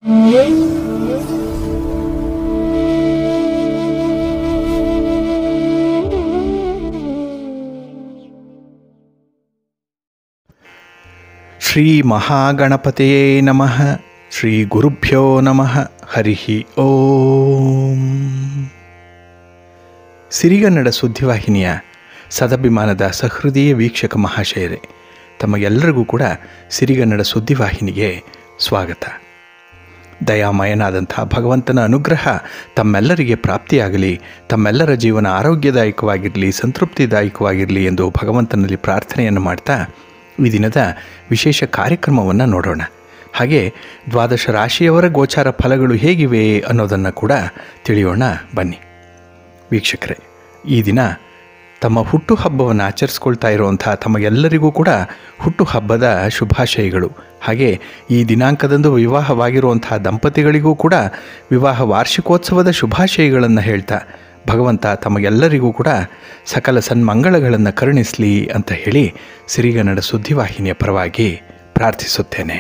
ಶ್ರೀ ಮಹಾಗಣಪತಿಯೇ ನಮಃ ಶ್ರೀ ಗುರುಭ್ಯೋ ನಮಃ ಹರಿ ಓಂ ಸಿರಿಗನ್ನಡ ಸುದ್ದಿವಾಹಿನಿಯ ಸದಭಿಮಾನದ ಸಹೃದಯ ವೀಕ್ಷಕ ಮಹಾಶಯರೇ ತಮಗೆಲ್ಲರಿಗೂ ಕೂಡ ಸಿರಿಗನ್ನಡ ಸುದ್ದಿವಾಹಿನಿಗೆ ಸ್ವಾಗತ ದಯಾಮಯನಾದಂಥ ಭಗವಂತನ ಅನುಗ್ರಹ ತಮ್ಮೆಲ್ಲರಿಗೆ ಪ್ರಾಪ್ತಿಯಾಗಲಿ ತಮ್ಮೆಲ್ಲರ ಜೀವನ ಆರೋಗ್ಯದಾಯಕವಾಗಿರಲಿ ಸಂತೃಪ್ತಿದಾಯಕವಾಗಿರಲಿ ಎಂದು ಭಗವಂತನಲ್ಲಿ ಪ್ರಾರ್ಥನೆಯನ್ನು ಮಾಡ್ತಾ ಈ ದಿನದ ವಿಶೇಷ ಕಾರ್ಯಕ್ರಮವನ್ನು ನೋಡೋಣ ಹಾಗೆ ದ್ವಾದಶ ರಾಶಿಯವರ ಗೋಚಾರ ಫಲಗಳು ಹೇಗಿವೆ ಅನ್ನೋದನ್ನು ಕೂಡ ತಿಳಿಯೋಣ ಬನ್ನಿ ವೀಕ್ಷಕರೇ ಈ ದಿನ ತಮ್ಮ ಹುಟ್ಟುಹಬ್ಬವನ್ನು ಆಚರಿಸ್ಕೊಳ್ತಾ ಇರುವಂಥ ತಮಗೆಲ್ಲರಿಗೂ ಕೂಡ ಹುಟ್ಟುಹಬ್ಬದ ಶುಭಾಶಯಗಳು ಹಾಗೆ ಈ ದಿನಾಂಕದಂದು ವಿವಾಹವಾಗಿರುವಂಥ ದಂಪತಿಗಳಿಗೂ ಕೂಡ ವಿವಾಹ ವಾರ್ಷಿಕೋತ್ಸವದ ಶುಭಾಶಯಗಳನ್ನು ಹೇಳ್ತಾ ಭಗವಂತ ತಮಗೆಲ್ಲರಿಗೂ ಕೂಡ ಸಕಲ ಸನ್ಮಂಗಳಗಳನ್ನು ಕರುಣಿಸಲಿ ಅಂತ ಹೇಳಿ ಸಿರಿಗನ್ನಡ ಸುದ್ದಿವಾಹಿನಿಯ ಪರವಾಗಿ ಪ್ರಾರ್ಥಿಸುತ್ತೇನೆ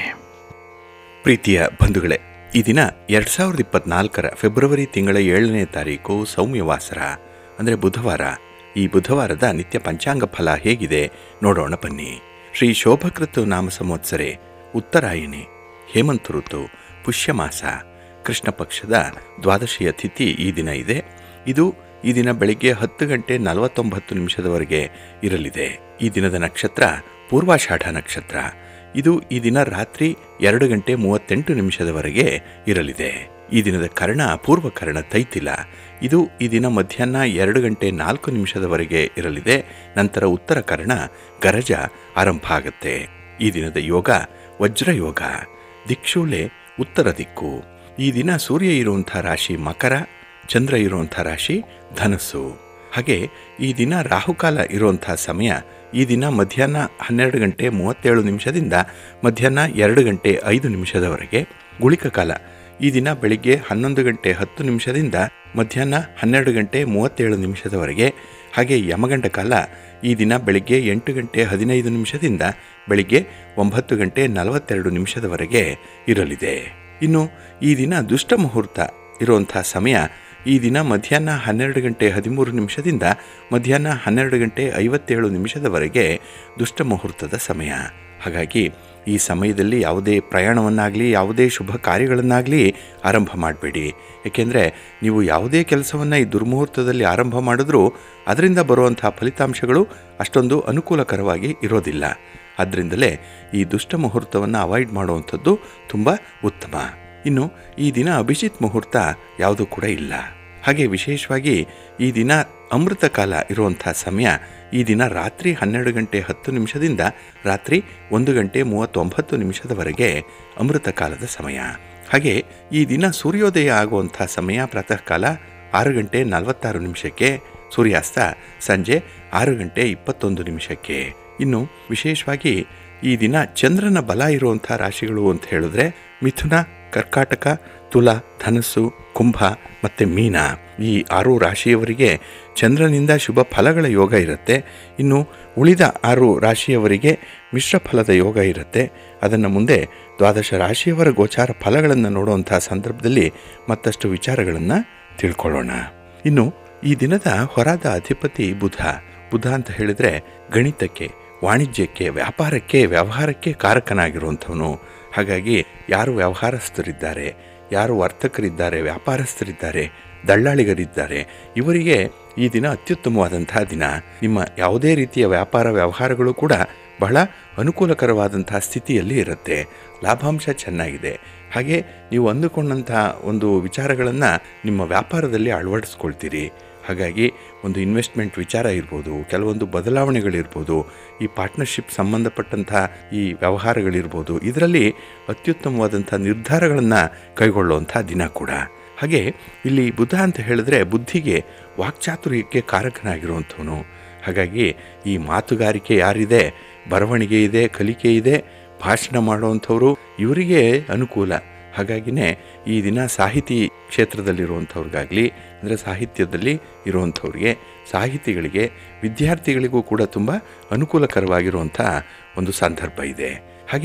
ಪ್ರೀತಿಯ ಬಂಧುಗಳೇ ಈ ದಿನ ಎರಡು ಸಾವಿರದ ಇಪ್ಪತ್ನಾಲ್ಕರ ಫೆಬ್ರವರಿ ತಿಂಗಳ ಏಳನೇ ತಾರೀಕು ಸೌಮ್ಯವಾಸರ ಅಂದರೆ ಬುಧವಾರ ಈ ಬುಧವಾರದ ನಿತ್ಯ ಪಂಚಾಂಗ ಫಲ ಹೇಗಿದೆ ನೋಡೋಣ ಬನ್ನಿ ಶ್ರೀ ಶೋಭಕೃತು ನಾಮ ಸಂವತ್ಸರೆ ಉತ್ತರಾಯಣಿ ಹೇಮಂತ ಋತು ಪುಷ್ಯಮಾಸ ಕೃಷ್ಣ ಪಕ್ಷದ ದ್ವಾದಶಿಯ ತಿಥಿ ಈ ದಿನ ಇದೆ ಇದು ಈ ದಿನ ಬೆಳಿಗ್ಗೆ ಹತ್ತು ಗಂಟೆ ನಲವತ್ತೊಂಬತ್ತು ನಿಮಿಷದವರೆಗೆ ಇರಲಿದೆ ಈ ದಿನದ ನಕ್ಷತ್ರ ಪೂರ್ವಾಷಾಢ ನಕ್ಷತ್ರ ಇದು ಈ ದಿನ ರಾತ್ರಿ ಎರಡು ಗಂಟೆ ಮೂವತ್ತೆಂಟು ನಿಮಿಷದವರೆಗೆ ಇರಲಿದೆ ಈ ದಿನದ ಕರ್ಣ ಪೂರ್ವ ಕರ್ಣ ತೈತಿಲ ಇದು ಈ ದಿನ ಮಧ್ಯಾಹ್ನ ಎರಡು ಗಂಟೆ ನಾಲ್ಕು ನಿಮಿಷದವರೆಗೆ ಇರಲಿದೆ ನಂತರ ಉತ್ತರ ಕರ್ಣ ಗರಜ ಆರಂಭ ಆಗುತ್ತೆ ಈ ದಿನದ ಯೋಗ ವಜ್ರಯೋಗ ದಿಕ್ಷೂಲೆ ಉತ್ತರ ದಿಕ್ಕು ಈ ದಿನ ಸೂರ್ಯ ಇರುವಂಥ ರಾಶಿ ಮಕರ ಚಂದ್ರ ಇರುವಂಥ ರಾಶಿ ಧನಸ್ಸು ಹಾಗೆ ಈ ದಿನ ರಾಹುಕಾಲ ಇರುವಂಥ ಸಮಯ ಈ ದಿನ ಮಧ್ಯಾಹ್ನ ಹನ್ನೆರಡು ಗಂಟೆ ಮೂವತ್ತೇಳು ನಿಮಿಷದಿಂದ ಮಧ್ಯಾಹ್ನ ಎರಡು ಗಂಟೆ ಐದು ನಿಮಿಷದವರೆಗೆ ಗುಳಿಕ ಕಾಲ ಈ ದಿನ ಬೆಳಿಗ್ಗೆ ಹನ್ನೊಂದು ಗಂಟೆ ಹತ್ತು ನಿಮಿಷದಿಂದ ಮಧ್ಯಾಹ್ನ ಹನ್ನೆರಡು ಗಂಟೆ ಮೂವತ್ತೇಳು ನಿಮಿಷದವರೆಗೆ ಹಾಗೆ ಯಮಗಂಡ ಕಾಲ ಈ ದಿನ ಬೆಳಿಗ್ಗೆ ಎಂಟು ಗಂಟೆ ಹದಿನೈದು ನಿಮಿಷದಿಂದ ಬೆಳಿಗ್ಗೆ ಒಂಬತ್ತು ಗಂಟೆ ನಲವತ್ತೆರಡು ನಿಮಿಷದವರೆಗೆ ಇರಲಿದೆ ಇನ್ನು ಈ ದಿನ ದುಷ್ಟ ಮುಹೂರ್ತ ಇರುವಂಥ ಸಮಯ ಈ ದಿನ ಮಧ್ಯಾಹ್ನ ಹನ್ನೆರಡು ಗಂಟೆ ಹದಿಮೂರು ನಿಮಿಷದಿಂದ ಮಧ್ಯಾಹ್ನ ಹನ್ನೆರಡು ಗಂಟೆ ಐವತ್ತೇಳು ನಿಮಿಷದವರೆಗೆ ದುಷ್ಟ ಮುಹೂರ್ತದ ಸಮಯ ಹಾಗಾಗಿ ಈ ಸಮಯದಲ್ಲಿ ಯಾವುದೇ ಪ್ರಯಾಣವನ್ನಾಗಲಿ ಯಾವುದೇ ಶುಭ ಕಾರ್ಯಗಳನ್ನಾಗಲಿ ಆರಂಭ ಮಾಡಬೇಡಿ ಏಕೆಂದರೆ ನೀವು ಯಾವುದೇ ಕೆಲಸವನ್ನು ಈ ದುರ್ಮುಹೂರ್ತದಲ್ಲಿ ಆರಂಭ ಮಾಡಿದ್ರೂ ಅದರಿಂದ ಬರುವಂಥ ಫಲಿತಾಂಶಗಳು ಅಷ್ಟೊಂದು ಅನುಕೂಲಕರವಾಗಿ ಇರೋದಿಲ್ಲ ಆದ್ದರಿಂದಲೇ ಈ ದುಷ್ಟ ಮುಹೂರ್ತವನ್ನು ಅವಾಯ್ಡ್ ಮಾಡುವಂಥದ್ದು ತುಂಬ ಉತ್ತಮ ಇನ್ನು ಈ ದಿನ ಅಭಿಜಿತ್ ಮುಹೂರ್ತ ಯಾವುದೂ ಕೂಡ ಇಲ್ಲ ಹಾಗೆ ವಿಶೇಷವಾಗಿ ಈ ದಿನ ಅಮೃತ ಕಾಲ ಇರುವಂಥ ಸಮಯ ಈ ದಿನ ರಾತ್ರಿ ಹನ್ನೆರಡು ಗಂಟೆ ಹತ್ತು ನಿಮಿಷದಿಂದ ರಾತ್ರಿ ಒಂದು ಗಂಟೆ ಮೂವತ್ತೊಂಬತ್ತು ನಿಮಿಷದವರೆಗೆ ಅಮೃತ ಕಾಲದ ಸಮಯ ಹಾಗೆ ಈ ದಿನ ಸೂರ್ಯೋದಯ ಆಗುವಂಥ ಸಮಯ ಪ್ರಾತಃ ಕಾಲ ಆರು ಗಂಟೆ ನಲವತ್ತಾರು ನಿಮಿಷಕ್ಕೆ ಸೂರ್ಯಾಸ್ತ ಸಂಜೆ ಆರು ಗಂಟೆ ಇಪ್ಪತ್ತೊಂದು ನಿಮಿಷಕ್ಕೆ ಇನ್ನು ವಿಶೇಷವಾಗಿ ಈ ದಿನ ಚಂದ್ರನ ಬಲ ಇರುವಂಥ ರಾಶಿಗಳು ಅಂತ ಹೇಳಿದ್ರೆ ಮಿಥುನ ಕರ್ಕಾಟಕ ತುಲ ಧನಸ್ಸು ಕುಂಭ ಮತ್ತು ಮೀನ ಈ ಆರು ರಾಶಿಯವರಿಗೆ ಚಂದ್ರನಿಂದ ಶುಭ ಫಲಗಳ ಯೋಗ ಇರುತ್ತೆ ಇನ್ನು ಉಳಿದ ಆರು ರಾಶಿಯವರಿಗೆ ಮಿಶ್ರ ಫಲದ ಯೋಗ ಇರುತ್ತೆ ಅದನ್ನು ಮುಂದೆ ದ್ವಾದಶ ರಾಶಿಯವರ ಗೋಚಾರ ಫಲಗಳನ್ನು ನೋಡುವಂಥ ಸಂದರ್ಭದಲ್ಲಿ ಮತ್ತಷ್ಟು ವಿಚಾರಗಳನ್ನು ತಿಳ್ಕೊಳ್ಳೋಣ ಇನ್ನು ಈ ದಿನದ ಹೊರಾದ ಅಧಿಪತಿ ಬುಧ ಬುಧ ಅಂತ ಹೇಳಿದರೆ ಗಣಿತಕ್ಕೆ ವಾಣಿಜ್ಯಕ್ಕೆ ವ್ಯಾಪಾರಕ್ಕೆ ವ್ಯವಹಾರಕ್ಕೆ ಕಾರಕನಾಗಿರುವಂಥವನು ಹಾಗಾಗಿ ಯಾರು ವ್ಯವಹಾರಸ್ಥರಿದ್ದಾರೆ ಯಾರು ವರ್ತಕರಿದ್ದಾರೆ ವ್ಯಾಪಾರಸ್ಥರಿದ್ದಾರೆ ದಳ್ಳಾಳಿಗರಿದ್ದಾರೆ ಇವರಿಗೆ ಈ ದಿನ ಅತ್ಯುತ್ತಮವಾದಂತಹ ದಿನ ನಿಮ್ಮ ಯಾವುದೇ ರೀತಿಯ ವ್ಯಾಪಾರ ವ್ಯವಹಾರಗಳು ಕೂಡ ಬಹಳ ಅನುಕೂಲಕರವಾದಂತಹ ಸ್ಥಿತಿಯಲ್ಲಿ ಇರುತ್ತೆ ಲಾಭಾಂಶ ಚೆನ್ನಾಗಿದೆ ಹಾಗೆ ನೀವು ಅಂದುಕೊಂಡಂತಹ ಒಂದು ವಿಚಾರಗಳನ್ನು ನಿಮ್ಮ ವ್ಯಾಪಾರದಲ್ಲಿ ಅಳವಡಿಸ್ಕೊಳ್ತೀರಿ ಹಾಗಾಗಿ ಒಂದು ಇನ್ವೆಸ್ಟ್ಮೆಂಟ್ ವಿಚಾರ ಇರ್ಬೋದು ಕೆಲವೊಂದು ಬದಲಾವಣೆಗಳಿರ್ಬೋದು ಈ ಪಾರ್ಟ್ನರ್ಶಿಪ್ ಸಂಬಂಧಪಟ್ಟಂಥ ಈ ವ್ಯವಹಾರಗಳಿರ್ಬೋದು ಇದರಲ್ಲಿ ಅತ್ಯುತ್ತಮವಾದಂಥ ನಿರ್ಧಾರಗಳನ್ನು ಕೈಗೊಳ್ಳುವಂಥ ದಿನ ಕೂಡ ಹಾಗೆ ಇಲ್ಲಿ ಬುದ್ಧ ಅಂತ ಹೇಳಿದ್ರೆ ಬುದ್ಧಿಗೆ ವಾಕ್ಚಾತುರ್ಯಕ್ಕೆ ಕಾರಕನಾಗಿರುವಂಥವನು ಹಾಗಾಗಿ ಈ ಮಾತುಗಾರಿಕೆ ಯಾರಿದೆ ಬರವಣಿಗೆ ಇದೆ ಕಲಿಕೆ ಇದೆ ಭಾಷಣ ಮಾಡುವಂಥವ್ರು ಇವರಿಗೆ ಅನುಕೂಲ ಹಾಗಾಗಿನೇ ಈ ದಿನ ಸಾಹಿತಿ ಕ್ಷೇತ್ರದಲ್ಲಿರುವಂಥವ್ರಿಗಾಗಲಿ ಅಂದರೆ ಸಾಹಿತ್ಯದಲ್ಲಿ ಇರುವಂಥವ್ರಿಗೆ ಸಾಹಿತಿಗಳಿಗೆ ವಿದ್ಯಾರ್ಥಿಗಳಿಗೂ ಕೂಡ ತುಂಬ ಅನುಕೂಲಕರವಾಗಿರುವಂಥ ಒಂದು ಸಂದರ್ಭ ಇದೆ ಹಾಗೆ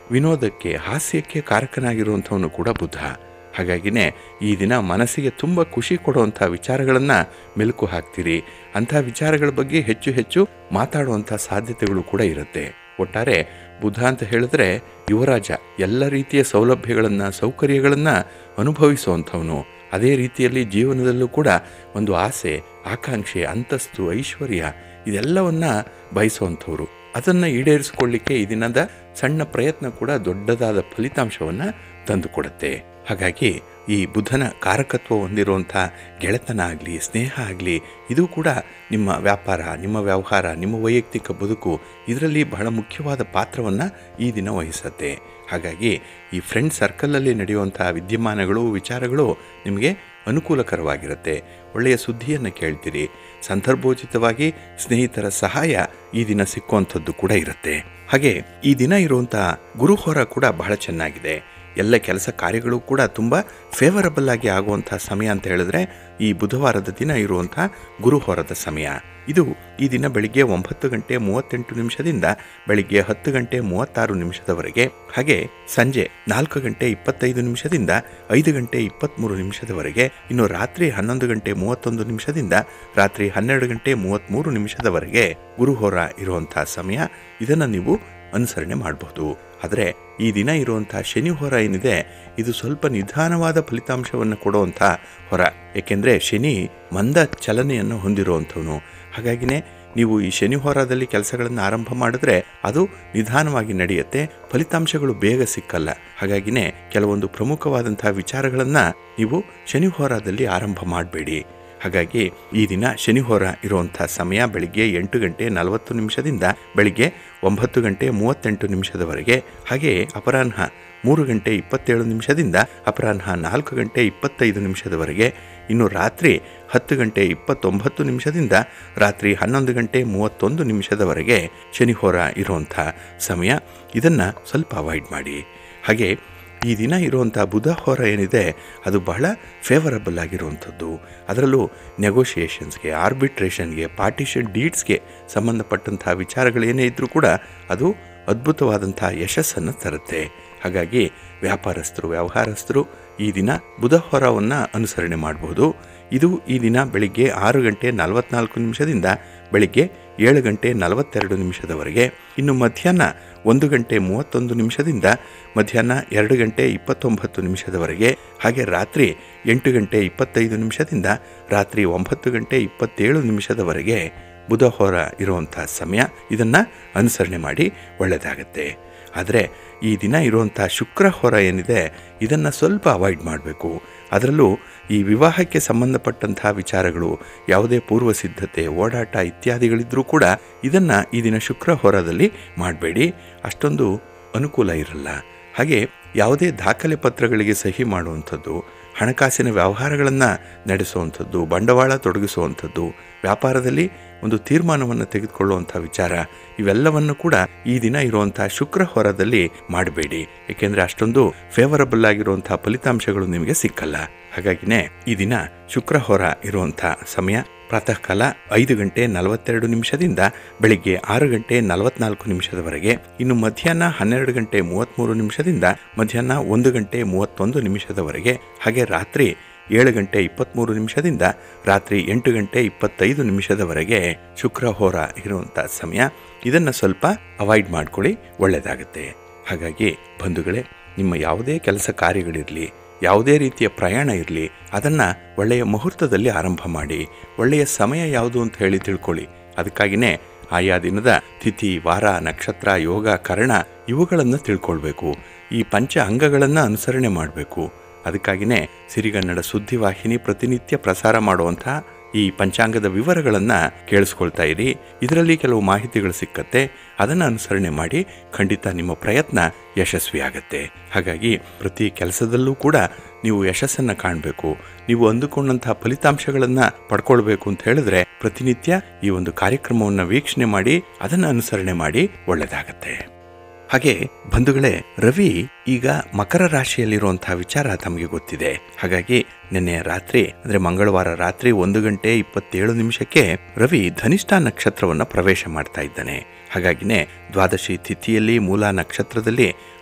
ವಿನೋದಕ್ಕೆ ಹಾಸ್ಯಕ್ಕೆ ಕಾರಕನಾಗಿರುವಂಥವನು ಕೂಡ ಬುಧ ಹಾಗಾಗಿನೇ ಈ ದಿನ ಮನಸ್ಸಿಗೆ ತುಂಬ ಖುಷಿ ಕೊಡುವಂಥ ವಿಚಾರಗಳನ್ನು ಮೆಲುಕು ಹಾಕ್ತೀರಿ ಅಂಥ ವಿಚಾರಗಳ ಬಗ್ಗೆ ಹೆಚ್ಚು ಹೆಚ್ಚು ಮಾತಾಡುವಂಥ ಸಾಧ್ಯತೆಗಳು ಕೂಡ ಇರುತ್ತೆ ಒಟ್ಟಾರೆ ಬುಧ ಅಂತ ಹೇಳಿದ್ರೆ ಯುವರಾಜ ಎಲ್ಲ ರೀತಿಯ ಸೌಲಭ್ಯಗಳನ್ನು ಸೌಕರ್ಯಗಳನ್ನು ಅನುಭವಿಸುವಂಥವನು ಅದೇ ರೀತಿಯಲ್ಲಿ ಜೀವನದಲ್ಲೂ ಕೂಡ ಒಂದು ಆಸೆ ಆಕಾಂಕ್ಷೆ ಅಂತಸ್ತು ಐಶ್ವರ್ಯ ಇದೆಲ್ಲವನ್ನ ಬಯಸುವಂಥವ್ರು ಅದನ್ನು ಈಡೇರಿಸಿಕೊಳ್ಳಿಕ್ಕೆ ಈ ದಿನದ ಸಣ್ಣ ಪ್ರಯತ್ನ ಕೂಡ ದೊಡ್ಡದಾದ ಫಲಿತಾಂಶವನ್ನು ತಂದುಕೊಡುತ್ತೆ ಹಾಗಾಗಿ ಈ ಬುಧನ ಕಾರಕತ್ವ ಹೊಂದಿರುವಂಥ ಗೆಳೆತನ ಆಗಲಿ ಸ್ನೇಹ ಆಗಲಿ ಇದು ಕೂಡ ನಿಮ್ಮ ವ್ಯಾಪಾರ ನಿಮ್ಮ ವ್ಯವಹಾರ ನಿಮ್ಮ ವೈಯಕ್ತಿಕ ಬದುಕು ಇದರಲ್ಲಿ ಬಹಳ ಮುಖ್ಯವಾದ ಪಾತ್ರವನ್ನು ಈ ದಿನ ವಹಿಸುತ್ತೆ ಹಾಗಾಗಿ ಈ ಫ್ರೆಂಡ್ ಸರ್ಕಲಲ್ಲಿ ನಡೆಯುವಂಥ ವಿದ್ಯಮಾನಗಳು ವಿಚಾರಗಳು ನಿಮಗೆ ಅನುಕೂಲಕರವಾಗಿರುತ್ತೆ ಒಳ್ಳೆಯ ಸುದ್ದಿಯನ್ನು ಕೇಳ್ತೀರಿ ಸಂದರ್ಭೋಚಿತವಾಗಿ ಸ್ನೇಹಿತರ ಸಹಾಯ ಈ ದಿನ ಸಿಕ್ಕುವಂಥದ್ದು ಕೂಡ ಇರುತ್ತೆ ಹಾಗೆ ಈ ದಿನ ಇರುವಂಥ ಗುರುಹೋರ ಕೂಡ ಬಹಳ ಚೆನ್ನಾಗಿದೆ ಎಲ್ಲ ಕೆಲಸ ಕಾರ್ಯಗಳು ಕೂಡ ತುಂಬ ಫೇವರಬಲ್ ಆಗಿ ಆಗುವಂಥ ಸಮಯ ಅಂತ ಹೇಳಿದ್ರೆ ಈ ಬುಧವಾರದ ದಿನ ಇರುವಂಥ ಗುರುಹೋರದ ಸಮಯ ಇದು ಈ ದಿನ ಬೆಳಿಗ್ಗೆ ಒಂಬತ್ತು ಗಂಟೆ ಮೂವತ್ತೆಂಟು ನಿಮಿಷದಿಂದ ಬೆಳಿಗ್ಗೆ ಹತ್ತು ಗಂಟೆ ಮೂವತ್ತಾರು ನಿಮಿಷದವರೆಗೆ ಹಾಗೆ ಸಂಜೆ ನಾಲ್ಕು ಗಂಟೆ ಇಪ್ಪತ್ತೈದು ನಿಮಿಷದಿಂದ ಐದು ಗಂಟೆ ಇಪ್ಪತ್ತ್ಮೂರು ನಿಮಿಷದವರೆಗೆ ಇನ್ನು ರಾತ್ರಿ ಹನ್ನೊಂದು ಗಂಟೆ ಮೂವತ್ತೊಂದು ನಿಮಿಷದಿಂದ ರಾತ್ರಿ ಹನ್ನೆರಡು ಗಂಟೆ ಮೂವತ್ತ್ಮೂರು ನಿಮಿಷದವರೆಗೆ ಗುರುಹೋರ ಇರುವಂಥ ಸಮಯ ಇದನ್ನು ನೀವು ಅನುಸರಣೆ ಮಾಡಬಹುದು ಆದರೆ ಈ ದಿನ ಇರುವಂಥ ಶನಿ ಹೊರ ಏನಿದೆ ಇದು ಸ್ವಲ್ಪ ನಿಧಾನವಾದ ಫಲಿತಾಂಶವನ್ನು ಕೊಡುವಂಥ ಹೊರ ಏಕೆಂದರೆ ಶನಿ ಮಂದ ಚಲನೆಯನ್ನು ಹೊಂದಿರುವಂಥವನು ಹಾಗಾಗಿನೇ ನೀವು ಈ ಶನಿ ಹೋರಾದಲ್ಲಿ ಕೆಲಸಗಳನ್ನು ಆರಂಭ ಮಾಡಿದ್ರೆ ಅದು ನಿಧಾನವಾಗಿ ನಡೆಯುತ್ತೆ ಫಲಿತಾಂಶಗಳು ಬೇಗ ಸಿಕ್ಕಲ್ಲ ಹಾಗಾಗಿನೇ ಕೆಲವೊಂದು ಪ್ರಮುಖವಾದಂಥ ವಿಚಾರಗಳನ್ನು ನೀವು ಶನಿ ಹೋರಾದಲ್ಲಿ ಆರಂಭ ಮಾಡಬೇಡಿ ಹಾಗಾಗಿ ಈ ದಿನ ಶನಿಹೋರ ಇರುವಂಥ ಸಮಯ ಬೆಳಿಗ್ಗೆ ಎಂಟು ಗಂಟೆ ನಲವತ್ತು ನಿಮಿಷದಿಂದ ಬೆಳಿಗ್ಗೆ ಒಂಬತ್ತು ಗಂಟೆ ಮೂವತ್ತೆಂಟು ನಿಮಿಷದವರೆಗೆ ಹಾಗೆಯೇ ಅಪರಾಹ್ನ ಮೂರು ಗಂಟೆ ಇಪ್ಪತ್ತೇಳು ನಿಮಿಷದಿಂದ ಅಪರಾಹ್ನ ನಾಲ್ಕು ಗಂಟೆ ಇಪ್ಪತ್ತೈದು ನಿಮಿಷದವರೆಗೆ ಇನ್ನು ರಾತ್ರಿ ಹತ್ತು ಗಂಟೆ ಇಪ್ಪತ್ತೊಂಬತ್ತು ನಿಮಿಷದಿಂದ ರಾತ್ರಿ ಹನ್ನೊಂದು ಗಂಟೆ ಮೂವತ್ತೊಂದು ನಿಮಿಷದವರೆಗೆ ಶನಿಹೋರ ಇರುವಂಥ ಸಮಯ ಇದನ್ನು ಸ್ವಲ್ಪ ಅವಾಯ್ಡ್ ಮಾಡಿ ಹಾಗೆ ಈ ದಿನ ಇರುವಂಥ ಬುಧ ಹೋರ ಏನಿದೆ ಅದು ಬಹಳ ಫೇವರಬಲ್ ಆಗಿರುವಂಥದ್ದು ಅದರಲ್ಲೂ ನೆಗೋಷಿಯೇಷನ್ಸ್ಗೆ ಆರ್ಬಿಟ್ರೇಷನ್ಗೆ ಪಾರ್ಟಿಷನ್ ಡೀಡ್ಸ್ಗೆ ಸಂಬಂಧಪಟ್ಟಂಥ ವಿಚಾರಗಳೇನೇ ಇದ್ದರೂ ಕೂಡ ಅದು ಅದ್ಭುತವಾದಂಥ ಯಶಸ್ಸನ್ನು ತರುತ್ತೆ ಹಾಗಾಗಿ ವ್ಯಾಪಾರಸ್ಥರು ವ್ಯವಹಾರಸ್ಥರು ಈ ದಿನ ಬುಧ ಹೊರವನ್ನು ಅನುಸರಣೆ ಮಾಡಬಹುದು ಇದು ಈ ದಿನ ಬೆಳಿಗ್ಗೆ ಆರು ಗಂಟೆ ನಲವತ್ನಾಲ್ಕು ನಿಮಿಷದಿಂದ ಬೆಳಿಗ್ಗೆ ಏಳು ಗಂಟೆ ನಲವತ್ತೆರಡು ನಿಮಿಷದವರೆಗೆ ಇನ್ನು ಮಧ್ಯಾಹ್ನ ಒಂದು ಗಂಟೆ ಮೂವತ್ತೊಂದು ನಿಮಿಷದಿಂದ ಮಧ್ಯಾಹ್ನ ಎರಡು ಗಂಟೆ ಇಪ್ಪತ್ತೊಂಬತ್ತು ನಿಮಿಷದವರೆಗೆ ಹಾಗೆ ರಾತ್ರಿ ಎಂಟು ಗಂಟೆ ಇಪ್ಪತ್ತೈದು ನಿಮಿಷದಿಂದ ರಾತ್ರಿ ಒಂಬತ್ತು ಗಂಟೆ ಇಪ್ಪತ್ತೇಳು ನಿಮಿಷದವರೆಗೆ ಬುಧಹೋರ ಇರುವಂಥ ಸಮಯ ಇದನ್ನು ಅನುಸರಣೆ ಮಾಡಿ ಒಳ್ಳೆಯದಾಗತ್ತೆ ಆದರೆ ಈ ದಿನ ಇರುವಂಥ ಶುಕ್ರ ಹೊರ ಏನಿದೆ ಇದನ್ನು ಸ್ವಲ್ಪ ಅವಾಯ್ಡ್ ಮಾಡಬೇಕು ಅದರಲ್ಲೂ ಈ ವಿವಾಹಕ್ಕೆ ಸಂಬಂಧಪಟ್ಟಂಥ ವಿಚಾರಗಳು ಯಾವುದೇ ಪೂರ್ವ ಸಿದ್ಧತೆ ಓಡಾಟ ಇತ್ಯಾದಿಗಳಿದ್ರೂ ಕೂಡ ಇದನ್ನು ಈ ದಿನ ಶುಕ್ರ ಹೊರದಲ್ಲಿ ಮಾಡಬೇಡಿ ಅಷ್ಟೊಂದು ಅನುಕೂಲ ಇರಲ್ಲ ಹಾಗೆ ಯಾವುದೇ ದಾಖಲೆ ಪತ್ರಗಳಿಗೆ ಸಹಿ ಮಾಡುವಂಥದ್ದು ಹಣಕಾಸಿನ ವ್ಯವಹಾರಗಳನ್ನು ನಡೆಸುವಂಥದ್ದು ಬಂಡವಾಳ ತೊಡಗಿಸುವಂಥದ್ದು ವ್ಯಾಪಾರದಲ್ಲಿ ಒಂದು ತೀರ್ಮಾನವನ್ನು ತೆಗೆದುಕೊಳ್ಳುವಂಥ ವಿಚಾರ ಇವೆಲ್ಲವನ್ನು ಕೂಡ ಈ ದಿನ ಇರುವಂಥ ಶುಕ್ರ ಹೊರದಲ್ಲಿ ಮಾಡಬೇಡಿ ಏಕೆಂದರೆ ಅಷ್ಟೊಂದು ಫೇವರಬಲ್ ಆಗಿರುವಂಥ ಫಲಿತಾಂಶಗಳು ನಿಮಗೆ ಸಿಕ್ಕಲ್ಲ ಹಾಗಾಗಿನೇ ಈ ದಿನ ಶುಕ್ರ ಹೊರ ಇರುವಂಥ ಸಮಯ ಪ್ರಾತಃ ಕಾಲ ಐದು ಗಂಟೆ ನಲವತ್ತೆರಡು ನಿಮಿಷದಿಂದ ಬೆಳಿಗ್ಗೆ ಆರು ಗಂಟೆ ನಲವತ್ನಾಲ್ಕು ನಿಮಿಷದವರೆಗೆ ಇನ್ನು ಮಧ್ಯಾಹ್ನ ಹನ್ನೆರಡು ಗಂಟೆ ಮೂವತ್ತ್ಮೂರು ನಿಮಿಷದಿಂದ ಮಧ್ಯಾಹ್ನ ಒಂದು ಗಂಟೆ ಮೂವತ್ತೊಂದು ನಿಮಿಷದವರೆಗೆ ಹಾಗೆ ರಾತ್ರಿ ಏಳು ಗಂಟೆ ಇಪ್ಪತ್ತ್ಮೂರು ನಿಮಿಷದಿಂದ ರಾತ್ರಿ ಎಂಟು ಗಂಟೆ ಇಪ್ಪತ್ತೈದು ನಿಮಿಷದವರೆಗೆ ಶುಕ್ರ ಹೋರ ಇರುವಂಥ ಸಮಯ ಇದನ್ನು ಸ್ವಲ್ಪ ಅವಾಯ್ಡ್ ಮಾಡ್ಕೊಳ್ಳಿ ಒಳ್ಳೆಯದಾಗುತ್ತೆ ಹಾಗಾಗಿ ಬಂಧುಗಳೇ ನಿಮ್ಮ ಯಾವುದೇ ಕೆಲಸ ಕಾರ್ಯಗಳಿರಲಿ ಯಾವುದೇ ರೀತಿಯ ಪ್ರಯಾಣ ಇರಲಿ ಅದನ್ನು ಒಳ್ಳೆಯ ಮುಹೂರ್ತದಲ್ಲಿ ಆರಂಭ ಮಾಡಿ ಒಳ್ಳೆಯ ಸಮಯ ಯಾವುದು ಅಂತ ಹೇಳಿ ತಿಳ್ಕೊಳ್ಳಿ ಅದಕ್ಕಾಗಿಯೇ ಆಯಾ ದಿನದ ತಿಥಿ ವಾರ ನಕ್ಷತ್ರ ಯೋಗ ಕರ್ಣ ಇವುಗಳನ್ನು ತಿಳ್ಕೊಳ್ಬೇಕು ಈ ಪಂಚ ಅಂಗಗಳನ್ನು ಅನುಸರಣೆ ಮಾಡಬೇಕು ಅದಕ್ಕಾಗಿಯೇ ಸಿರಿಗನ್ನಡ ಸುದ್ದಿವಾಹಿನಿ ಪ್ರತಿನಿತ್ಯ ಪ್ರಸಾರ ಮಾಡುವಂಥ ಈ ಪಂಚಾಂಗದ ವಿವರಗಳನ್ನು ಕೇಳಿಸ್ಕೊಳ್ತಾ ಇರಿ ಇದರಲ್ಲಿ ಕೆಲವು ಮಾಹಿತಿಗಳು ಸಿಕ್ಕತ್ತೆ ಅದನ್ನು ಅನುಸರಣೆ ಮಾಡಿ ಖಂಡಿತ ನಿಮ್ಮ ಪ್ರಯತ್ನ ಯಶಸ್ವಿಯಾಗತ್ತೆ ಹಾಗಾಗಿ ಪ್ರತಿ ಕೆಲಸದಲ್ಲೂ ಕೂಡ ನೀವು ಯಶಸ್ಸನ್ನು ಕಾಣಬೇಕು ನೀವು ಅಂದುಕೊಂಡಂತಹ ಫಲಿತಾಂಶಗಳನ್ನು ಪಡ್ಕೊಳ್ಬೇಕು ಅಂತ ಹೇಳಿದ್ರೆ ಪ್ರತಿನಿತ್ಯ ಈ ಒಂದು ಕಾರ್ಯಕ್ರಮವನ್ನು ವೀಕ್ಷಣೆ ಮಾಡಿ ಅದನ್ನು ಅನುಸರಣೆ ಮಾಡಿ ಒಳ್ಳೆಯದಾಗತ್ತೆ ಹಾಗೆ ಬಂಧುಗಳೇ ರವಿ ಈಗ ಮಕರ ರಾಶಿಯಲ್ಲಿರುವಂತಹ ವಿಚಾರ ತಮಗೆ ಗೊತ್ತಿದೆ ಹಾಗಾಗಿ ನಿನ್ನೆ ರಾತ್ರಿ ಅಂದ್ರೆ ಮಂಗಳವಾರ ರಾತ್ರಿ ಒಂದು ಗಂಟೆ ಇಪ್ಪತ್ತೇಳು ನಿಮಿಷಕ್ಕೆ ರವಿ ಧನಿಷ್ಠ ನಕ್ಷತ್ರವನ್ನು ಪ್ರವೇಶ ಮಾಡ್ತಾ ಇದ್ದಾನೆ ಹಾಗಾಗಿನೇ ದ್ವಾದಶಿ ತಿಥಿಯಲ್ಲಿ ಮೂಲ ನಕ್ಷತ್ರದಲ್ಲಿ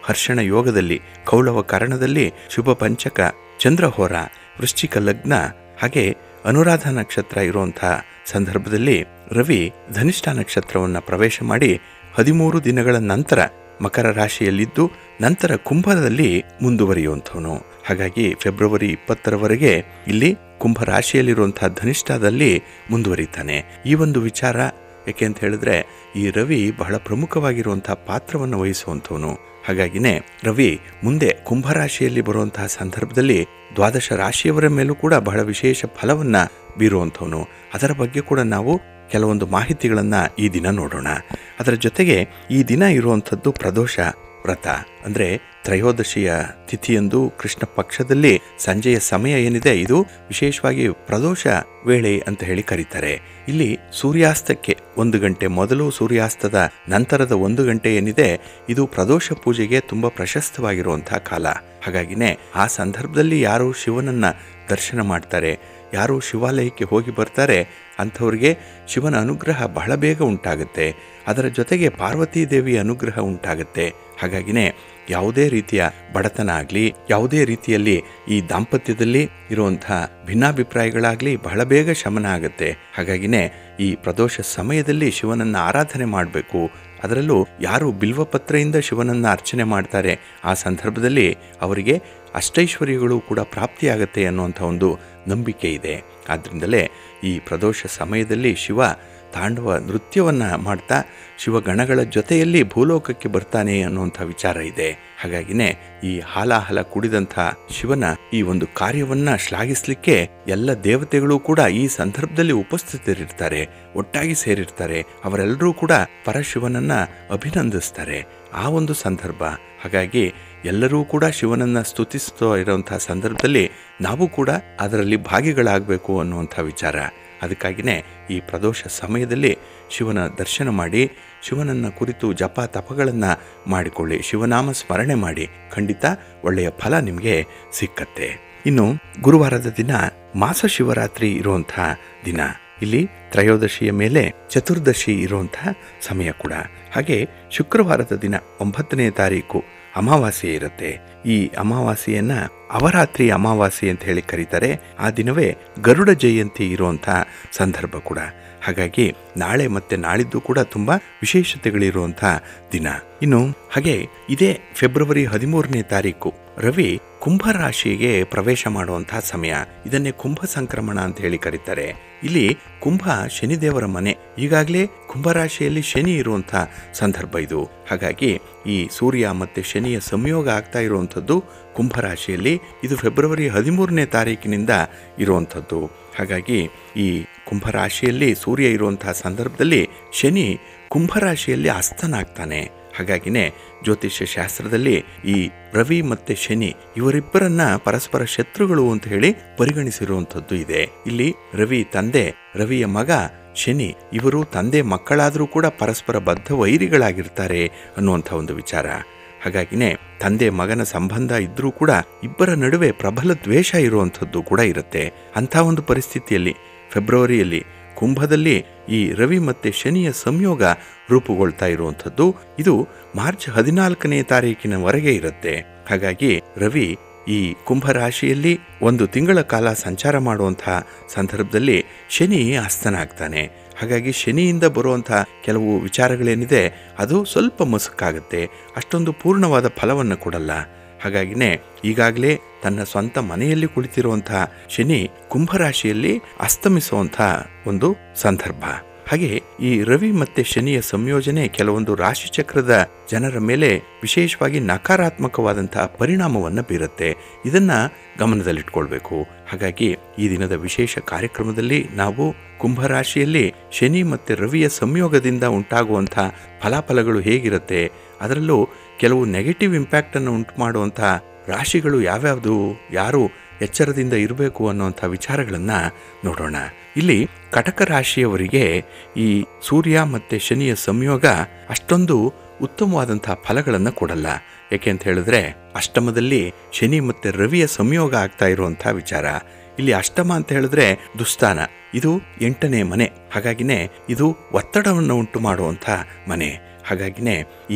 ಹರ್ಷಣ ಯೋಗದಲ್ಲಿ ಕೌಳವ ಕರಣದಲ್ಲಿ ಶುಭ ಪಂಚಕ ಚಂದ್ರಹೋರ ವೃಶ್ಚಿಕ ಲಗ್ನ ಹಾಗೆ ಅನುರಾಧ ನಕ್ಷತ್ರ ಇರುವಂತಹ ಸಂದರ್ಭದಲ್ಲಿ ರವಿ ಧನಿಷ್ಠ ನಕ್ಷತ್ರವನ್ನು ಪ್ರವೇಶ ಮಾಡಿ ಹದಿಮೂರು ದಿನಗಳ ನಂತರ ಮಕರ ರಾಶಿಯಲ್ಲಿದ್ದು ನಂತರ ಕುಂಭದಲ್ಲಿ ಮುಂದುವರಿಯುವಂಥವನು ಹಾಗಾಗಿ ಫೆಬ್ರವರಿ ಇಪ್ಪತ್ತರವರೆಗೆ ಇಲ್ಲಿ ಕುಂಭ ರಾಶಿಯಲ್ಲಿರುವಂತಹ ಧನಿಷ್ಠದಲ್ಲಿ ಮುಂದುವರಿತಾನೆ ಈ ಒಂದು ವಿಚಾರ ಯಾಕೆ ಅಂತ ಹೇಳಿದ್ರೆ ಈ ರವಿ ಬಹಳ ಪ್ರಮುಖವಾಗಿರುವಂತಹ ಪಾತ್ರವನ್ನು ವಹಿಸುವಂಥವನು ಹಾಗಾಗಿನೇ ರವಿ ಮುಂದೆ ಕುಂಭರಾಶಿಯಲ್ಲಿ ಬರುವಂತಹ ಸಂದರ್ಭದಲ್ಲಿ ದ್ವಾದಶ ರಾಶಿಯವರ ಮೇಲೂ ಕೂಡ ಬಹಳ ವಿಶೇಷ ಫಲವನ್ನ ಬೀರುವಂಥವನು ಅದರ ಬಗ್ಗೆ ಕೂಡ ನಾವು ಕೆಲವೊಂದು ಮಾಹಿತಿಗಳನ್ನು ಈ ದಿನ ನೋಡೋಣ ಅದರ ಜೊತೆಗೆ ಈ ದಿನ ಇರುವಂಥದ್ದು ಪ್ರದೋಷ ವ್ರತ ಅಂದರೆ ತ್ರಯೋದಶಿಯ ತಿಥಿಯಂದು ಕೃಷ್ಣ ಪಕ್ಷದಲ್ಲಿ ಸಂಜೆಯ ಸಮಯ ಏನಿದೆ ಇದು ವಿಶೇಷವಾಗಿ ಪ್ರದೋಷ ವೇಳೆ ಅಂತ ಹೇಳಿ ಕರೀತಾರೆ ಇಲ್ಲಿ ಸೂರ್ಯಾಸ್ತಕ್ಕೆ ಒಂದು ಗಂಟೆ ಮೊದಲು ಸೂರ್ಯಾಸ್ತದ ನಂತರದ ಒಂದು ಗಂಟೆ ಏನಿದೆ ಇದು ಪ್ರದೋಷ ಪೂಜೆಗೆ ತುಂಬ ಪ್ರಶಸ್ತವಾಗಿರುವಂತಹ ಕಾಲ ಹಾಗಾಗಿನೇ ಆ ಸಂದರ್ಭದಲ್ಲಿ ಯಾರು ಶಿವನನ್ನ ದರ್ಶನ ಮಾಡ್ತಾರೆ ಯಾರು ಶಿವಾಲಯಕ್ಕೆ ಹೋಗಿ ಬರ್ತಾರೆ ಅಂಥವ್ರಿಗೆ ಶಿವನ ಅನುಗ್ರಹ ಬಹಳ ಬೇಗ ಉಂಟಾಗುತ್ತೆ ಅದರ ಜೊತೆಗೆ ಪಾರ್ವತೀ ದೇವಿಯ ಅನುಗ್ರಹ ಉಂಟಾಗುತ್ತೆ ಹಾಗಾಗಿನೇ ಯಾವುದೇ ರೀತಿಯ ಬಡತನ ಆಗಲಿ ಯಾವುದೇ ರೀತಿಯಲ್ಲಿ ಈ ದಾಂಪತ್ಯದಲ್ಲಿ ಇರುವಂತಹ ಭಿನ್ನಾಭಿಪ್ರಾಯಗಳಾಗಲಿ ಬಹಳ ಬೇಗ ಶಮನ ಆಗುತ್ತೆ ಹಾಗಾಗಿನೇ ಈ ಪ್ರದೋಷ ಸಮಯದಲ್ಲಿ ಶಿವನನ್ನ ಆರಾಧನೆ ಮಾಡಬೇಕು ಅದರಲ್ಲೂ ಯಾರು ಬಿಲ್ವಪತ್ರೆಯಿಂದ ಶಿವನನ್ನ ಅರ್ಚನೆ ಮಾಡ್ತಾರೆ ಆ ಸಂದರ್ಭದಲ್ಲಿ ಅವರಿಗೆ ಅಷ್ಟೈಶ್ವರ್ಯಗಳು ಕೂಡ ಪ್ರಾಪ್ತಿಯಾಗತ್ತೆ ಅನ್ನುವಂಥ ಒಂದು ನಂಬಿಕೆ ಇದೆ ಆದ್ದರಿಂದಲೇ ಈ ಪ್ರದೋಷ ಸಮಯದಲ್ಲಿ ಶಿವ ತಾಂಡವ ನೃತ್ಯವನ್ನ ಮಾಡ್ತಾ ಶಿವಗಣಗಳ ಜೊತೆಯಲ್ಲಿ ಭೂಲೋಕಕ್ಕೆ ಬರ್ತಾನೆ ಅನ್ನುವಂಥ ವಿಚಾರ ಇದೆ ಹಾಗಾಗಿನೇ ಈ ಹಾಲಾಹಲ ಕುಡಿದಂಥ ಶಿವನ ಈ ಒಂದು ಕಾರ್ಯವನ್ನ ಶ್ಲಾಘಿಸ್ಲಿಕ್ಕೆ ಎಲ್ಲ ದೇವತೆಗಳು ಕೂಡ ಈ ಸಂದರ್ಭದಲ್ಲಿ ಉಪಸ್ಥಿತರಿರ್ತಾರೆ ಒಟ್ಟಾಗಿ ಸೇರಿರ್ತಾರೆ ಅವರೆಲ್ಲರೂ ಕೂಡ ಪರಶಿವನನ್ನ ಅಭಿನಂದಿಸ್ತಾರೆ ಆ ಒಂದು ಸಂದರ್ಭ ಹಾಗಾಗಿ ಎಲ್ಲರೂ ಕೂಡ ಶಿವನನ್ನ ಸ್ತುತಿಸ್ತಾ ಇರುವಂತಹ ಸಂದರ್ಭದಲ್ಲಿ ನಾವು ಕೂಡ ಅದರಲ್ಲಿ ಭಾಗಿಗಳಾಗಬೇಕು ಅನ್ನುವಂಥ ವಿಚಾರ ಅದಕ್ಕಾಗಿಯೇ ಈ ಪ್ರದೋಷ ಸಮಯದಲ್ಲಿ ಶಿವನ ದರ್ಶನ ಮಾಡಿ ಶಿವನನ್ನ ಕುರಿತು ಜಪ ತಪಗಳನ್ನು ಮಾಡಿಕೊಳ್ಳಿ ಶಿವನಾಮ ಸ್ಮರಣೆ ಮಾಡಿ ಖಂಡಿತ ಒಳ್ಳೆಯ ಫಲ ನಿಮಗೆ ಸಿಕ್ಕತ್ತೆ ಇನ್ನು ಗುರುವಾರದ ದಿನ ಮಾಸ ಶಿವರಾತ್ರಿ ಇರುವಂತಹ ದಿನ ಇಲ್ಲಿ ತ್ರಯೋದಶಿಯ ಮೇಲೆ ಚತುರ್ದಶಿ ಇರುವಂತಹ ಸಮಯ ಕೂಡ ಹಾಗೆ ಶುಕ್ರವಾರದ ದಿನ ಒಂಬತ್ತನೇ ತಾರೀಕು ಅಮಾವಾಸ್ಯೆ ಇರುತ್ತೆ ಈ ಅಮಾವಾಸ್ಯೆಯನ್ನ ಅವರಾತ್ರಿ ಅಮಾವಾಸ್ಯೆ ಅಂತ ಹೇಳಿ ಕರೀತಾರೆ ಆ ದಿನವೇ ಗರುಡ ಜಯಂತಿ ಇರುವಂತಹ ಸಂದರ್ಭ ಕೂಡ ಹಾಗಾಗಿ ನಾಳೆ ಮತ್ತೆ ನಾಳಿದ್ದು ಕೂಡ ತುಂಬಾ ವಿಶೇಷತೆಗಳಿರುವಂತಹ ದಿನ ಇನ್ನು ಹಾಗೆ ಇದೇ ಫೆಬ್ರವರಿ ಹದಿಮೂರನೇ ತಾರೀಕು ರವಿ ಕುಂಭ ರಾಶಿಗೆ ಪ್ರವೇಶ ಮಾಡುವಂತಹ ಸಮಯ ಇದನ್ನೇ ಕುಂಭ ಸಂಕ್ರಮಣ ಅಂತ ಹೇಳಿ ಕರೀತಾರೆ ಇಲ್ಲಿ ಕುಂಭ ಶನಿದೇವರ ಮನೆ ಈಗಾಗಲೇ ಕುಂಭರಾಶಿಯಲ್ಲಿ ಶನಿ ಇರುವಂತಹ ಸಂದರ್ಭ ಇದು ಹಾಗಾಗಿ ಈ ಸೂರ್ಯ ಮತ್ತೆ ಶನಿಯ ಸಂಯೋಗ ಆಗ್ತಾ ಇರುವಂಥದ್ದು ಕುಂಭರಾಶಿಯಲ್ಲಿ ಇದು ಫೆಬ್ರವರಿ ಹದಿಮೂರನೇ ತಾರೀಕಿನಿಂದ ಇರುವಂಥದ್ದು ಹಾಗಾಗಿ ಈ ಕುಂಭರಾಶಿಯಲ್ಲಿ ಸೂರ್ಯ ಇರುವಂತಹ ಸಂದರ್ಭದಲ್ಲಿ ಶನಿ ಕುಂಭರಾಶಿಯಲ್ಲಿ ಅಸ್ತನಾಗ್ತಾನೆ ಹಾಗಾಗಿನೇ ಜ್ಯೋತಿಷ್ಯ ಶಾಸ್ತ್ರದಲ್ಲಿ ಈ ರವಿ ಮತ್ತೆ ಶನಿ ಇವರಿಬ್ಬರನ್ನ ಪರಸ್ಪರ ಶತ್ರುಗಳು ಅಂತ ಹೇಳಿ ಪರಿಗಣಿಸಿರುವಂಥದ್ದು ಇದೆ ಇಲ್ಲಿ ರವಿ ತಂದೆ ರವಿಯ ಮಗ ಶನಿ ಇವರು ತಂದೆ ಮಕ್ಕಳಾದರೂ ಕೂಡ ಪರಸ್ಪರ ಬದ್ಧ ವೈರಿಗಳಾಗಿರ್ತಾರೆ ಅನ್ನುವಂಥ ಒಂದು ವಿಚಾರ ಹಾಗಾಗಿನೇ ತಂದೆ ಮಗನ ಸಂಬಂಧ ಇದ್ರೂ ಕೂಡ ಇಬ್ಬರ ನಡುವೆ ಪ್ರಬಲ ದ್ವೇಷ ಇರುವಂಥದ್ದು ಕೂಡ ಇರುತ್ತೆ ಅಂಥ ಒಂದು ಪರಿಸ್ಥಿತಿಯಲ್ಲಿ ಫೆಬ್ರವರಿಯಲ್ಲಿ ಕುಂಭದಲ್ಲಿ ಈ ರವಿ ಮತ್ತೆ ಶನಿಯ ಸಂಯೋಗ ರೂಪುಗೊಳ್ತಾ ಇರುವಂಥದ್ದು ಇದು ಮಾರ್ಚ್ ಹದಿನಾಲ್ಕನೇ ತಾರೀಕಿನವರೆಗೆ ಇರುತ್ತೆ ಹಾಗಾಗಿ ರವಿ ಈ ಕುಂಭ ರಾಶಿಯಲ್ಲಿ ಒಂದು ತಿಂಗಳ ಕಾಲ ಸಂಚಾರ ಮಾಡುವಂತಹ ಸಂದರ್ಭದಲ್ಲಿ ಶನಿ ಅಸ್ತನಾಗ್ತಾನೆ ಹಾಗಾಗಿ ಶನಿಯಿಂದ ಬರುವಂತಹ ಕೆಲವು ವಿಚಾರಗಳೇನಿದೆ ಅದು ಸ್ವಲ್ಪ ಮಸುಕಾಗುತ್ತೆ ಅಷ್ಟೊಂದು ಪೂರ್ಣವಾದ ಫಲವನ್ನು ಕೊಡಲ್ಲ ಹಾಗಾಗಿನೇ ಈಗಾಗಲೇ ತನ್ನ ಸ್ವಂತ ಮನೆಯಲ್ಲಿ ಕುಳಿತಿರುವಂತಹ ಶನಿ ಕುಂಭರಾಶಿಯಲ್ಲಿ ಅಸ್ತಮಿಸುವಂತಹ ಒಂದು ಸಂದರ್ಭ ಹಾಗೆ ಈ ರವಿ ಮತ್ತೆ ಶನಿಯ ಸಂಯೋಜನೆ ಕೆಲವೊಂದು ರಾಶಿಚಕ್ರದ ಜನರ ಮೇಲೆ ವಿಶೇಷವಾಗಿ ನಕಾರಾತ್ಮಕವಾದಂತಹ ಪರಿಣಾಮವನ್ನು ಬೀರುತ್ತೆ ಇದನ್ನ ಗಮನದಲ್ಲಿಟ್ಕೊಳ್ಬೇಕು ಹಾಗಾಗಿ ಈ ದಿನದ ವಿಶೇಷ ಕಾರ್ಯಕ್ರಮದಲ್ಲಿ ನಾವು ಕುಂಭರಾಶಿಯಲ್ಲಿ ಶನಿ ಮತ್ತೆ ರವಿಯ ಸಂಯೋಗದಿಂದ ಉಂಟಾಗುವಂತಹ ಫಲಾಫಲಗಳು ಹೇಗಿರುತ್ತೆ ಅದರಲ್ಲೂ ಕೆಲವು ನೆಗೆಟಿವ್ ಇಂಪ್ಯಾಕ್ಟ್ ಅನ್ನು ಉಂಟು ಮಾಡುವಂತಹ ರಾಶಿಗಳು ಯಾವ್ಯಾವುದು ಯಾರು ಎಚ್ಚರದಿಂದ ಇರಬೇಕು ಅನ್ನುವಂಥ ವಿಚಾರಗಳನ್ನು ನೋಡೋಣ ಇಲ್ಲಿ ಕಟಕ ರಾಶಿಯವರಿಗೆ ಈ ಸೂರ್ಯ ಮತ್ತೆ ಶನಿಯ ಸಂಯೋಗ ಅಷ್ಟೊಂದು ಉತ್ತಮವಾದಂತಹ ಫಲಗಳನ್ನು ಕೊಡಲ್ಲ ಯಾಕೆ ಅಂತ ಹೇಳಿದ್ರೆ ಅಷ್ಟಮದಲ್ಲಿ ಶನಿ ಮತ್ತೆ ರವಿಯ ಸಂಯೋಗ ಆಗ್ತಾ ಇರುವಂತಹ ವಿಚಾರ ಇಲ್ಲಿ ಅಷ್ಟಮ ಅಂತ ಹೇಳಿದ್ರೆ ದುಸ್ಥಾನ ಇದು ಎಂಟನೇ ಮನೆ ಹಾಗಾಗಿನೇ ಇದು ಒತ್ತಡವನ್ನು ಉಂಟು ಮಾಡುವಂಥ ಮನೆ ಹಾಗಾಗಿನೇ ಈ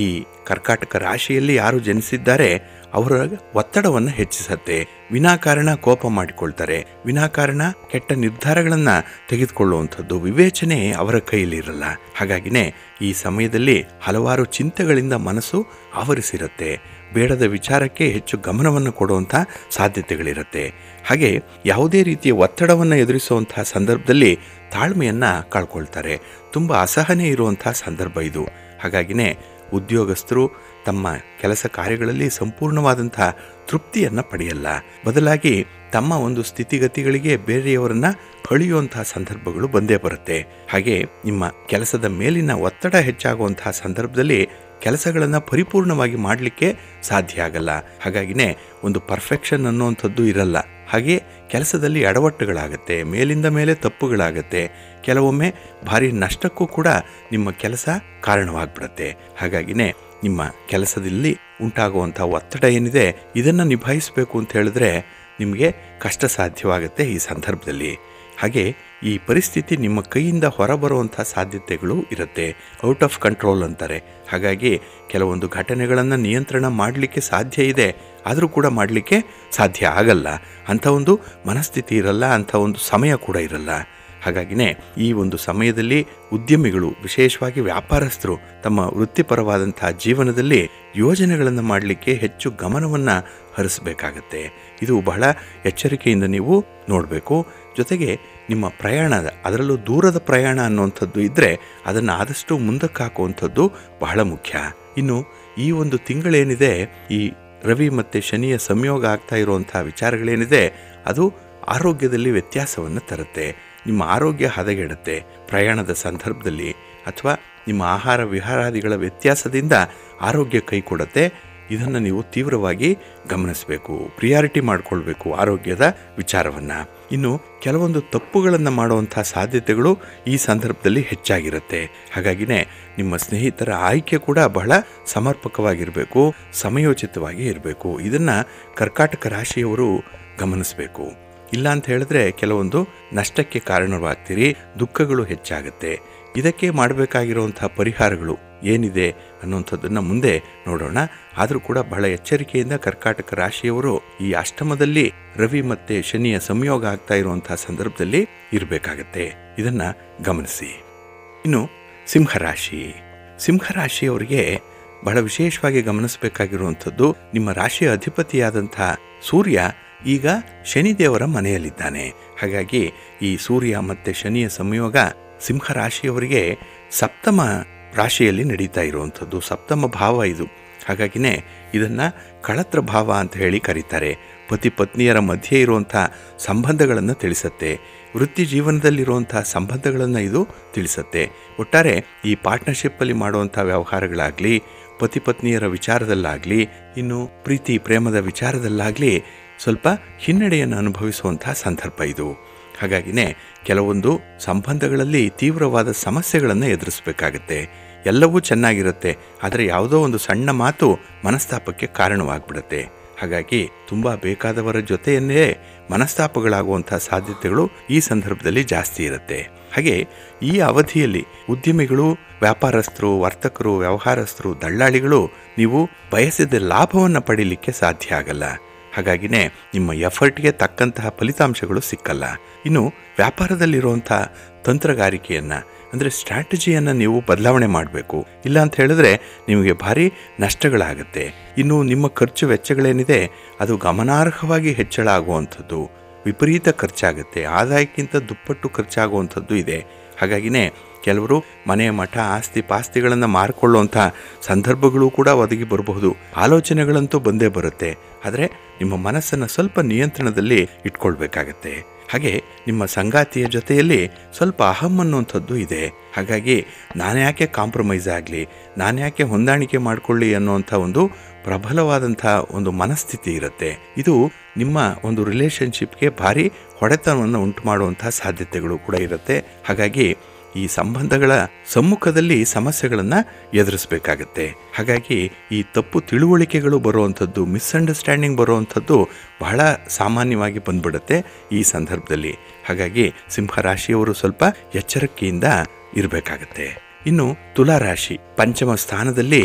ಕರ್ಕಾಟಕ ರಾಶಿಯಲ್ಲಿ ಯಾರು ಜನಿಸಿದ್ದಾರೆ ಅವರ ಒತ್ತಡವನ್ನು ಹೆಚ್ಚಿಸತ್ತೆ ವಿನಾಕಾರಣ ಕೋಪ ಮಾಡಿಕೊಳ್ತಾರೆ ವಿನಾಕಾರಣ ಕೆಟ್ಟ ನಿರ್ಧಾರಗಳನ್ನ ತೆಗೆದುಕೊಳ್ಳುವಂಥದ್ದು ವಿವೇಚನೆ ಅವರ ಕೈಯಲ್ಲಿರಲ್ಲ ಹಾಗಾಗಿನೇ ಈ ಸಮಯದಲ್ಲಿ ಹಲವಾರು ಚಿಂತೆಗಳಿಂದ ಮನಸ್ಸು ಆವರಿಸಿರುತ್ತೆ ಬೇಡದ ವಿಚಾರಕ್ಕೆ ಹೆಚ್ಚು ಗಮನವನ್ನು ಕೊಡುವಂಥ ಸಾಧ್ಯತೆಗಳಿರುತ್ತೆ ಹಾಗೆ ಯಾವುದೇ ರೀತಿಯ ಒತ್ತಡವನ್ನು ಎದುರಿಸುವಂತಹ ಸಂದರ್ಭದಲ್ಲಿ ತಾಳ್ಮೆಯನ್ನು ಕಳ್ಕೊಳ್ತಾರೆ ತುಂಬ ಅಸಹನೆ ಇರುವಂಥ ಸಂದರ್ಭ ಇದು ಹಾಗಾಗಿನೇ ಉದ್ಯೋಗಸ್ಥರು ತಮ್ಮ ಕೆಲಸ ಕಾರ್ಯಗಳಲ್ಲಿ ಸಂಪೂರ್ಣವಾದಂಥ ತೃಪ್ತಿಯನ್ನು ಪಡೆಯಲ್ಲ ಬದಲಾಗಿ ತಮ್ಮ ಒಂದು ಸ್ಥಿತಿಗತಿಗಳಿಗೆ ಬೇರೆಯವರನ್ನ ಹಳಿಯುವಂತಹ ಸಂದರ್ಭಗಳು ಬಂದೇ ಬರುತ್ತೆ ಹಾಗೆ ನಿಮ್ಮ ಕೆಲಸದ ಮೇಲಿನ ಒತ್ತಡ ಹೆಚ್ಚಾಗುವಂತಹ ಸಂದರ್ಭದಲ್ಲಿ ಕೆಲಸಗಳನ್ನು ಪರಿಪೂರ್ಣವಾಗಿ ಮಾಡಲಿಕ್ಕೆ ಸಾಧ್ಯ ಆಗಲ್ಲ ಹಾಗಾಗಿನೇ ಒಂದು ಪರ್ಫೆಕ್ಷನ್ ಅನ್ನುವಂಥದ್ದು ಇರಲ್ಲ ಹಾಗೆ ಕೆಲಸದಲ್ಲಿ ಎಡವಟ್ಟುಗಳಾಗತ್ತೆ ಮೇಲಿಂದ ಮೇಲೆ ತಪ್ಪುಗಳಾಗತ್ತೆ ಕೆಲವೊಮ್ಮೆ ಭಾರಿ ನಷ್ಟಕ್ಕೂ ಕೂಡ ನಿಮ್ಮ ಕೆಲಸ ಕಾರಣವಾಗ್ಬಿಡತ್ತೆ ಹಾಗಾಗಿನೇ ನಿಮ್ಮ ಕೆಲಸದಲ್ಲಿ ಉಂಟಾಗುವಂಥ ಒತ್ತಡ ಏನಿದೆ ಇದನ್ನು ನಿಭಾಯಿಸಬೇಕು ಅಂತ ಹೇಳಿದ್ರೆ ನಿಮಗೆ ಕಷ್ಟ ಸಾಧ್ಯವಾಗುತ್ತೆ ಈ ಸಂದರ್ಭದಲ್ಲಿ ಹಾಗೆ ಈ ಪರಿಸ್ಥಿತಿ ನಿಮ್ಮ ಕೈಯಿಂದ ಹೊರಬರುವಂಥ ಸಾಧ್ಯತೆಗಳು ಇರುತ್ತೆ ಔಟ್ ಆಫ್ ಕಂಟ್ರೋಲ್ ಅಂತಾರೆ ಹಾಗಾಗಿ ಕೆಲವೊಂದು ಘಟನೆಗಳನ್ನು ನಿಯಂತ್ರಣ ಮಾಡಲಿಕ್ಕೆ ಸಾಧ್ಯ ಇದೆ ಆದರೂ ಕೂಡ ಮಾಡಲಿಕ್ಕೆ ಸಾಧ್ಯ ಆಗಲ್ಲ ಅಂಥ ಒಂದು ಮನಸ್ಥಿತಿ ಇರಲ್ಲ ಅಂಥ ಒಂದು ಸಮಯ ಕೂಡ ಇರಲ್ಲ ಹಾಗಾಗಿನೇ ಈ ಒಂದು ಸಮಯದಲ್ಲಿ ಉದ್ಯಮಿಗಳು ವಿಶೇಷವಾಗಿ ವ್ಯಾಪಾರಸ್ಥರು ತಮ್ಮ ವೃತ್ತಿಪರವಾದಂತಹ ಜೀವನದಲ್ಲಿ ಯೋಜನೆಗಳನ್ನು ಮಾಡಲಿಕ್ಕೆ ಹೆಚ್ಚು ಗಮನವನ್ನು ಹರಿಸಬೇಕಾಗತ್ತೆ ಇದು ಬಹಳ ಎಚ್ಚರಿಕೆಯಿಂದ ನೀವು ನೋಡಬೇಕು ಜೊತೆಗೆ ನಿಮ್ಮ ಪ್ರಯಾಣದ ಅದರಲ್ಲೂ ದೂರದ ಪ್ರಯಾಣ ಅನ್ನುವಂಥದ್ದು ಇದ್ದರೆ ಅದನ್ನು ಆದಷ್ಟು ಮುಂದಕ್ಕೆ ಹಾಕುವಂಥದ್ದು ಬಹಳ ಮುಖ್ಯ ಇನ್ನು ಈ ಒಂದು ತಿಂಗಳೇನಿದೆ ಈ ರವಿ ಮತ್ತು ಶನಿಯ ಸಂಯೋಗ ಆಗ್ತಾ ಇರುವಂಥ ವಿಚಾರಗಳೇನಿದೆ ಅದು ಆರೋಗ್ಯದಲ್ಲಿ ವ್ಯತ್ಯಾಸವನ್ನು ತರುತ್ತೆ ನಿಮ್ಮ ಆರೋಗ್ಯ ಹದಗೆಡುತ್ತೆ ಪ್ರಯಾಣದ ಸಂದರ್ಭದಲ್ಲಿ ಅಥವಾ ನಿಮ್ಮ ಆಹಾರ ವಿಹಾರಾದಿಗಳ ವ್ಯತ್ಯಾಸದಿಂದ ಆರೋಗ್ಯ ಕೈ ಕೊಡುತ್ತೆ ಇದನ್ನು ನೀವು ತೀವ್ರವಾಗಿ ಗಮನಿಸಬೇಕು ಪ್ರಿಯಾರಿಟಿ ಮಾಡಿಕೊಳ್ಬೇಕು ಆರೋಗ್ಯದ ವಿಚಾರವನ್ನು ಇನ್ನು ಕೆಲವೊಂದು ತಪ್ಪುಗಳನ್ನು ಮಾಡುವಂಥ ಸಾಧ್ಯತೆಗಳು ಈ ಸಂದರ್ಭದಲ್ಲಿ ಹೆಚ್ಚಾಗಿರುತ್ತೆ ಹಾಗಾಗಿನೇ ನಿಮ್ಮ ಸ್ನೇಹಿತರ ಆಯ್ಕೆ ಕೂಡ ಬಹಳ ಸಮರ್ಪಕವಾಗಿರಬೇಕು ಸಮಯೋಚಿತವಾಗಿ ಇರಬೇಕು ಇದನ್ನು ಕರ್ಕಾಟಕ ರಾಶಿಯವರು ಗಮನಿಸಬೇಕು ಇಲ್ಲ ಅಂತ ಹೇಳಿದ್ರೆ ಕೆಲವೊಂದು ನಷ್ಟಕ್ಕೆ ಕಾರಣವಾಗ್ತೀರಿ ದುಃಖಗಳು ಹೆಚ್ಚಾಗುತ್ತೆ ಇದಕ್ಕೆ ಮಾಡಬೇಕಾಗಿರುವಂತಹ ಪರಿಹಾರಗಳು ಏನಿದೆ ಅನ್ನುವಂಥದ್ದನ್ನು ಮುಂದೆ ನೋಡೋಣ ಆದರೂ ಕೂಡ ಬಹಳ ಎಚ್ಚರಿಕೆಯಿಂದ ಕರ್ಕಾಟಕ ರಾಶಿಯವರು ಈ ಅಷ್ಟಮದಲ್ಲಿ ರವಿ ಮತ್ತೆ ಶನಿಯ ಸಂಯೋಗ ಆಗ್ತಾ ಇರುವಂತಹ ಸಂದರ್ಭದಲ್ಲಿ ಇರಬೇಕಾಗತ್ತೆ ಇದನ್ನ ಗಮನಿಸಿ ಇನ್ನು ಸಿಂಹರಾಶಿ ಸಿಂಹರಾಶಿಯವರಿಗೆ ಬಹಳ ವಿಶೇಷವಾಗಿ ಗಮನಿಸಬೇಕಾಗಿರುವಂಥದ್ದು ನಿಮ್ಮ ರಾಶಿಯ ಅಧಿಪತಿಯಾದಂಥ ಸೂರ್ಯ ಈಗ ಶನಿದೇವರ ಮನೆಯಲ್ಲಿದ್ದಾನೆ ಹಾಗಾಗಿ ಈ ಸೂರ್ಯ ಮತ್ತು ಶನಿಯ ಸಂಯೋಗ ಸಿಂಹರಾಶಿಯವರಿಗೆ ಸಪ್ತಮ ರಾಶಿಯಲ್ಲಿ ನಡೀತಾ ಇರುವಂಥದ್ದು ಸಪ್ತಮ ಭಾವ ಇದು ಹಾಗಾಗಿನೇ ಇದನ್ನು ಕಳತ್ರ ಭಾವ ಅಂತ ಹೇಳಿ ಕರೀತಾರೆ ಪತಿ ಪತ್ನಿಯರ ಮಧ್ಯೆ ಇರುವಂಥ ಸಂಬಂಧಗಳನ್ನು ತಿಳಿಸತ್ತೆ ವೃತ್ತಿ ಜೀವನದಲ್ಲಿರುವಂಥ ಸಂಬಂಧಗಳನ್ನು ಇದು ತಿಳಿಸತ್ತೆ ಒಟ್ಟಾರೆ ಈ ಪಾರ್ಟ್ನರ್ಶಿಪ್ಪಲ್ಲಿ ಮಾಡುವಂಥ ವ್ಯವಹಾರಗಳಾಗಲಿ ಪತಿ ಪತ್ನಿಯರ ವಿಚಾರದಲ್ಲಾಗಲಿ ಇನ್ನು ಪ್ರೀತಿ ಪ್ರೇಮದ ವಿಚಾರದಲ್ಲಾಗಲಿ ಸ್ವಲ್ಪ ಹಿನ್ನಡೆಯನ್ನು ಅನುಭವಿಸುವಂಥ ಸಂದರ್ಭ ಇದು ಹಾಗಾಗಿನೇ ಕೆಲವೊಂದು ಸಂಬಂಧಗಳಲ್ಲಿ ತೀವ್ರವಾದ ಸಮಸ್ಯೆಗಳನ್ನು ಎದುರಿಸಬೇಕಾಗತ್ತೆ ಎಲ್ಲವೂ ಚೆನ್ನಾಗಿರುತ್ತೆ ಆದರೆ ಯಾವುದೋ ಒಂದು ಸಣ್ಣ ಮಾತು ಮನಸ್ತಾಪಕ್ಕೆ ಕಾರಣವಾಗ್ಬಿಡುತ್ತೆ ಹಾಗಾಗಿ ತುಂಬ ಬೇಕಾದವರ ಜೊತೆಯನ್ನೇ ಮನಸ್ತಾಪಗಳಾಗುವಂಥ ಸಾಧ್ಯತೆಗಳು ಈ ಸಂದರ್ಭದಲ್ಲಿ ಜಾಸ್ತಿ ಇರುತ್ತೆ ಹಾಗೆ ಈ ಅವಧಿಯಲ್ಲಿ ಉದ್ಯಮಿಗಳು ವ್ಯಾಪಾರಸ್ಥರು ವರ್ತಕರು ವ್ಯವಹಾರಸ್ಥರು ದಳ್ಳಾಳಿಗಳು ನೀವು ಬಯಸಿದ ಲಾಭವನ್ನು ಪಡೀಲಿಕ್ಕೆ ಸಾಧ್ಯ ಆಗಲ್ಲ ಹಾಗಾಗಿನೇ ನಿಮ್ಮ ಎಫರ್ಟ್ಗೆ ತಕ್ಕಂತಹ ಫಲಿತಾಂಶಗಳು ಸಿಕ್ಕಲ್ಲ ಇನ್ನು ವ್ಯಾಪಾರದಲ್ಲಿರುವಂಥ ತಂತ್ರಗಾರಿಕೆಯನ್ನು ಅಂದರೆ ಸ್ಟ್ರಾಟಜಿಯನ್ನು ನೀವು ಬದಲಾವಣೆ ಮಾಡಬೇಕು ಇಲ್ಲ ಅಂತ ಹೇಳಿದ್ರೆ ನಿಮಗೆ ಭಾರಿ ನಷ್ಟಗಳಾಗುತ್ತೆ ಇನ್ನು ನಿಮ್ಮ ಖರ್ಚು ವೆಚ್ಚಗಳೇನಿದೆ ಅದು ಗಮನಾರ್ಹವಾಗಿ ಹೆಚ್ಚಳ ಆಗುವಂಥದ್ದು ವಿಪರೀತ ಖರ್ಚಾಗುತ್ತೆ ಆದಾಯಕ್ಕಿಂತ ದುಪ್ಪಟ್ಟು ಖರ್ಚಾಗುವಂಥದ್ದು ಇದೆ ಹಾಗಾಗಿನೇ ಕೆಲವರು ಮನೆ ಮಠ ಆಸ್ತಿ ಪಾಸ್ತಿಗಳನ್ನು ಮಾರಿಕೊಳ್ಳುವಂಥ ಸಂದರ್ಭಗಳು ಕೂಡ ಒದಗಿ ಬರಬಹುದು ಆಲೋಚನೆಗಳಂತೂ ಬಂದೇ ಬರುತ್ತೆ ಆದರೆ ನಿಮ್ಮ ಮನಸ್ಸನ್ನು ಸ್ವಲ್ಪ ನಿಯಂತ್ರಣದಲ್ಲಿ ಇಟ್ಕೊಳ್ಬೇಕಾಗತ್ತೆ ಹಾಗೆ ನಿಮ್ಮ ಸಂಗಾತಿಯ ಜೊತೆಯಲ್ಲಿ ಸ್ವಲ್ಪ ಅಹಂ ಅನ್ನುವಂಥದ್ದು ಇದೆ ಹಾಗಾಗಿ ನಾನ್ಯಾಕೆ ಕಾಂಪ್ರಮೈಸ್ ಆಗಲಿ ನಾನ್ಯಾಕೆ ಹೊಂದಾಣಿಕೆ ಮಾಡಿಕೊಳ್ಳಿ ಅನ್ನುವಂಥ ಒಂದು ಪ್ರಬಲವಾದಂಥ ಒಂದು ಮನಸ್ಥಿತಿ ಇರುತ್ತೆ ಇದು ನಿಮ್ಮ ಒಂದು ರಿಲೇಷನ್ಶಿಪ್ಗೆ ಭಾರಿ ಹೊಡೆತವನ್ನು ಉಂಟು ಮಾಡುವಂಥ ಸಾಧ್ಯತೆಗಳು ಕೂಡ ಇರುತ್ತೆ ಹಾಗಾಗಿ ಈ ಸಂಬಂಧಗಳ ಸಮ್ಮುಖದಲ್ಲಿ ಸಮಸ್ಯೆಗಳನ್ನು ಎದುರಿಸಬೇಕಾಗತ್ತೆ ಹಾಗಾಗಿ ಈ ತಪ್ಪು ತಿಳುವಳಿಕೆಗಳು ಬರುವಂಥದ್ದು ಮಿಸ್ಅಂಡರ್ಸ್ಟ್ಯಾಂಡಿಂಗ್ ಬರುವಂಥದ್ದು ಬಹಳ ಸಾಮಾನ್ಯವಾಗಿ ಬಂದ್ಬಿಡುತ್ತೆ ಈ ಸಂದರ್ಭದಲ್ಲಿ ಹಾಗಾಗಿ ಸಿಂಹರಾಶಿಯವರು ಸ್ವಲ್ಪ ಎಚ್ಚರಿಕೆಯಿಂದ ಇರಬೇಕಾಗತ್ತೆ ಇನ್ನು ತುಲಾರಾಶಿ ಪಂಚಮ ಸ್ಥಾನದಲ್ಲಿ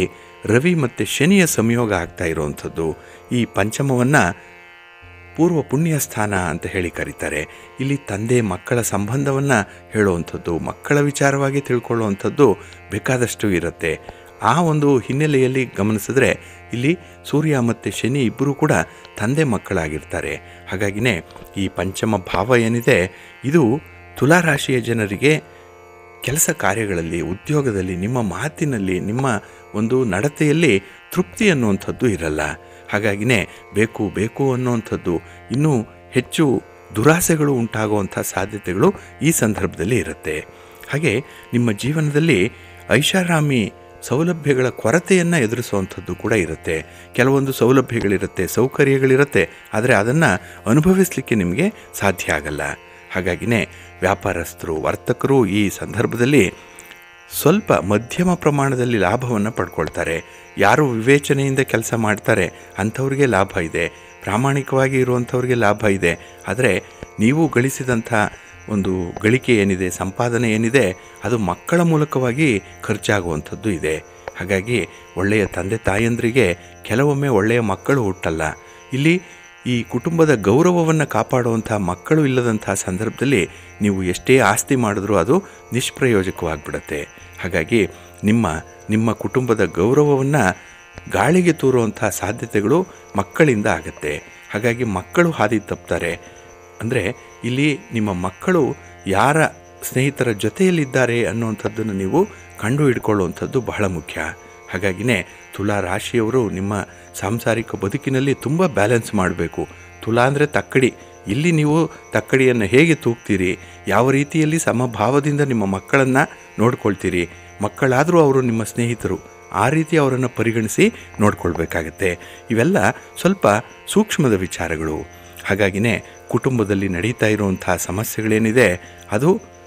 ರವಿ ಮತ್ತು ಶನಿಯ ಸಂಯೋಗ ಆಗ್ತಾ ಇರುವಂಥದ್ದು ಈ ಪಂಚಮವನ್ನು ಪೂರ್ವ ಪುಣ್ಯ ಸ್ಥಾನ ಅಂತ ಹೇಳಿ ಕರೀತಾರೆ ಇಲ್ಲಿ ತಂದೆ ಮಕ್ಕಳ ಸಂಬಂಧವನ್ನು ಹೇಳುವಂಥದ್ದು ಮಕ್ಕಳ ವಿಚಾರವಾಗಿ ತಿಳ್ಕೊಳ್ಳುವಂಥದ್ದು ಬೇಕಾದಷ್ಟು ಇರುತ್ತೆ ಆ ಒಂದು ಹಿನ್ನೆಲೆಯಲ್ಲಿ ಗಮನಿಸಿದ್ರೆ ಇಲ್ಲಿ ಸೂರ್ಯ ಮತ್ತು ಶನಿ ಇಬ್ಬರೂ ಕೂಡ ತಂದೆ ಮಕ್ಕಳಾಗಿರ್ತಾರೆ ಹಾಗಾಗಿನೇ ಈ ಪಂಚಮ ಭಾವ ಏನಿದೆ ಇದು ತುಲಾರಾಶಿಯ ಜನರಿಗೆ ಕೆಲಸ ಕಾರ್ಯಗಳಲ್ಲಿ ಉದ್ಯೋಗದಲ್ಲಿ ನಿಮ್ಮ ಮಾತಿನಲ್ಲಿ ನಿಮ್ಮ ಒಂದು ನಡತೆಯಲ್ಲಿ ತೃಪ್ತಿ ಅನ್ನುವಂಥದ್ದು ಇರಲ್ಲ ಹಾಗಾಗಿನೇ ಬೇಕು ಬೇಕು ಅನ್ನುವಂಥದ್ದು ಇನ್ನೂ ಹೆಚ್ಚು ದುರಾಸೆಗಳು ಉಂಟಾಗುವಂಥ ಸಾಧ್ಯತೆಗಳು ಈ ಸಂದರ್ಭದಲ್ಲಿ ಇರುತ್ತೆ ಹಾಗೆ ನಿಮ್ಮ ಜೀವನದಲ್ಲಿ ಐಷಾರಾಮಿ ಸೌಲಭ್ಯಗಳ ಕೊರತೆಯನ್ನು ಎದುರಿಸುವಂಥದ್ದು ಕೂಡ ಇರುತ್ತೆ ಕೆಲವೊಂದು ಸೌಲಭ್ಯಗಳಿರುತ್ತೆ ಸೌಕರ್ಯಗಳಿರುತ್ತೆ ಆದರೆ ಅದನ್ನು ಅನುಭವಿಸಲಿಕ್ಕೆ ನಿಮಗೆ ಸಾಧ್ಯ ಆಗಲ್ಲ ಹಾಗಾಗಿನೇ ವ್ಯಾಪಾರಸ್ಥರು ವರ್ತಕರು ಈ ಸಂದರ್ಭದಲ್ಲಿ ಸ್ವಲ್ಪ ಮಧ್ಯಮ ಪ್ರಮಾಣದಲ್ಲಿ ಲಾಭವನ್ನು ಪಡ್ಕೊಳ್ತಾರೆ ಯಾರು ವಿವೇಚನೆಯಿಂದ ಕೆಲಸ ಮಾಡ್ತಾರೆ ಅಂಥವ್ರಿಗೆ ಲಾಭ ಇದೆ ಪ್ರಾಮಾಣಿಕವಾಗಿ ಇರುವಂಥವ್ರಿಗೆ ಲಾಭ ಇದೆ ಆದರೆ ನೀವು ಗಳಿಸಿದಂಥ ಒಂದು ಗಳಿಕೆ ಏನಿದೆ ಸಂಪಾದನೆ ಏನಿದೆ ಅದು ಮಕ್ಕಳ ಮೂಲಕವಾಗಿ ಖರ್ಚಾಗುವಂಥದ್ದು ಇದೆ ಹಾಗಾಗಿ ಒಳ್ಳೆಯ ತಂದೆ ತಾಯಂದ್ರಿಗೆ ಕೆಲವೊಮ್ಮೆ ಒಳ್ಳೆಯ ಮಕ್ಕಳು ಹುಟ್ಟಲ್ಲ ಇಲ್ಲಿ ಈ ಕುಟುಂಬದ ಗೌರವವನ್ನು ಕಾಪಾಡುವಂಥ ಮಕ್ಕಳು ಇಲ್ಲದಂಥ ಸಂದರ್ಭದಲ್ಲಿ ನೀವು ಎಷ್ಟೇ ಆಸ್ತಿ ಮಾಡಿದ್ರೂ ಅದು ನಿಷ್ಪ್ರಯೋಜಕವಾಗಿಬಿಡುತ್ತೆ ಹಾಗಾಗಿ ನಿಮ್ಮ ನಿಮ್ಮ ಕುಟುಂಬದ ಗೌರವವನ್ನು ಗಾಳಿಗೆ ತೂರುವಂಥ ಸಾಧ್ಯತೆಗಳು ಮಕ್ಕಳಿಂದ ಆಗುತ್ತೆ ಹಾಗಾಗಿ ಮಕ್ಕಳು ಹಾದಿ ತಪ್ತಾರೆ ಅಂದರೆ ಇಲ್ಲಿ ನಿಮ್ಮ ಮಕ್ಕಳು ಯಾರ ಸ್ನೇಹಿತರ ಜೊತೆಯಲ್ಲಿದ್ದಾರೆ ಅನ್ನುವಂಥದ್ದನ್ನು ನೀವು ಕಂಡು ಹಿಡ್ಕೊಳ್ಳುವಂಥದ್ದು ಬಹಳ ಮುಖ್ಯ ಹಾಗಾಗಿನೇ ತುಲಾ ರಾಶಿಯವರು ನಿಮ್ಮ ಸಾಂಸಾರಿಕ ಬದುಕಿನಲ್ಲಿ ತುಂಬ ಬ್ಯಾಲೆನ್ಸ್ ಮಾಡಬೇಕು ತುಲಾ ಅಂದರೆ ತಕ್ಕಡಿ ಇಲ್ಲಿ ನೀವು ತಕ್ಕಡಿಯನ್ನು ಹೇಗೆ ತೂಗ್ತೀರಿ ಯಾವ ರೀತಿಯಲ್ಲಿ ಸಮಭಾವದಿಂದ ನಿಮ್ಮ ಮಕ್ಕಳನ್ನು ನೋಡ್ಕೊಳ್ತೀರಿ ಮಕ್ಕಳಾದರೂ ಅವರು ನಿಮ್ಮ ಸ್ನೇಹಿತರು ಆ ರೀತಿ ಅವರನ್ನು ಪರಿಗಣಿಸಿ ನೋಡ್ಕೊಳ್ಬೇಕಾಗತ್ತೆ ಇವೆಲ್ಲ ಸ್ವಲ್ಪ ಸೂಕ್ಷ್ಮದ ವಿಚಾರಗಳು ಹಾಗಾಗಿನೇ ಕುಟುಂಬದಲ್ಲಿ ನಡೀತಾ ಇರುವಂಥ ಸಮಸ್ಯೆಗಳೇನಿದೆ ಅದು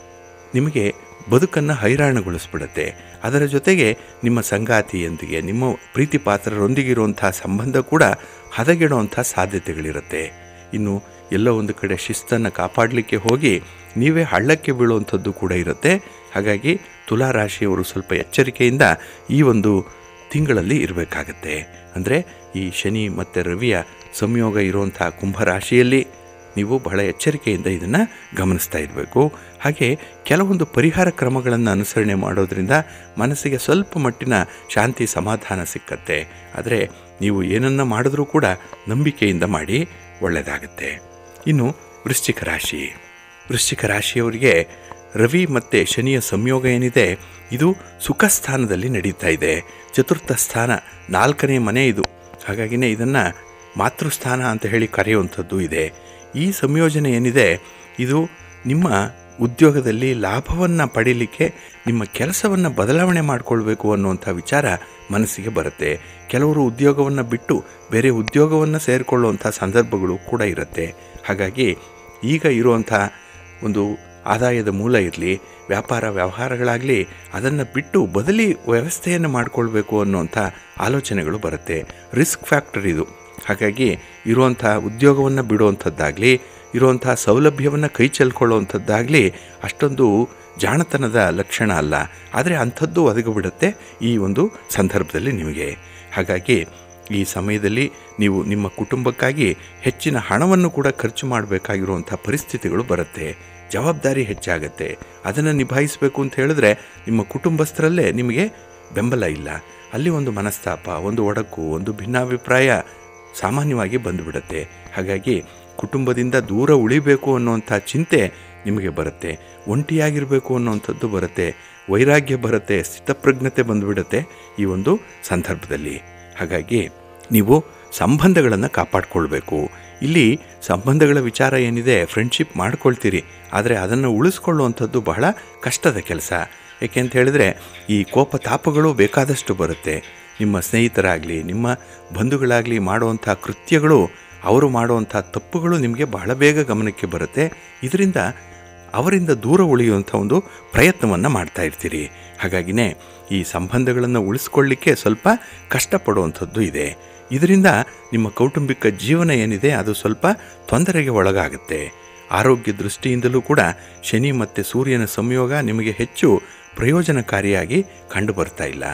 ನಿಮಗೆ ಬದುಕನ್ನು ಹೈರಾಣಗೊಳಿಸ್ಬಿಡುತ್ತೆ ಅದರ ಜೊತೆಗೆ ನಿಮ್ಮ ಸಂಗಾತಿಯೊಂದಿಗೆ ನಿಮ್ಮ ಪ್ರೀತಿ ಪಾತ್ರರೊಂದಿಗಿರುವಂಥ ಸಂಬಂಧ ಕೂಡ ಹದಗೆಡುವಂಥ ಸಾಧ್ಯತೆಗಳಿರುತ್ತೆ ಇನ್ನು ಎಲ್ಲೋ ಒಂದು ಕಡೆ ಶಿಸ್ತನ್ನು ಕಾಪಾಡಲಿಕ್ಕೆ ಹೋಗಿ ನೀವೇ ಹಳ್ಳಕ್ಕೆ ಬೀಳುವಂಥದ್ದು ಕೂಡ ಇರುತ್ತೆ ಹಾಗಾಗಿ ತುಲಾ ರಾಶಿಯವರು ಸ್ವಲ್ಪ ಎಚ್ಚರಿಕೆಯಿಂದ ಈ ಒಂದು ತಿಂಗಳಲ್ಲಿ ಇರಬೇಕಾಗತ್ತೆ ಅಂದರೆ ಈ ಶನಿ ಮತ್ತು ರವಿಯ ಸಂಯೋಗ ಇರುವಂಥ ಕುಂಭರಾಶಿಯಲ್ಲಿ ನೀವು ಬಹಳ ಎಚ್ಚರಿಕೆಯಿಂದ ಇದನ್ನು ಗಮನಿಸ್ತಾ ಇರಬೇಕು ಹಾಗೆ ಕೆಲವೊಂದು ಪರಿಹಾರ ಕ್ರಮಗಳನ್ನು ಅನುಸರಣೆ ಮಾಡೋದ್ರಿಂದ ಮನಸ್ಸಿಗೆ ಸ್ವಲ್ಪ ಮಟ್ಟಿನ ಶಾಂತಿ ಸಮಾಧಾನ ಸಿಕ್ಕತ್ತೆ ಆದರೆ ನೀವು ಏನನ್ನು ಮಾಡಿದ್ರೂ ಕೂಡ ನಂಬಿಕೆಯಿಂದ ಮಾಡಿ ಒಳ್ಳೆಯದಾಗುತ್ತೆ ಇನ್ನು ವೃಶ್ಚಿಕ ರಾಶಿ ವೃಶ್ಚಿಕ ರಾಶಿಯವರಿಗೆ ರವಿ ಮತ್ತು ಶನಿಯ ಸಂಯೋಗ ಏನಿದೆ ಇದು ಸುಖ ಸ್ಥಾನದಲ್ಲಿ ನಡೀತಾ ಇದೆ ಚತುರ್ಥ ಸ್ಥಾನ ನಾಲ್ಕನೇ ಮನೆ ಇದು ಹಾಗಾಗಿನೇ ಇದನ್ನು ಮಾತೃಸ್ಥಾನ ಅಂತ ಹೇಳಿ ಕರೆಯುವಂಥದ್ದು ಇದೆ ಈ ಸಂಯೋಜನೆ ಏನಿದೆ ಇದು ನಿಮ್ಮ ಉದ್ಯೋಗದಲ್ಲಿ ಲಾಭವನ್ನು ಪಡೀಲಿಕ್ಕೆ ನಿಮ್ಮ ಕೆಲಸವನ್ನು ಬದಲಾವಣೆ ಮಾಡಿಕೊಳ್ಬೇಕು ಅನ್ನುವಂಥ ವಿಚಾರ ಮನಸ್ಸಿಗೆ ಬರುತ್ತೆ ಕೆಲವರು ಉದ್ಯೋಗವನ್ನು ಬಿಟ್ಟು ಬೇರೆ ಉದ್ಯೋಗವನ್ನು ಸೇರಿಕೊಳ್ಳುವಂಥ ಸಂದರ್ಭಗಳು ಕೂಡ ಇರುತ್ತೆ ಹಾಗಾಗಿ ಈಗ ಇರುವಂಥ ಒಂದು ಆದಾಯದ ಮೂಲ ಇರಲಿ ವ್ಯಾಪಾರ ವ್ಯವಹಾರಗಳಾಗಲಿ ಅದನ್ನು ಬಿಟ್ಟು ಬದಲಿ ವ್ಯವಸ್ಥೆಯನ್ನು ಮಾಡಿಕೊಳ್ಬೇಕು ಅನ್ನುವಂಥ ಆಲೋಚನೆಗಳು ಬರುತ್ತೆ ರಿಸ್ಕ್ ಫ್ಯಾಕ್ಟರ್ ಇದು ಹಾಗಾಗಿ ಇರುವಂಥ ಉದ್ಯೋಗವನ್ನು ಬಿಡುವಂಥದ್ದಾಗಲಿ ಇರುವಂಥ ಸೌಲಭ್ಯವನ್ನು ಕೈ ಚೆಲ್ಕೊಳ್ಳುವಂಥದ್ದಾಗಲಿ ಅಷ್ಟೊಂದು ಜಾಣತನದ ಲಕ್ಷಣ ಅಲ್ಲ ಆದರೆ ಅಂಥದ್ದು ಒದಗಿಬಿಡುತ್ತೆ ಈ ಒಂದು ಸಂದರ್ಭದಲ್ಲಿ ನಿಮಗೆ ಹಾಗಾಗಿ ಈ ಸಮಯದಲ್ಲಿ ನೀವು ನಿಮ್ಮ ಕುಟುಂಬಕ್ಕಾಗಿ ಹೆಚ್ಚಿನ ಹಣವನ್ನು ಕೂಡ ಖರ್ಚು ಮಾಡಬೇಕಾಗಿರುವಂಥ ಪರಿಸ್ಥಿತಿಗಳು ಬರುತ್ತೆ ಜವಾಬ್ದಾರಿ ಹೆಚ್ಚಾಗತ್ತೆ ಅದನ್ನು ನಿಭಾಯಿಸಬೇಕು ಅಂತ ಹೇಳಿದ್ರೆ ನಿಮ್ಮ ಕುಟುಂಬಸ್ಥರಲ್ಲೇ ನಿಮಗೆ ಬೆಂಬಲ ಇಲ್ಲ ಅಲ್ಲಿ ಒಂದು ಮನಸ್ತಾಪ ಒಂದು ಒಡಕು ಒಂದು ಭಿನ್ನಾಭಿಪ್ರಾಯ ಸಾಮಾನ್ಯವಾಗಿ ಬಂದುಬಿಡುತ್ತೆ ಹಾಗಾಗಿ ಕುಟುಂಬದಿಂದ ದೂರ ಉಳಿಬೇಕು ಅನ್ನುವಂಥ ಚಿಂತೆ ನಿಮಗೆ ಬರುತ್ತೆ ಒಂಟಿಯಾಗಿರಬೇಕು ಅನ್ನುವಂಥದ್ದು ಬರುತ್ತೆ ವೈರಾಗ್ಯ ಬರುತ್ತೆ ಸ್ಥಿತಪ್ರಜ್ಞತೆ ಬಂದುಬಿಡುತ್ತೆ ಈ ಒಂದು ಸಂದರ್ಭದಲ್ಲಿ ಹಾಗಾಗಿ ನೀವು ಸಂಬಂಧಗಳನ್ನು ಕಾಪಾಡಿಕೊಳ್ಬೇಕು ಇಲ್ಲಿ ಸಂಬಂಧಗಳ ವಿಚಾರ ಏನಿದೆ ಫ್ರೆಂಡ್ಶಿಪ್ ಮಾಡ್ಕೊಳ್ತೀರಿ ಆದರೆ ಅದನ್ನು ಉಳಿಸ್ಕೊಳ್ಳುವಂಥದ್ದು ಬಹಳ ಕಷ್ಟದ ಕೆಲಸ ಏಕೆ ಅಂತ ಹೇಳಿದರೆ ಈ ಕೋಪ ತಾಪಗಳು ಬೇಕಾದಷ್ಟು ಬರುತ್ತೆ ನಿಮ್ಮ ಸ್ನೇಹಿತರಾಗಲಿ ನಿಮ್ಮ ಬಂಧುಗಳಾಗಲಿ ಮಾಡುವಂಥ ಕೃತ್ಯಗಳು ಅವರು ಮಾಡುವಂಥ ತಪ್ಪುಗಳು ನಿಮಗೆ ಬಹಳ ಬೇಗ ಗಮನಕ್ಕೆ ಬರುತ್ತೆ ಇದರಿಂದ ಅವರಿಂದ ದೂರ ಉಳಿಯುವಂಥ ಒಂದು ಪ್ರಯತ್ನವನ್ನು ಮಾಡ್ತಾ ಇರ್ತೀರಿ ಹಾಗಾಗಿನೇ ಈ ಸಂಬಂಧಗಳನ್ನು ಉಳಿಸ್ಕೊಳ್ಳಿಕ್ಕೆ ಸ್ವಲ್ಪ ಕಷ್ಟಪಡುವಂಥದ್ದು ಇದೆ ಇದರಿಂದ ನಿಮ್ಮ ಕೌಟುಂಬಿಕ ಜೀವನ ಏನಿದೆ ಅದು ಸ್ವಲ್ಪ ತೊಂದರೆಗೆ ಒಳಗಾಗುತ್ತೆ ಆರೋಗ್ಯ ದೃಷ್ಟಿಯಿಂದಲೂ ಕೂಡ ಶನಿ ಮತ್ತು ಸೂರ್ಯನ ಸಂಯೋಗ ನಿಮಗೆ ಹೆಚ್ಚು ಪ್ರಯೋಜನಕಾರಿಯಾಗಿ ಕಂಡು ಬರ್ತಾ ಇಲ್ಲ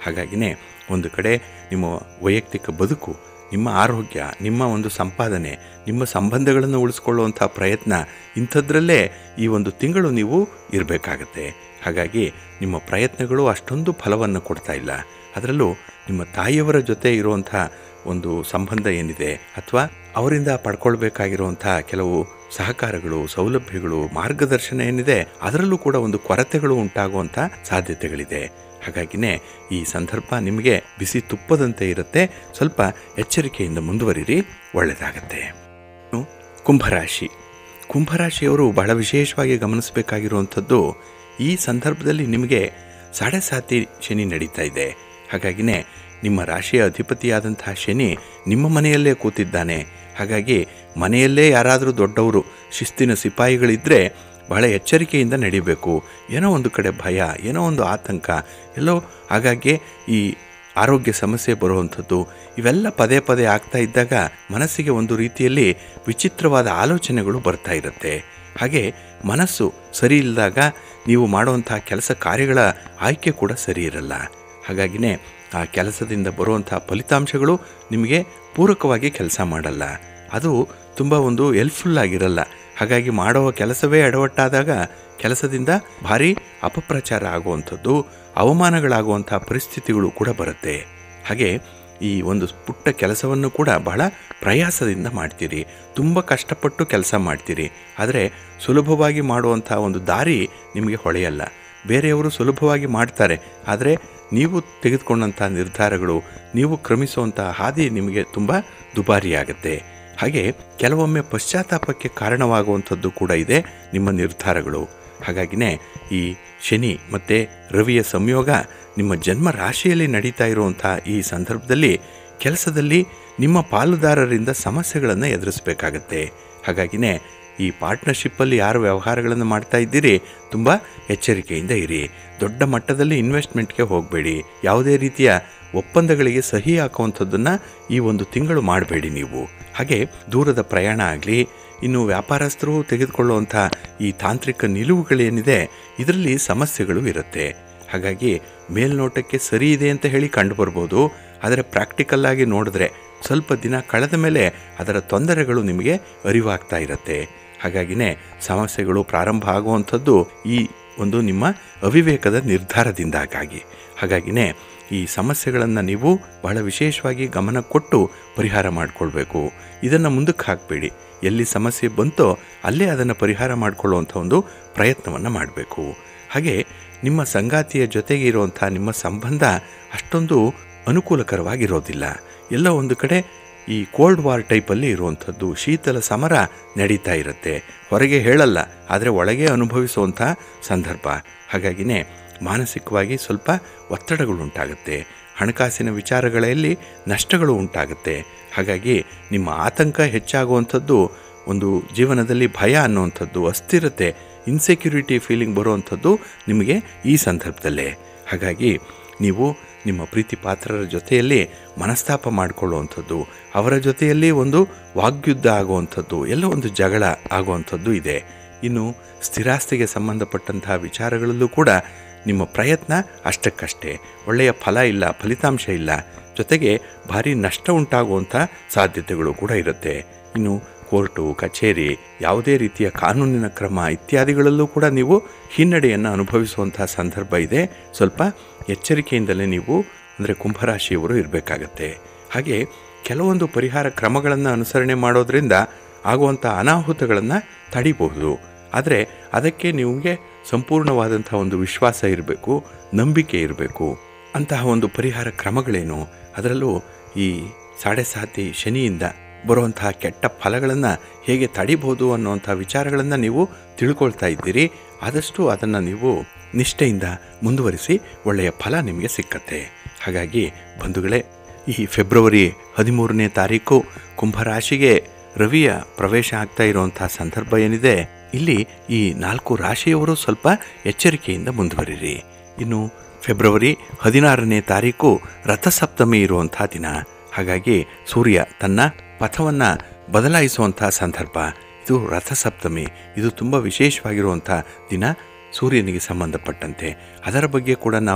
ಹಾಗಾಗಿನೇ ಒಂದು ಕಡೆ ನಿಮ್ಮ ವೈಯಕ್ತಿಕ ಬದುಕು ನಿಮ್ಮ ಆರೋಗ್ಯ ನಿಮ್ಮ ಒಂದು ಸಂಪಾದನೆ ನಿಮ್ಮ ಸಂಬಂಧಗಳನ್ನು ಉಳಿಸ್ಕೊಳ್ಳುವಂಥ ಪ್ರಯತ್ನ ಇಂಥದ್ರಲ್ಲೇ ಈ ಒಂದು ತಿಂಗಳು ನೀವು ಇರಬೇಕಾಗತ್ತೆ ಹಾಗಾಗಿ ನಿಮ್ಮ ಪ್ರಯತ್ನಗಳು ಅಷ್ಟೊಂದು ಫಲವನ್ನು ಕೊಡ್ತಾ ಇಲ್ಲ ಅದರಲ್ಲೂ ನಿಮ್ಮ ತಾಯಿಯವರ ಜೊತೆ ಇರುವಂಥ ಒಂದು ಸಂಬಂಧ ಏನಿದೆ ಅಥವಾ ಅವರಿಂದ ಪಡ್ಕೊಳ್ಬೇಕಾಗಿರುವಂಥ ಕೆಲವು ಸಹಕಾರಗಳು ಸೌಲಭ್ಯಗಳು ಮಾರ್ಗದರ್ಶನ ಏನಿದೆ ಅದರಲ್ಲೂ ಕೂಡ ಒಂದು ಕೊರತೆಗಳು ಉಂಟಾಗುವಂಥ ಸಾಧ್ಯತೆಗಳಿದೆ ಹಾಗಾಗಿನೇ ಈ ಸಂದರ್ಭ ನಿಮಗೆ ಬಿಸಿ ತುಪ್ಪದಂತೆ ಇರುತ್ತೆ ಸ್ವಲ್ಪ ಎಚ್ಚರಿಕೆಯಿಂದ ಮುಂದುವರಿರಿ ಒಳ್ಳೆಯದಾಗತ್ತೆ ಇನ್ನು ಕುಂಭರಾಶಿ ಕುಂಭರಾಶಿಯವರು ಬಹಳ ವಿಶೇಷವಾಗಿ ಗಮನಿಸಬೇಕಾಗಿರುವಂಥದ್ದು ಈ ಸಂದರ್ಭದಲ್ಲಿ ನಿಮಗೆ ಸಾಡೆ ಸಾತಿ ಶನಿ ನಡೀತಾ ಇದೆ ಹಾಗಾಗಿನೇ ನಿಮ್ಮ ರಾಶಿಯ ಅಧಿಪತಿಯಾದಂತಹ ಶನಿ ನಿಮ್ಮ ಮನೆಯಲ್ಲೇ ಕೂತಿದ್ದಾನೆ ಹಾಗಾಗಿ ಮನೆಯಲ್ಲೇ ಯಾರಾದರೂ ದೊಡ್ಡವರು ಶಿಸ್ತಿನ ಸಿಪಾಯಿಗಳಿದ್ದರೆ ಬಹಳ ಎಚ್ಚರಿಕೆಯಿಂದ ನಡಿಬೇಕು ಏನೋ ಒಂದು ಕಡೆ ಭಯ ಏನೋ ಒಂದು ಆತಂಕ ಎಲ್ಲೋ ಹಾಗಾಗಿ ಈ ಆರೋಗ್ಯ ಸಮಸ್ಯೆ ಬರುವಂಥದ್ದು ಇವೆಲ್ಲ ಪದೇ ಪದೇ ಆಗ್ತಾ ಇದ್ದಾಗ ಮನಸ್ಸಿಗೆ ಒಂದು ರೀತಿಯಲ್ಲಿ ವಿಚಿತ್ರವಾದ ಆಲೋಚನೆಗಳು ಬರ್ತಾ ಇರುತ್ತೆ ಹಾಗೆ ಮನಸ್ಸು ಸರಿ ಇಲ್ಲದಾಗ ನೀವು ಮಾಡುವಂಥ ಕೆಲಸ ಕಾರ್ಯಗಳ ಆಯ್ಕೆ ಕೂಡ ಸರಿ ಇರಲ್ಲ ಹಾಗಾಗಿನೇ ಆ ಕೆಲಸದಿಂದ ಬರುವಂಥ ಫಲಿತಾಂಶಗಳು ನಿಮಗೆ ಪೂರಕವಾಗಿ ಕೆಲಸ ಮಾಡಲ್ಲ ಅದು ತುಂಬ ಒಂದು ಹೆಲ್ಪ್ಫುಲ್ ಆಗಿರಲ್ಲ ಹಾಗಾಗಿ ಮಾಡುವ ಕೆಲಸವೇ ಎಡವಟ್ಟಾದಾಗ ಕೆಲಸದಿಂದ ಭಾರಿ ಅಪಪ್ರಚಾರ ಆಗುವಂಥದ್ದು ಅವಮಾನಗಳಾಗುವಂಥ ಪರಿಸ್ಥಿತಿಗಳು ಕೂಡ ಬರುತ್ತೆ ಹಾಗೆ ಈ ಒಂದು ಪುಟ್ಟ ಕೆಲಸವನ್ನು ಕೂಡ ಬಹಳ ಪ್ರಯಾಸದಿಂದ ಮಾಡ್ತೀರಿ ತುಂಬ ಕಷ್ಟಪಟ್ಟು ಕೆಲಸ ಮಾಡ್ತೀರಿ ಆದರೆ ಸುಲಭವಾಗಿ ಮಾಡುವಂಥ ಒಂದು ದಾರಿ ನಿಮಗೆ ಹೊಳೆಯಲ್ಲ ಬೇರೆಯವರು ಸುಲಭವಾಗಿ ಮಾಡ್ತಾರೆ ಆದರೆ ನೀವು ತೆಗೆದುಕೊಂಡಂಥ ನಿರ್ಧಾರಗಳು ನೀವು ಕ್ರಮಿಸುವಂಥ ಹಾದಿ ನಿಮಗೆ ತುಂಬ ದುಬಾರಿಯಾಗುತ್ತೆ ಹಾಗೆ ಕೆಲವೊಮ್ಮೆ ಪಶ್ಚಾತ್ತಾಪಕ್ಕೆ ಕಾರಣವಾಗುವಂಥದ್ದು ಕೂಡ ಇದೆ ನಿಮ್ಮ ನಿರ್ಧಾರಗಳು ಹಾಗಾಗಿನೇ ಈ ಶನಿ ಮತ್ತು ರವಿಯ ಸಂಯೋಗ ನಿಮ್ಮ ಜನ್ಮ ರಾಶಿಯಲ್ಲಿ ನಡೀತಾ ಇರುವಂಥ ಈ ಸಂದರ್ಭದಲ್ಲಿ ಕೆಲಸದಲ್ಲಿ ನಿಮ್ಮ ಪಾಲುದಾರರಿಂದ ಸಮಸ್ಯೆಗಳನ್ನು ಎದುರಿಸಬೇಕಾಗತ್ತೆ ಹಾಗಾಗಿನೇ ಈ ಪಾರ್ಟ್ನರ್ಶಿಪ್ಪಲ್ಲಿ ಯಾರು ವ್ಯವಹಾರಗಳನ್ನು ಮಾಡ್ತಾ ಇದ್ದೀರಿ ತುಂಬ ಎಚ್ಚರಿಕೆಯಿಂದ ಇರಿ ದೊಡ್ಡ ಮಟ್ಟದಲ್ಲಿ ಇನ್ವೆಸ್ಟ್ಮೆಂಟ್ಗೆ ಹೋಗಬೇಡಿ ಯಾವುದೇ ರೀತಿಯ ಒಪ್ಪಂದಗಳಿಗೆ ಸಹಿ ಹಾಕುವಂಥದ್ದನ್ನು ಈ ಒಂದು ತಿಂಗಳು ಮಾಡಬೇಡಿ ನೀವು ಹಾಗೆ ದೂರದ ಪ್ರಯಾಣ ಆಗಲಿ ಇನ್ನು ವ್ಯಾಪಾರಸ್ಥರು ತೆಗೆದುಕೊಳ್ಳುವಂಥ ಈ ತಾಂತ್ರಿಕ ನಿಲುವುಗಳೇನಿದೆ ಇದರಲ್ಲಿ ಸಮಸ್ಯೆಗಳು ಇರುತ್ತೆ ಹಾಗಾಗಿ ಮೇಲ್ನೋಟಕ್ಕೆ ಸರಿ ಇದೆ ಅಂತ ಹೇಳಿ ಕಂಡು ಬರ್ಬೋದು ಆದರೆ ಪ್ರಾಕ್ಟಿಕಲ್ ಆಗಿ ನೋಡಿದ್ರೆ ಸ್ವಲ್ಪ ದಿನ ಕಳೆದ ಮೇಲೆ ಅದರ ತೊಂದರೆಗಳು ನಿಮಗೆ ಅರಿವಾಗ್ತಾ ಇರುತ್ತೆ ಹಾಗಾಗಿನೇ ಸಮಸ್ಯೆಗಳು ಪ್ರಾರಂಭ ಆಗುವಂಥದ್ದು ಈ ಒಂದು ನಿಮ್ಮ ಅವಿವೇಕದ ನಿರ್ಧಾರದಿಂದಾಗಿ ಹಾಗಾಗಿನೇ ಈ ಸಮಸ್ಯೆಗಳನ್ನು ನೀವು ಬಹಳ ವಿಶೇಷವಾಗಿ ಗಮನ ಕೊಟ್ಟು ಪರಿಹಾರ ಮಾಡಿಕೊಳ್ಬೇಕು ಇದನ್ನು ಮುಂದಕ್ಕೆ ಹಾಕಬೇಡಿ ಎಲ್ಲಿ ಸಮಸ್ಯೆ ಬಂತೋ ಅಲ್ಲೇ ಅದನ್ನು ಪರಿಹಾರ ಮಾಡಿಕೊಳ್ಳುವಂಥ ಒಂದು ಪ್ರಯತ್ನವನ್ನು ಮಾಡಬೇಕು ಹಾಗೆ ನಿಮ್ಮ ಸಂಗಾತಿಯ ಜೊತೆಗೆ ಇರುವಂಥ ನಿಮ್ಮ ಸಂಬಂಧ ಅಷ್ಟೊಂದು ಅನುಕೂಲಕರವಾಗಿರೋದಿಲ್ಲ ಎಲ್ಲ ಒಂದು ಕಡೆ ಈ ಕೋಲ್ಡ್ ವಾರ್ ಟೈಪಲ್ಲಿ ಇರುವಂಥದ್ದು ಶೀತಲ ಸಮರ ನಡೀತಾ ಇರುತ್ತೆ ಹೊರಗೆ ಹೇಳಲ್ಲ ಆದರೆ ಒಳಗೆ ಅನುಭವಿಸುವಂಥ ಸಂದರ್ಭ ಹಾಗಾಗಿನೇ ಮಾನಸಿಕವಾಗಿ ಸ್ವಲ್ಪ ಒತ್ತಡಗಳು ಉಂಟಾಗುತ್ತೆ ಹಣಕಾಸಿನ ವಿಚಾರಗಳಲ್ಲಿ ನಷ್ಟಗಳು ಉಂಟಾಗುತ್ತೆ ಹಾಗಾಗಿ ನಿಮ್ಮ ಆತಂಕ ಹೆಚ್ಚಾಗುವಂಥದ್ದು ಒಂದು ಜೀವನದಲ್ಲಿ ಭಯ ಅನ್ನುವಂಥದ್ದು ಅಸ್ಥಿರತೆ ಇನ್ಸೆಕ್ಯೂರಿಟಿ ಫೀಲಿಂಗ್ ಬರುವಂಥದ್ದು ನಿಮಗೆ ಈ ಸಂದರ್ಭದಲ್ಲೇ ಹಾಗಾಗಿ ನೀವು ನಿಮ್ಮ ಪ್ರೀತಿ ಪಾತ್ರರ ಜೊತೆಯಲ್ಲಿ ಮನಸ್ತಾಪ ಮಾಡಿಕೊಳ್ಳುವಂಥದ್ದು ಅವರ ಜೊತೆಯಲ್ಲಿ ಒಂದು ವಾಗ್ಯುದ್ಧ ಆಗುವಂಥದ್ದು ಎಲ್ಲ ಒಂದು ಜಗಳ ಆಗುವಂಥದ್ದು ಇದೆ ಇನ್ನು ಸ್ಥಿರಾಸ್ತಿಗೆ ಸಂಬಂಧಪಟ್ಟಂತಹ ವಿಚಾರಗಳಲ್ಲೂ ಕೂಡ ನಿಮ್ಮ ಪ್ರಯತ್ನ ಅಷ್ಟಕ್ಕಷ್ಟೇ ಒಳ್ಳೆಯ ಫಲ ಇಲ್ಲ ಫಲಿತಾಂಶ ಇಲ್ಲ ಜೊತೆಗೆ ಭಾರಿ ನಷ್ಟ ಉಂಟಾಗುವಂಥ ಸಾಧ್ಯತೆಗಳು ಕೂಡ ಇರುತ್ತೆ ಇನ್ನು ಕೋರ್ಟು ಕಚೇರಿ ಯಾವುದೇ ರೀತಿಯ ಕಾನೂನಿನ ಕ್ರಮ ಇತ್ಯಾದಿಗಳಲ್ಲೂ ಕೂಡ ನೀವು ಹಿನ್ನಡೆಯನ್ನು ಅನುಭವಿಸುವಂಥ ಸಂದರ್ಭ ಇದೆ ಸ್ವಲ್ಪ ಎಚ್ಚರಿಕೆಯಿಂದಲೇ ನೀವು ಅಂದರೆ ಕುಂಭರಾಶಿಯವರು ಇರಬೇಕಾಗತ್ತೆ ಹಾಗೆ ಕೆಲವೊಂದು ಪರಿಹಾರ ಕ್ರಮಗಳನ್ನು ಅನುಸರಣೆ ಮಾಡೋದ್ರಿಂದ ಆಗುವಂಥ ಅನಾಹುತಗಳನ್ನು ತಡಿಬಹುದು ಆದರೆ ಅದಕ್ಕೆ ನಿಮಗೆ ಸಂಪೂರ್ಣವಾದಂಥ ಒಂದು ವಿಶ್ವಾಸ ಇರಬೇಕು ನಂಬಿಕೆ ಇರಬೇಕು ಅಂತಹ ಒಂದು ಪರಿಹಾರ ಕ್ರಮಗಳೇನು ಅದರಲ್ಲೂ ಈ ಸಾಡೆ ಸಾತಿ ಶನಿಯಿಂದ ಬರುವಂತಹ ಕೆಟ್ಟ ಫಲಗಳನ್ನು ಹೇಗೆ ತಡಿಬೋದು ಅನ್ನುವಂಥ ವಿಚಾರಗಳನ್ನು ನೀವು ತಿಳ್ಕೊಳ್ತಾ ಇದ್ದೀರಿ ಆದಷ್ಟು ಅದನ್ನು ನೀವು ನಿಷ್ಠೆಯಿಂದ ಮುಂದುವರಿಸಿ ಒಳ್ಳೆಯ ಫಲ ನಿಮಗೆ ಸಿಕ್ಕತ್ತೆ ಹಾಗಾಗಿ ಬಂಧುಗಳೇ ಈ ಫೆಬ್ರವರಿ ಹದಿಮೂರನೇ ತಾರೀಕು ಕುಂಭರಾಶಿಗೆ ರವಿಯ ಪ್ರವೇಶ ಆಗ್ತಾ ಇರುವಂಥ ಸಂದರ್ಭ ಏನಿದೆ ಇಲ್ಲಿ ಈ ನಾಲ್ಕು ರಾಶಿಯವರು ಸ್ವಲ್ಪ ಎಚ್ಚರಿಕೆಯಿಂದ ಮುಂದುವರಿರಿ ಇನ್ನು ಫೆಬ್ರವರಿ ಹದಿನಾರನೇ ತಾರೀಕು ರಥಸಪ್ತಮಿ ಇರುವಂಥ ದಿನ ಹಾಗಾಗಿ ಸೂರ್ಯ ತನ್ನ ಪಥವನ್ನು ಬದಲಾಯಿಸುವಂಥ ಸಂದರ್ಭ ಇದು ರಥಸಪ್ತಮಿ ಇದು ತುಂಬ ವಿಶೇಷವಾಗಿರುವಂಥ ದಿನ ಸೂರ್ಯನಿಗೆ ಸಂಬಂಧಪಟ್ಟಂತೆ ಅದರ ಬಗ್ಗೆ ಕೂಡ ನಾವು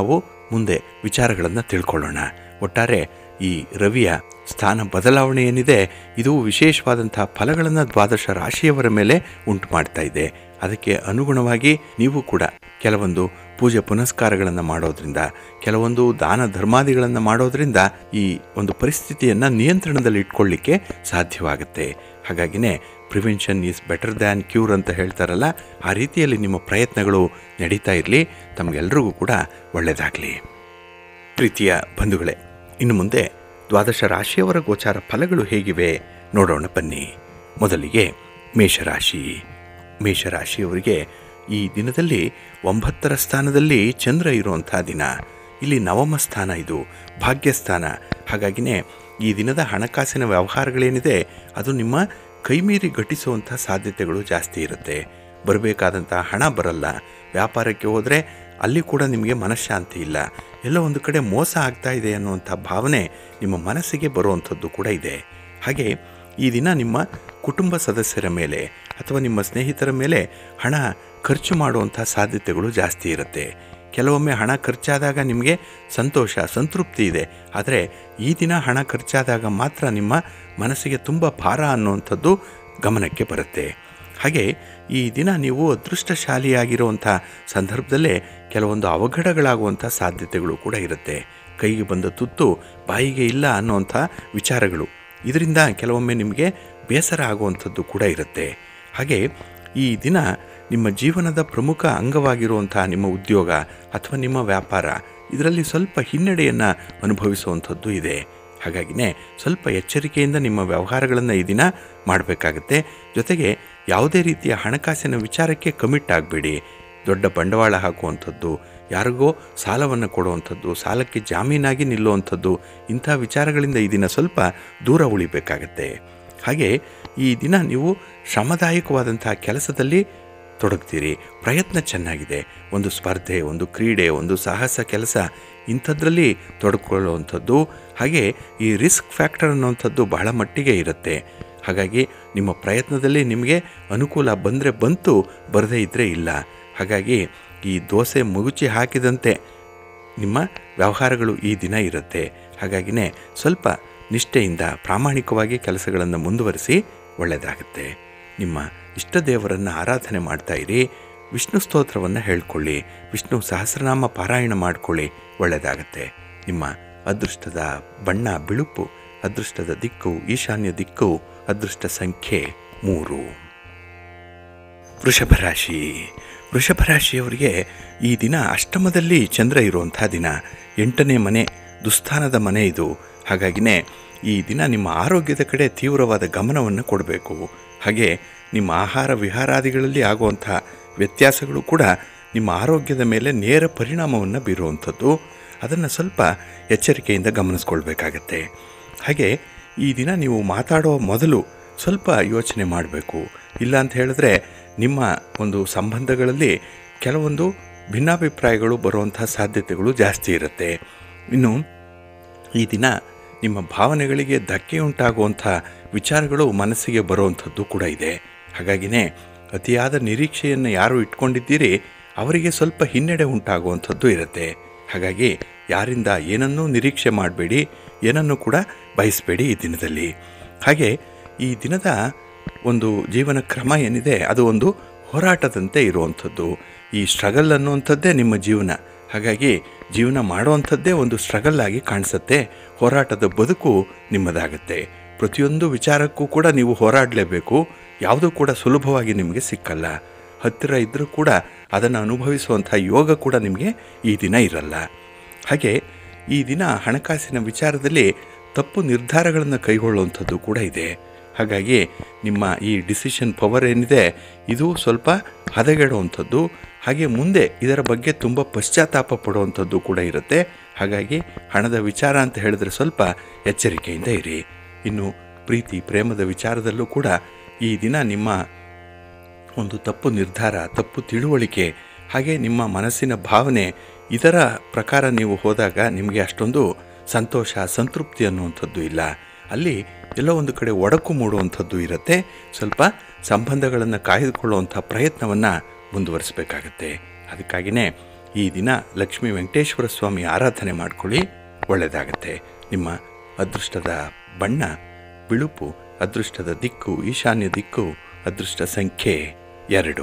ಮುಂದೆ ವಿಚಾರಗಳನ್ನು ತಿಳ್ಕೊಳ್ಳೋಣ ಒಟ್ಟಾರೆ ಈ ರವಿಯ ಸ್ಥಾನ ಬದಲಾವಣೆ ಏನಿದೆ ಇದು ವಿಶೇಷವಾದಂತಹ ಫಲಗಳನ್ನು ದ್ವಾದಶ ರಾಶಿಯವರ ಮೇಲೆ ಉಂಟು ಮಾಡ್ತಾ ಇದೆ ಅದಕ್ಕೆ ಅನುಗುಣವಾಗಿ ನೀವು ಕೂಡ ಕೆಲವೊಂದು ಪೂಜೆ ಪುನಸ್ಕಾರಗಳನ್ನು ಮಾಡೋದ್ರಿಂದ ಕೆಲವೊಂದು ದಾನ ಧರ್ಮಾದಿಗಳನ್ನು ಮಾಡೋದ್ರಿಂದ ಈ ಒಂದು ಪರಿಸ್ಥಿತಿಯನ್ನು ನಿಯಂತ್ರಣದಲ್ಲಿ ಇಟ್ಕೊಳ್ಳಿಕ್ಕೆ ಸಾಧ್ಯವಾಗುತ್ತೆ ಹಾಗಾಗಿನೇ prevention is better than cure ಅಂತ ಹೇಳ್ತಾರಲ್ಲ ಆ ರೀತಿಯಲ್ಲಿ ನಿಮ್ಮ ಪ್ರಯತ್ನಗಳು ನಡೀತಾ ಇರಲಿ ತಮಗೆಲ್ರಿಗೂ ಕೂಡ ಒಳ್ಳೆಯದಾಗಲಿ ಪ್ರೀತಿಯ ಬಂಧುಗಳೇ ಇನ್ನು ಮುಂದೆ ದ್ವಾದಶ ರಾಶಿಯವರ ಗೋಚಾರ ಫಲಗಳು ಹೇಗಿವೆ ನೋಡೋಣ ಬನ್ನಿ ಮೊದಲಿಗೆ ಮೇಷರಾಶಿ ಮೇಷರಾಶಿಯವರಿಗೆ ಈ ದಿನದಲ್ಲಿ ಒಂಬತ್ತರ ಸ್ಥಾನದಲ್ಲಿ ಚಂದ್ರ ಇರುವಂಥ ದಿನ ಇಲ್ಲಿ ನವಮ ಸ್ಥಾನ ಇದು ಭಾಗ್ಯಸ್ಥಾನ ಹಾಗಾಗಿನೇ ಈ ದಿನದ ಹಣಕಾಸಿನ ವ್ಯವಹಾರಗಳೇನಿದೆ ಅದು ನಿಮ್ಮ ಕೈಮೀರಿ ಘಟಿಸುವಂಥ ಸಾಧ್ಯತೆಗಳು ಜಾಸ್ತಿ ಇರುತ್ತೆ ಬರಬೇಕಾದಂಥ ಹಣ ಬರಲ್ಲ ವ್ಯಾಪಾರಕ್ಕೆ ಹೋದರೆ ಅಲ್ಲಿ ಕೂಡ ನಿಮಗೆ ಮನಃಶಾಂತಿ ಇಲ್ಲ ಎಲ್ಲೋ ಒಂದು ಕಡೆ ಮೋಸ ಆಗ್ತಾ ಇದೆ ಅನ್ನುವಂಥ ಭಾವನೆ ನಿಮ್ಮ ಮನಸ್ಸಿಗೆ ಬರುವಂಥದ್ದು ಕೂಡ ಇದೆ ಹಾಗೆ ಈ ದಿನ ನಿಮ್ಮ ಕುಟುಂಬ ಸದಸ್ಯರ ಮೇಲೆ ಅಥವಾ ನಿಮ್ಮ ಸ್ನೇಹಿತರ ಮೇಲೆ ಹಣ ಖರ್ಚು ಮಾಡುವಂಥ ಸಾಧ್ಯತೆಗಳು ಜಾಸ್ತಿ ಇರುತ್ತೆ ಕೆಲವೊಮ್ಮೆ ಹಣ ಖರ್ಚಾದಾಗ ನಿಮಗೆ ಸಂತೋಷ ಸಂತೃಪ್ತಿ ಇದೆ ಆದರೆ ಈ ದಿನ ಹಣ ಖರ್ಚಾದಾಗ ಮಾತ್ರ ನಿಮ್ಮ ಮನಸ್ಸಿಗೆ ತುಂಬ ಭಾರ ಅನ್ನುವಂಥದ್ದು ಗಮನಕ್ಕೆ ಬರುತ್ತೆ ಹಾಗೆ ಈ ದಿನ ನೀವು ಅದೃಷ್ಟಶಾಲಿಯಾಗಿರುವಂಥ ಸಂದರ್ಭದಲ್ಲೇ ಕೆಲವೊಂದು ಅವಘಡಗಳಾಗುವಂಥ ಸಾಧ್ಯತೆಗಳು ಕೂಡ ಇರುತ್ತೆ ಕೈಗೆ ಬಂದ ತುತ್ತು ಬಾಯಿಗೆ ಇಲ್ಲ ಅನ್ನುವಂಥ ವಿಚಾರಗಳು ಇದರಿಂದ ಕೆಲವೊಮ್ಮೆ ನಿಮಗೆ ಬೇಸರ ಆಗುವಂಥದ್ದು ಕೂಡ ಇರುತ್ತೆ ಹಾಗೆ ಈ ದಿನ ನಿಮ್ಮ ಜೀವನದ ಪ್ರಮುಖ ಅಂಗವಾಗಿರುವಂಥ ನಿಮ್ಮ ಉದ್ಯೋಗ ಅಥವಾ ನಿಮ್ಮ ವ್ಯಾಪಾರ ಇದರಲ್ಲಿ ಸ್ವಲ್ಪ ಹಿನ್ನಡೆಯನ್ನು ಅನುಭವಿಸುವಂಥದ್ದು ಇದೆ ಹಾಗಾಗಿನೇ ಸ್ವಲ್ಪ ಎಚ್ಚರಿಕೆಯಿಂದ ನಿಮ್ಮ ವ್ಯವಹಾರಗಳನ್ನು ಈ ದಿನ ಮಾಡಬೇಕಾಗತ್ತೆ ಜೊತೆಗೆ ಯಾವುದೇ ರೀತಿಯ ಹಣಕಾಸಿನ ವಿಚಾರಕ್ಕೆ ಕಮಿಟ್ ಆಗಬೇಡಿ ದೊಡ್ಡ ಬಂಡವಾಳ ಹಾಕುವಂಥದ್ದು ಯಾರಿಗೋ ಸಾಲವನ್ನು ಕೊಡುವಂಥದ್ದು ಸಾಲಕ್ಕೆ ಜಾಮೀನಾಗಿ ನಿಲ್ಲುವಂಥದ್ದು ಇಂಥ ವಿಚಾರಗಳಿಂದ ಈ ದಿನ ಸ್ವಲ್ಪ ದೂರ ಉಳಿಬೇಕಾಗತ್ತೆ ಹಾಗೆ ಈ ದಿನ ನೀವು ಶ್ರಮದಾಯಕವಾದಂತಹ ಕೆಲಸದಲ್ಲಿ ತೊಡಗ್ತೀರಿ ಪ್ರಯತ್ನ ಚೆನ್ನಾಗಿದೆ ಒಂದು ಸ್ಪರ್ಧೆ ಒಂದು ಕ್ರೀಡೆ ಒಂದು ಸಾಹಸ ಕೆಲಸ ಇಂಥದ್ರಲ್ಲಿ ತೊಡಕೊಳ್ಳುವಂಥದ್ದು ಹಾಗೆ ಈ ರಿಸ್ಕ್ ಫ್ಯಾಕ್ಟರ್ ಅನ್ನುವಂಥದ್ದು ಬಹಳ ಮಟ್ಟಿಗೆ ಇರುತ್ತೆ ಹಾಗಾಗಿ ನಿಮ್ಮ ಪ್ರಯತ್ನದಲ್ಲಿ ನಿಮಗೆ ಅನುಕೂಲ ಬಂದರೆ ಬಂತು ಬರದೇ ಇದ್ದರೆ ಇಲ್ಲ ಹಾಗಾಗಿ ಈ ದೋಸೆ ಮುಗುಚಿ ಹಾಕಿದಂತೆ ನಿಮ್ಮ ವ್ಯವಹಾರಗಳು ಈ ದಿನ ಇರುತ್ತೆ ಹಾಗಾಗಿನೇ ಸ್ವಲ್ಪ ನಿಷ್ಠೆಯಿಂದ ಪ್ರಾಮಾಣಿಕವಾಗಿ ಕೆಲಸಗಳನ್ನು ಮುಂದುವರಿಸಿ ಒಳ್ಳೆಯದಾಗುತ್ತೆ ನಿಮ್ಮ ಇಷ್ಟ ದೇವರನ್ನು ಆರಾಧನೆ ಮಾಡ್ತಾ ಇರಿ ವಿಷ್ಣು ಸ್ತೋತ್ರವನ್ನು ಹೇಳ್ಕೊಳ್ಳಿ ವಿಷ್ಣು ಸಹಸ್ರನಾಮ ಪಾರಾಯಣ ಮಾಡ್ಕೊಳ್ಳಿ ಒಳ್ಳೆಯದಾಗತ್ತೆ ನಿಮ್ಮ ಅದೃಷ್ಟದ ಬಣ್ಣ ಬಿಳುಪು ಅದೃಷ್ಟದ ದಿಕ್ಕು ಈಶಾನ್ಯ ದಿಕ್ಕು ಅದೃಷ್ಟ ಸಂಖ್ಯೆ ಮೂರು ವೃಷಭ ರಾಶಿ ವೃಷಭ ರಾಶಿಯವರಿಗೆ ಈ ದಿನ ಅಷ್ಟಮದಲ್ಲಿ ಚಂದ್ರ ಇರುವಂಥ ದಿನ ಎಂಟನೇ ಮನೆ ದುಸ್ಥಾನದ ಮನೆ ಇದು ಹಾಗಾಗಿನೇ ಈ ದಿನ ನಿಮ್ಮ ಆರೋಗ್ಯದ ಕಡೆ ತೀವ್ರವಾದ ಗಮನವನ್ನು ಕೊಡಬೇಕು ಹಾಗೆ ನಿಮ್ಮ ಆಹಾರ ವಿಹಾರಾದಿಗಳಲ್ಲಿ ಆಗುವಂಥ ವ್ಯತ್ಯಾಸಗಳು ಕೂಡ ನಿಮ್ಮ ಆರೋಗ್ಯದ ಮೇಲೆ ನೇರ ಪರಿಣಾಮವನ್ನು ಬೀರುವಂಥದ್ದು ಅದನ್ನು ಸ್ವಲ್ಪ ಎಚ್ಚರಿಕೆಯಿಂದ ಗಮನಿಸ್ಕೊಳ್ಬೇಕಾಗತ್ತೆ ಹಾಗೆ ಈ ದಿನ ನೀವು ಮಾತಾಡೋ ಮೊದಲು ಸ್ವಲ್ಪ ಯೋಚನೆ ಮಾಡಬೇಕು ಇಲ್ಲ ಅಂತ ಹೇಳಿದ್ರೆ ನಿಮ್ಮ ಒಂದು ಸಂಬಂಧಗಳಲ್ಲಿ ಕೆಲವೊಂದು ಭಿನ್ನಾಭಿಪ್ರಾಯಗಳು ಬರುವಂಥ ಸಾಧ್ಯತೆಗಳು ಜಾಸ್ತಿ ಇರುತ್ತೆ ಇನ್ನು ಈ ದಿನ ನಿಮ್ಮ ಭಾವನೆಗಳಿಗೆ ಧಕ್ಕೆ ಉಂಟಾಗುವಂಥ ವಿಚಾರಗಳು ಮನಸ್ಸಿಗೆ ಬರುವಂಥದ್ದು ಕೂಡ ಇದೆ ಹಾಗಾಗಿನೇ ಅತಿಯಾದ ನಿರೀಕ್ಷೆಯನ್ನು ಯಾರು ಇಟ್ಕೊಂಡಿದ್ದೀರಿ ಅವರಿಗೆ ಸ್ವಲ್ಪ ಹಿನ್ನಡೆ ಉಂಟಾಗುವಂಥದ್ದು ಇರುತ್ತೆ ಹಾಗಾಗಿ ಯಾರಿಂದ ಏನನ್ನೂ ನಿರೀಕ್ಷೆ ಮಾಡಬೇಡಿ ಏನನ್ನೂ ಕೂಡ ಬಯಸಬೇಡಿ ಈ ದಿನದಲ್ಲಿ ಹಾಗೆ ಈ ದಿನದ ಒಂದು ಜೀವನ ಕ್ರಮ ಏನಿದೆ ಅದು ಒಂದು ಹೋರಾಟದಂತೆ ಇರುವಂಥದ್ದು ಈ ಸ್ಟ್ರಗಲ್ ಅನ್ನುವಂಥದ್ದೇ ನಿಮ್ಮ ಜೀವನ ಹಾಗಾಗಿ ಜೀವನ ಮಾಡುವಂಥದ್ದೇ ಒಂದು ಸ್ಟ್ರಗಲ್ ಆಗಿ ಕಾಣಿಸುತ್ತೆ ಹೋರಾಟದ ಬದುಕು ನಿಮ್ಮದಾಗತ್ತೆ ಪ್ರತಿಯೊಂದು ವಿಚಾರಕ್ಕೂ ಕೂಡ ನೀವು ಹೋರಾಡಲೇಬೇಕು ಯಾವುದೂ ಕೂಡ ಸುಲಭವಾಗಿ ನಿಮಗೆ ಸಿಕ್ಕಲ್ಲ ಹತ್ತಿರ ಇದ್ದರೂ ಕೂಡ ಅದನ್ನು ಅನುಭವಿಸುವಂಥ ಯೋಗ ಕೂಡ ನಿಮಗೆ ಈ ದಿನ ಇರಲ್ಲ ಹಾಗೆ ಈ ದಿನ ಹಣಕಾಸಿನ ವಿಚಾರದಲ್ಲಿ ತಪ್ಪು ನಿರ್ಧಾರಗಳನ್ನು ಕೈಗೊಳ್ಳುವಂಥದ್ದು ಕೂಡ ಇದೆ ಹಾಗಾಗಿ ನಿಮ್ಮ ಈ ಡಿಸಿಷನ್ ಪವರ್ ಏನಿದೆ ಇದು ಸ್ವಲ್ಪ ಹದಗೆಡುವಂಥದ್ದು ಹಾಗೆ ಮುಂದೆ ಇದರ ಬಗ್ಗೆ ತುಂಬ ಪಶ್ಚಾತ್ತಾಪ ಪಡುವಂಥದ್ದು ಕೂಡ ಇರುತ್ತೆ ಹಾಗಾಗಿ ಹಣದ ವಿಚಾರ ಅಂತ ಹೇಳಿದ್ರೆ ಸ್ವಲ್ಪ ಎಚ್ಚರಿಕೆಯಿಂದ ಇರಿ ಇನ್ನು ಪ್ರೀತಿ ಪ್ರೇಮದ ವಿಚಾರದಲ್ಲೂ ಕೂಡ ಈ ದಿನ ನಿಮ್ಮ ಒಂದು ತಪ್ಪು ನಿರ್ಧಾರ ತಪ್ಪು ತಿಳುವಳಿಕೆ ಹಾಗೆ ನಿಮ್ಮ ಮನಸ್ಸಿನ ಭಾವನೆ ಇದರ ಪ್ರಕಾರ ನೀವು ಹೋದಾಗ ನಿಮಗೆ ಅಷ್ಟೊಂದು ಸಂತೋಷ ಸಂತೃಪ್ತಿ ಅನ್ನುವಂಥದ್ದು ಇಲ್ಲ ಅಲ್ಲಿ ಎಲ್ಲೋ ಒಂದು ಕಡೆ ಒಡಕು ಮೂಡುವಂಥದ್ದು ಇರುತ್ತೆ ಸ್ವಲ್ಪ ಸಂಬಂಧಗಳನ್ನು ಕಾಯ್ದುಕೊಳ್ಳುವಂಥ ಪ್ರಯತ್ನವನ್ನು ಮುಂದುವರಿಸಬೇಕಾಗತ್ತೆ ಅದಕ್ಕಾಗಿಯೇ ಈ ದಿನ ಲಕ್ಷ್ಮೀ ವೆಂಕಟೇಶ್ವರ ಸ್ವಾಮಿ ಆರಾಧನೆ ಮಾಡ್ಕೊಳ್ಳಿ ಒಳ್ಳೆಯದಾಗತ್ತೆ ನಿಮ್ಮ ಅದೃಷ್ಟದ ಬಣ್ಣ ಬಿಳುಪು ಅದೃಷ್ಟದ ದಿಕ್ಕು ಈಶಾನ್ಯ ದಿಕ್ಕು ಅದೃಷ್ಟ ಸಂಖ್ಯೆ ಎರಡು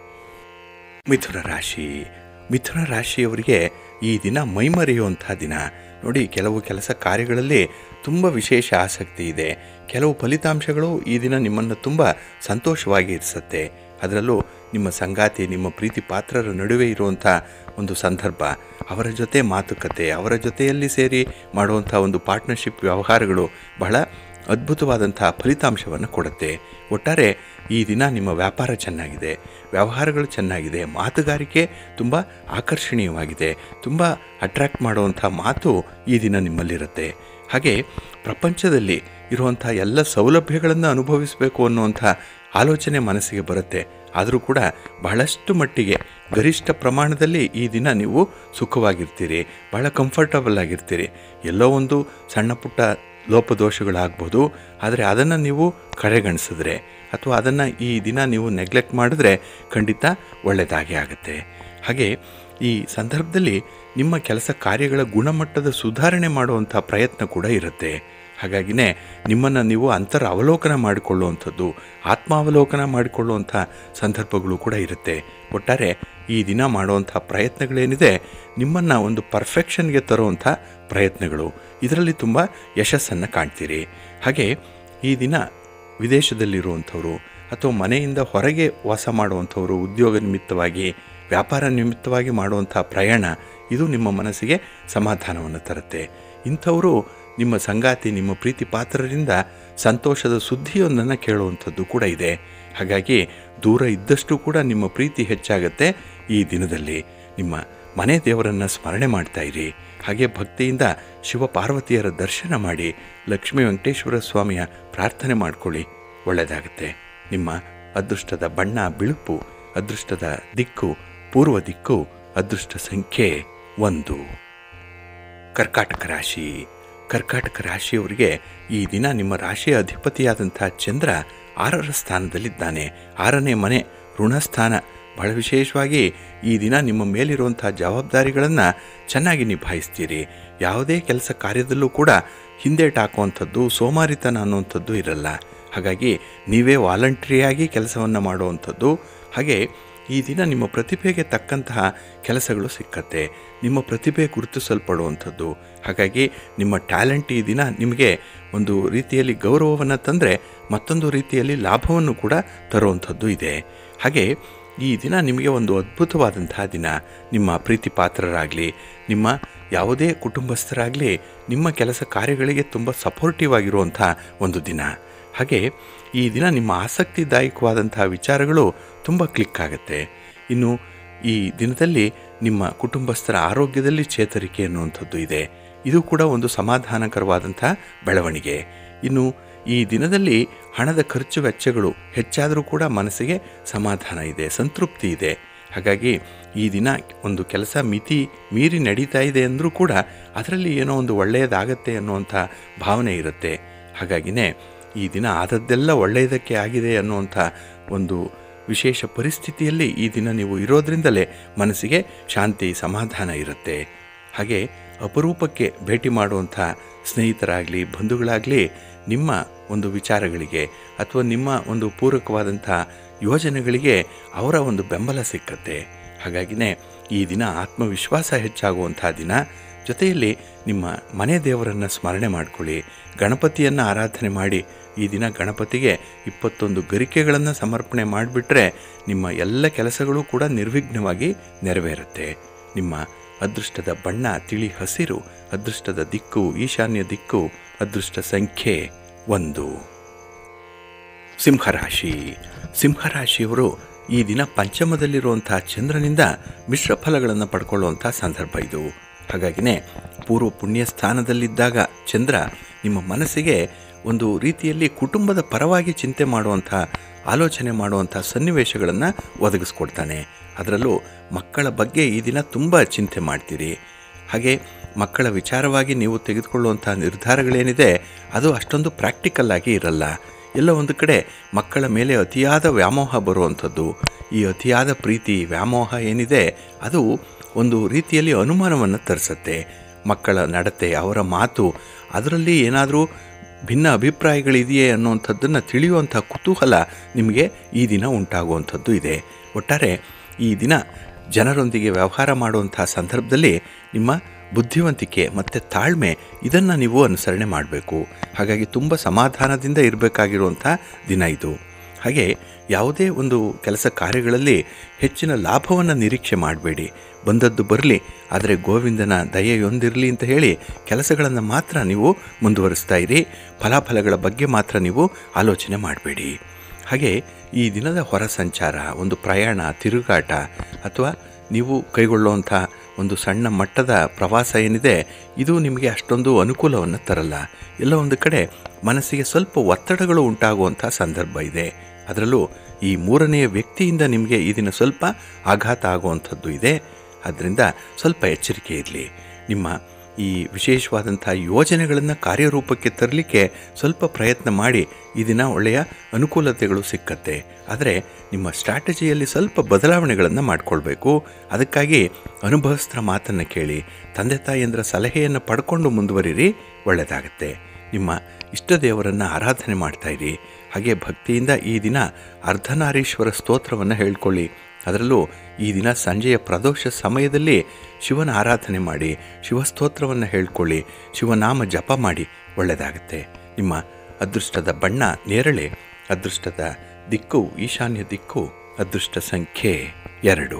ಮಿಥುನ ರಾಶಿ ಮಿಥುನ ರಾಶಿಯವರಿಗೆ ಈ ದಿನ ಮೈಮರೆಯುವಂಥ ದಿನ ನೋಡಿ ಕೆಲವು ಕೆಲಸ ಕಾರ್ಯಗಳಲ್ಲಿ ತುಂಬ ವಿಶೇಷ ಆಸಕ್ತಿ ಇದೆ ಕೆಲವು ಫಲಿತಾಂಶಗಳು ಈ ದಿನ ನಿಮ್ಮನ್ನು ತುಂಬ ಸಂತೋಷವಾಗಿ ಇರಿಸುತ್ತೆ ಅದರಲ್ಲೂ ನಿಮ್ಮ ಸಂಗಾತಿ ನಿಮ್ಮ ಪ್ರೀತಿ ಪಾತ್ರರ ನಡುವೆ ಇರುವಂಥ ಒಂದು ಸಂದರ್ಭ ಅವರ ಜೊತೆ ಮಾತುಕತೆ ಅವರ ಜೊತೆಯಲ್ಲಿ ಸೇರಿ ಮಾಡುವಂಥ ಒಂದು ಪಾರ್ಟ್ನರ್ಶಿಪ್ ವ್ಯವಹಾರಗಳು ಬಹಳ ಅದ್ಭುತವಾದಂಥ ಫಲಿತಾಂಶವನ್ನು ಕೊಡುತ್ತೆ ಒಟ್ಟಾರೆ ಈ ದಿನ ನಿಮ್ಮ ವ್ಯಾಪಾರ ಚೆನ್ನಾಗಿದೆ ವ್ಯವಹಾರಗಳು ಚೆನ್ನಾಗಿದೆ ಮಾತುಗಾರಿಕೆ ತುಂಬ ಆಕರ್ಷಣೀಯವಾಗಿದೆ ತುಂಬ ಅಟ್ರ್ಯಾಕ್ಟ್ ಮಾಡುವಂಥ ಮಾತು ಈ ದಿನ ನಿಮ್ಮಲ್ಲಿರುತ್ತೆ ಹಾಗೆ ಪ್ರಪಂಚದಲ್ಲಿ ಇರುವಂಥ ಎಲ್ಲ ಸೌಲಭ್ಯಗಳನ್ನು ಅನುಭವಿಸಬೇಕು ಅನ್ನುವಂಥ ಆಲೋಚನೆ ಮನಸ್ಸಿಗೆ ಬರುತ್ತೆ ಆದರೂ ಕೂಡ ಬಹಳಷ್ಟು ಮಟ್ಟಿಗೆ ಗರಿಷ್ಠ ಪ್ರಮಾಣದಲ್ಲಿ ಈ ದಿನ ನೀವು ಸುಖವಾಗಿರ್ತೀರಿ ಬಹಳ ಕಂಫರ್ಟಬಲ್ ಆಗಿರ್ತೀರಿ ಎಲ್ಲೋ ಒಂದು ಸಣ್ಣ ಪುಟ್ಟ ಲೋಪದೋಷಗಳಾಗ್ಬೋದು ಆದರೆ ಅದನ್ನು ನೀವು ಕಡೆಗಣಿಸಿದ್ರೆ ಅಥವಾ ಅದನ್ನು ಈ ದಿನ ನೀವು ನೆಗ್ಲೆಕ್ಟ್ ಮಾಡಿದ್ರೆ ಖಂಡಿತ ಒಳ್ಳೆಯದಾಗೇ ಆಗುತ್ತೆ ಹಾಗೆ ಈ ಸಂದರ್ಭದಲ್ಲಿ ನಿಮ್ಮ ಕೆಲಸ ಕಾರ್ಯಗಳ ಗುಣಮಟ್ಟದ ಸುಧಾರಣೆ ಮಾಡುವಂಥ ಪ್ರಯತ್ನ ಕೂಡ ಇರುತ್ತೆ ಹಾಗಾಗಿನೇ ನಿಮ್ಮನ್ನು ನೀವು ಅಂತರ ಅವಲೋಕನ ಮಾಡಿಕೊಳ್ಳುವಂಥದ್ದು ಆತ್ಮಾವಲೋಕನ ಮಾಡಿಕೊಳ್ಳುವಂಥ ಸಂದರ್ಭಗಳು ಕೂಡ ಇರುತ್ತೆ ಒಟ್ಟಾರೆ ಈ ದಿನ ಮಾಡುವಂಥ ಪ್ರಯತ್ನಗಳೇನಿದೆ ನಿಮ್ಮನ್ನು ಒಂದು ಪರ್ಫೆಕ್ಷನ್ಗೆ ತರುವಂಥ ಪ್ರಯತ್ನಗಳು ಇದರಲ್ಲಿ ತುಂಬ ಯಶಸ್ಸನ್ನು ಕಾಣ್ತೀರಿ ಹಾಗೆ ಈ ದಿನ ವಿದೇಶದಲ್ಲಿರುವಂಥವರು ಅಥವಾ ಮನೆಯಿಂದ ಹೊರಗೆ ವಾಸ ಮಾಡುವಂಥವರು ಉದ್ಯೋಗ ನಿಮಿತ್ತವಾಗಿ ವ್ಯಾಪಾರ ನಿಮಿತ್ತವಾಗಿ ಮಾಡುವಂಥ ಪ್ರಯಾಣ ಇದು ನಿಮ್ಮ ಮನಸ್ಸಿಗೆ ಸಮಾಧಾನವನ್ನು ತರುತ್ತೆ ಇಂಥವರು ನಿಮ್ಮ ಸಂಗಾತಿ ನಿಮ್ಮ ಪ್ರೀತಿ ಪಾತ್ರರಿಂದ ಸಂತೋಷದ ಸುದ್ದಿಯೊಂದನ್ನು ಕೇಳುವಂಥದ್ದು ಕೂಡ ಇದೆ ಹಾಗಾಗಿ ದೂರ ಇದ್ದಷ್ಟು ಕೂಡ ನಿಮ್ಮ ಪ್ರೀತಿ ಹೆಚ್ಚಾಗತ್ತೆ ಈ ದಿನದಲ್ಲಿ ನಿಮ್ಮ ಮನೆ ದೇವರನ್ನು ಸ್ಮರಣೆ ಮಾಡ್ತಾ ಇರಿ ಹಾಗೆ ಭಕ್ತಿಯಿಂದ ಶಿವ ಪಾರ್ವತಿಯರ ದರ್ಶನ ಮಾಡಿ ಲಕ್ಷ್ಮೀ ವೆಂಕಟೇಶ್ವರ ಸ್ವಾಮಿಯ ಪ್ರಾರ್ಥನೆ ಮಾಡ್ಕೊಳ್ಳಿ ಒಳ್ಳೆಯದಾಗುತ್ತೆ ನಿಮ್ಮ ಅದೃಷ್ಟದ ಬಣ್ಣ ಬಿಳುಪು ಅದೃಷ್ಟದ ದಿಕ್ಕು ಪೂರ್ವ ದಿಕ್ಕು ಅದೃಷ್ಟ ಸಂಖ್ಯೆ ಒಂದು ಕರ್ಕಾಟಕ ರಾಶಿ ಕರ್ಕಾಟಕ ರಾಶಿಯವರಿಗೆ ಈ ದಿನ ನಿಮ್ಮ ರಾಶಿಯ ಅಧಿಪತಿಯಾದಂಥ ಚಂದ್ರ ಆರರ ಸ್ಥಾನದಲ್ಲಿದ್ದಾನೆ ಆರನೇ ಮನೆ ಋಣಸ್ಥಾನ ಬಹಳ ವಿಶೇಷವಾಗಿ ಈ ದಿನ ನಿಮ್ಮ ಮೇಲಿರುವಂಥ ಜವಾಬ್ದಾರಿಗಳನ್ನು ಚೆನ್ನಾಗಿ ನಿಭಾಯಿಸ್ತೀರಿ ಯಾವುದೇ ಕೆಲಸ ಕಾರ್ಯದಲ್ಲೂ ಕೂಡ ಹಿಂದೇಟು ಹಾಕುವಂಥದ್ದು ಸೋಮಾರಿತನ ಅನ್ನುವಂಥದ್ದು ಇರಲ್ಲ ಹಾಗಾಗಿ ನೀವೇ ವಾಲಂಟ್ರಿಯಾಗಿ ಕೆಲಸವನ್ನು ಮಾಡುವಂಥದ್ದು ಹಾಗೆ ಈ ದಿನ ನಿಮ್ಮ ಪ್ರತಿಭೆಗೆ ತಕ್ಕಂತಹ ಕೆಲಸಗಳು ಸಿಕ್ಕತ್ತೆ ನಿಮ್ಮ ಪ್ರತಿಭೆ ಗುರುತಿಸಲ್ಪಡುವಂಥದ್ದು ಹಾಗಾಗಿ ನಿಮ್ಮ ಟ್ಯಾಲೆಂಟ್ ಈ ದಿನ ನಿಮಗೆ ಒಂದು ರೀತಿಯಲ್ಲಿ ಗೌರವವನ್ನು ತಂದರೆ ಮತ್ತೊಂದು ರೀತಿಯಲ್ಲಿ ಲಾಭವನ್ನು ಕೂಡ ತರುವಂಥದ್ದು ಇದೆ ಹಾಗೆ ಈ ದಿನ ನಿಮಗೆ ಒಂದು ಅದ್ಭುತವಾದಂತಹ ದಿನ ನಿಮ್ಮ ಪ್ರೀತಿ ಪಾತ್ರರಾಗಲಿ ನಿಮ್ಮ ಯಾವುದೇ ಕುಟುಂಬಸ್ಥರಾಗಲಿ ನಿಮ್ಮ ಕೆಲಸ ಕಾರ್ಯಗಳಿಗೆ ತುಂಬ ಸಪೋರ್ಟಿವ್ ಆಗಿರುವಂಥ ಒಂದು ದಿನ ಹಾಗೆ ಈ ದಿನ ನಿಮ್ಮ ಆಸಕ್ತಿದಾಯಕವಾದಂತಹ ವಿಚಾರಗಳು ತುಂಬ ಕ್ಲಿಕ್ ಆಗುತ್ತೆ ಇನ್ನು ಈ ದಿನದಲ್ಲಿ ನಿಮ್ಮ ಕುಟುಂಬಸ್ಥರ ಆರೋಗ್ಯದಲ್ಲಿ ಚೇತರಿಕೆ ಅನ್ನುವಂಥದ್ದು ಇದೆ ಇದು ಕೂಡ ಒಂದು ಸಮಾಧಾನಕರವಾದಂಥ ಬೆಳವಣಿಗೆ ಇನ್ನು ಈ ದಿನದಲ್ಲಿ ಹಣದ ಖರ್ಚು ವೆಚ್ಚಗಳು ಹೆಚ್ಚಾದರೂ ಕೂಡ ಮನಸ್ಸಿಗೆ ಸಮಾಧಾನ ಇದೆ ಸಂತೃಪ್ತಿ ಇದೆ ಹಾಗಾಗಿ ಈ ದಿನ ಒಂದು ಕೆಲಸ ಮಿತಿ ಮೀರಿ ನಡೀತಾ ಇದೆ ಅಂದರೂ ಕೂಡ ಅದರಲ್ಲಿ ಏನೋ ಒಂದು ಒಳ್ಳೆಯದಾಗತ್ತೆ ಅನ್ನುವಂಥ ಭಾವನೆ ಇರುತ್ತೆ ಹಾಗಾಗಿನೇ ಈ ದಿನ ಆದದ್ದೆಲ್ಲ ಒಳ್ಳೆಯದಕ್ಕೆ ಆಗಿದೆ ಅನ್ನುವಂಥ ಒಂದು ವಿಶೇಷ ಪರಿಸ್ಥಿತಿಯಲ್ಲಿ ಈ ದಿನ ನೀವು ಇರೋದ್ರಿಂದಲೇ ಮನಸ್ಸಿಗೆ ಶಾಂತಿ ಸಮಾಧಾನ ಇರುತ್ತೆ ಹಾಗೆ ಅಪರೂಪಕ್ಕೆ ಭೇಟಿ ಮಾಡುವಂಥ ಸ್ನೇಹಿತರಾಗಲಿ ಬಂಧುಗಳಾಗಲಿ ನಿಮ್ಮ ಒಂದು ವಿಚಾರಗಳಿಗೆ ಅಥವಾ ನಿಮ್ಮ ಒಂದು ಪೂರಕವಾದಂಥ ಯೋಜನೆಗಳಿಗೆ ಅವರ ಒಂದು ಬೆಂಬಲ ಸಿಕ್ಕತ್ತೆ ಹಾಗಾಗಿನೇ ಈ ದಿನ ಆತ್ಮವಿಶ್ವಾಸ ಹೆಚ್ಚಾಗುವಂಥ ದಿನ ಜೊತೆಯಲ್ಲಿ ನಿಮ್ಮ ಮನೆ ದೇವರನ್ನು ಸ್ಮರಣೆ ಮಾಡಿಕೊಳ್ಳಿ ಗಣಪತಿಯನ್ನು ಆರಾಧನೆ ಮಾಡಿ ಈ ದಿನ ಗಣಪತಿಗೆ ಇಪ್ಪತ್ತೊಂದು ಗರಿಕೆಗಳನ್ನು ಸಮರ್ಪಣೆ ಮಾಡಿಬಿಟ್ರೆ ನಿಮ್ಮ ಎಲ್ಲ ಕೆಲಸಗಳು ಕೂಡ ನಿರ್ವಿಘ್ನವಾಗಿ ನೆರವೇರುತ್ತೆ ನಿಮ್ಮ ಅದೃಷ್ಟದ ಬಣ್ಣ ತಿಳಿ ಹಸಿರು ಅದೃಷ್ಟದ ದಿಕ್ಕು ಈಶಾನ್ಯ ದಿಕ್ಕು ಅದೃಷ್ಟ ಸಂಖ್ಯೆ ಒಂದು ಸಿಂಹರಾಶಿ ಸಿಂಹರಾಶಿಯವರು ಈ ದಿನ ಪಂಚಮದಲ್ಲಿರುವಂಥ ಚಂದ್ರನಿಂದ ಮಿಶ್ರ ಫಲಗಳನ್ನು ಪಡ್ಕೊಳ್ಳುವಂಥ ಸಂದರ್ಭ ಇದು ಹಾಗಾಗಿನೇ ಪೂರ್ವ ಪುಣ್ಯ ಸ್ಥಾನದಲ್ಲಿದ್ದಾಗ ಚಂದ್ರ ನಿಮ್ಮ ಮನಸ್ಸಿಗೆ ಒಂದು ರೀತಿಯಲ್ಲಿ ಕುಟುಂಬದ ಪರವಾಗಿ ಚಿಂತೆ ಮಾಡುವಂಥ ಆಲೋಚನೆ ಮಾಡುವಂಥ ಸನ್ನಿವೇಶಗಳನ್ನು ಒದಗಿಸ್ಕೊಡ್ತಾನೆ ಅದರಲ್ಲೂ ಮಕ್ಕಳ ಬಗ್ಗೆ ಈ ದಿನ ತುಂಬ ಚಿಂತೆ ಮಾಡ್ತೀರಿ ಹಾಗೆ ಮಕ್ಕಳ ವಿಚಾರವಾಗಿ ನೀವು ತೆಗೆದುಕೊಳ್ಳುವಂಥ ನಿರ್ಧಾರಗಳೇನಿದೆ ಅದು ಅಷ್ಟೊಂದು ಪ್ರಾಕ್ಟಿಕಲ್ ಆಗಿ ಇರಲ್ಲ ಎಲ್ಲ ಒಂದು ಕಡೆ ಮಕ್ಕಳ ಮೇಲೆ ಅತಿಯಾದ ವ್ಯಾಮೋಹ ಬರುವಂಥದ್ದು ಈ ಅತಿಯಾದ ಪ್ರೀತಿ ವ್ಯಾಮೋಹ ಏನಿದೆ ಅದು ಒಂದು ರೀತಿಯಲ್ಲಿ ಅನುಮಾನವನ್ನು ತರಿಸುತ್ತೆ ಮಕ್ಕಳ ನಡತೆ ಅವರ ಮಾತು ಅದರಲ್ಲಿ ಏನಾದರೂ ಭಿನ್ನ ಅಭಿಪ್ರಾಯಗಳಿದೆಯೇ ಅನ್ನುವಂಥದ್ದನ್ನು ತಿಳಿಯುವಂಥ ಕುತೂಹಲ ನಿಮಗೆ ಈ ದಿನ ಉಂಟಾಗುವಂಥದ್ದು ಇದೆ ಒಟ್ಟಾರೆ ಈ ದಿನ ಜನರೊಂದಿಗೆ ವ್ಯವಹಾರ ಮಾಡುವಂಥ ಸಂದರ್ಭದಲ್ಲಿ ನಿಮ್ಮ ಬುದ್ಧಿವಂತಿಕೆ ಮತ್ತು ತಾಳ್ಮೆ ಇದನ್ನು ನೀವು ಅನುಸರಣೆ ಮಾಡಬೇಕು ಹಾಗಾಗಿ ತುಂಬ ಸಮಾಧಾನದಿಂದ ಇರಬೇಕಾಗಿರುವಂಥ ದಿನ ಇದು ಹಾಗೆ ಯಾವುದೇ ಒಂದು ಕೆಲಸ ಕಾರ್ಯಗಳಲ್ಲಿ ಹೆಚ್ಚಿನ ಲಾಭವನ್ನು ನಿರೀಕ್ಷೆ ಮಾಡಬೇಡಿ ಬಂದದ್ದು ಬರಲಿ ಆದರೆ ಗೋವಿಂದನ ದಯೆಯೊಂದಿರಲಿ ಅಂತ ಹೇಳಿ ಕೆಲಸಗಳನ್ನು ಮಾತ್ರ ನೀವು ಮುಂದುವರಿಸ್ತಾ ಇರಿ ಫಲಾಫಲಗಳ ಬಗ್ಗೆ ಮಾತ್ರ ನೀವು ಆಲೋಚನೆ ಮಾಡಬೇಡಿ ಹಾಗೆ ಈ ದಿನದ ಹೊರ ಸಂಚಾರ ಒಂದು ಪ್ರಯಾಣ ತಿರುಗಾಟ ಅಥವಾ ನೀವು ಕೈಗೊಳ್ಳುವಂಥ ಒಂದು ಸಣ್ಣ ಮಟ್ಟದ ಪ್ರವಾಸ ಏನಿದೆ ಇದು ನಿಮಗೆ ಅಷ್ಟೊಂದು ಅನುಕೂಲವನ್ನು ತರಲ್ಲ ಎಲ್ಲ ಒಂದು ಕಡೆ ಮನಸ್ಸಿಗೆ ಸ್ವಲ್ಪ ಒತ್ತಡಗಳು ಉಂಟಾಗುವಂಥ ಸಂದರ್ಭ ಇದೆ ಅದರಲ್ಲೂ ಈ ಮೂರನೆಯ ವ್ಯಕ್ತಿಯಿಂದ ನಿಮಗೆ ಈ ದಿನ ಸ್ವಲ್ಪ ಆಘಾತ ಆಗುವಂಥದ್ದು ಇದೆ ಆದ್ದರಿಂದ ಸ್ವಲ್ಪ ಎಚ್ಚರಿಕೆ ಇರಲಿ ನಿಮ್ಮ ಈ ವಿಶೇಷವಾದಂಥ ಯೋಜನೆಗಳನ್ನು ಕಾರ್ಯರೂಪಕ್ಕೆ ತರಲಿಕ್ಕೆ ಸ್ವಲ್ಪ ಪ್ರಯತ್ನ ಮಾಡಿ ಈ ದಿನ ಒಳ್ಳೆಯ ಅನುಕೂಲತೆಗಳು ಸಿಕ್ಕತ್ತೆ ಆದರೆ ನಿಮ್ಮ ಸ್ಟ್ರಾಟಜಿಯಲ್ಲಿ ಸ್ವಲ್ಪ ಬದಲಾವಣೆಗಳನ್ನು ಮಾಡಿಕೊಳ್ಬೇಕು ಅದಕ್ಕಾಗಿ ಅನುಭವಸ್ಥರ ಮಾತನ್ನು ಕೇಳಿ ತಂದೆ ತಾಯಿಯಂದ್ರ ಸಲಹೆಯನ್ನು ಪಡ್ಕೊಂಡು ಮುಂದುವರಿರಿ ಒಳ್ಳೆಯದಾಗತ್ತೆ ನಿಮ್ಮ ಇಷ್ಟ ದೇವರನ್ನು ಆರಾಧನೆ ಮಾಡ್ತಾ ಇರಿ ಹಾಗೆ ಭಕ್ತಿಯಿಂದ ಈ ದಿನ ಅರ್ಧನಾರೀಶ್ವರ ಸ್ತೋತ್ರವನ್ನು ಹೇಳ್ಕೊಳ್ಳಿ ಅದರಲ್ಲೂ ಈ ದಿನ ಸಂಜೆಯ ಪ್ರದೋಷ ಸಮಯದಲ್ಲಿ ಶಿವನ ಆರಾಧನೆ ಮಾಡಿ ಶಿವಸ್ತೋತ್ರವನ್ನು ಹೇಳ್ಕೊಳ್ಳಿ ಶಿವನಾಮ ಜಪ ಮಾಡಿ ಒಳ್ಳೆಯದಾಗುತ್ತೆ ನಿಮ್ಮ ಅದೃಷ್ಟದ ಬಣ್ಣ ನೇರಳೆ ಅದೃಷ್ಟದ ದಿಕ್ಕು ಈಶಾನ್ಯ ದಿಕ್ಕು ಅದೃಷ್ಟ ಸಂಖ್ಯೆ ಎರಡು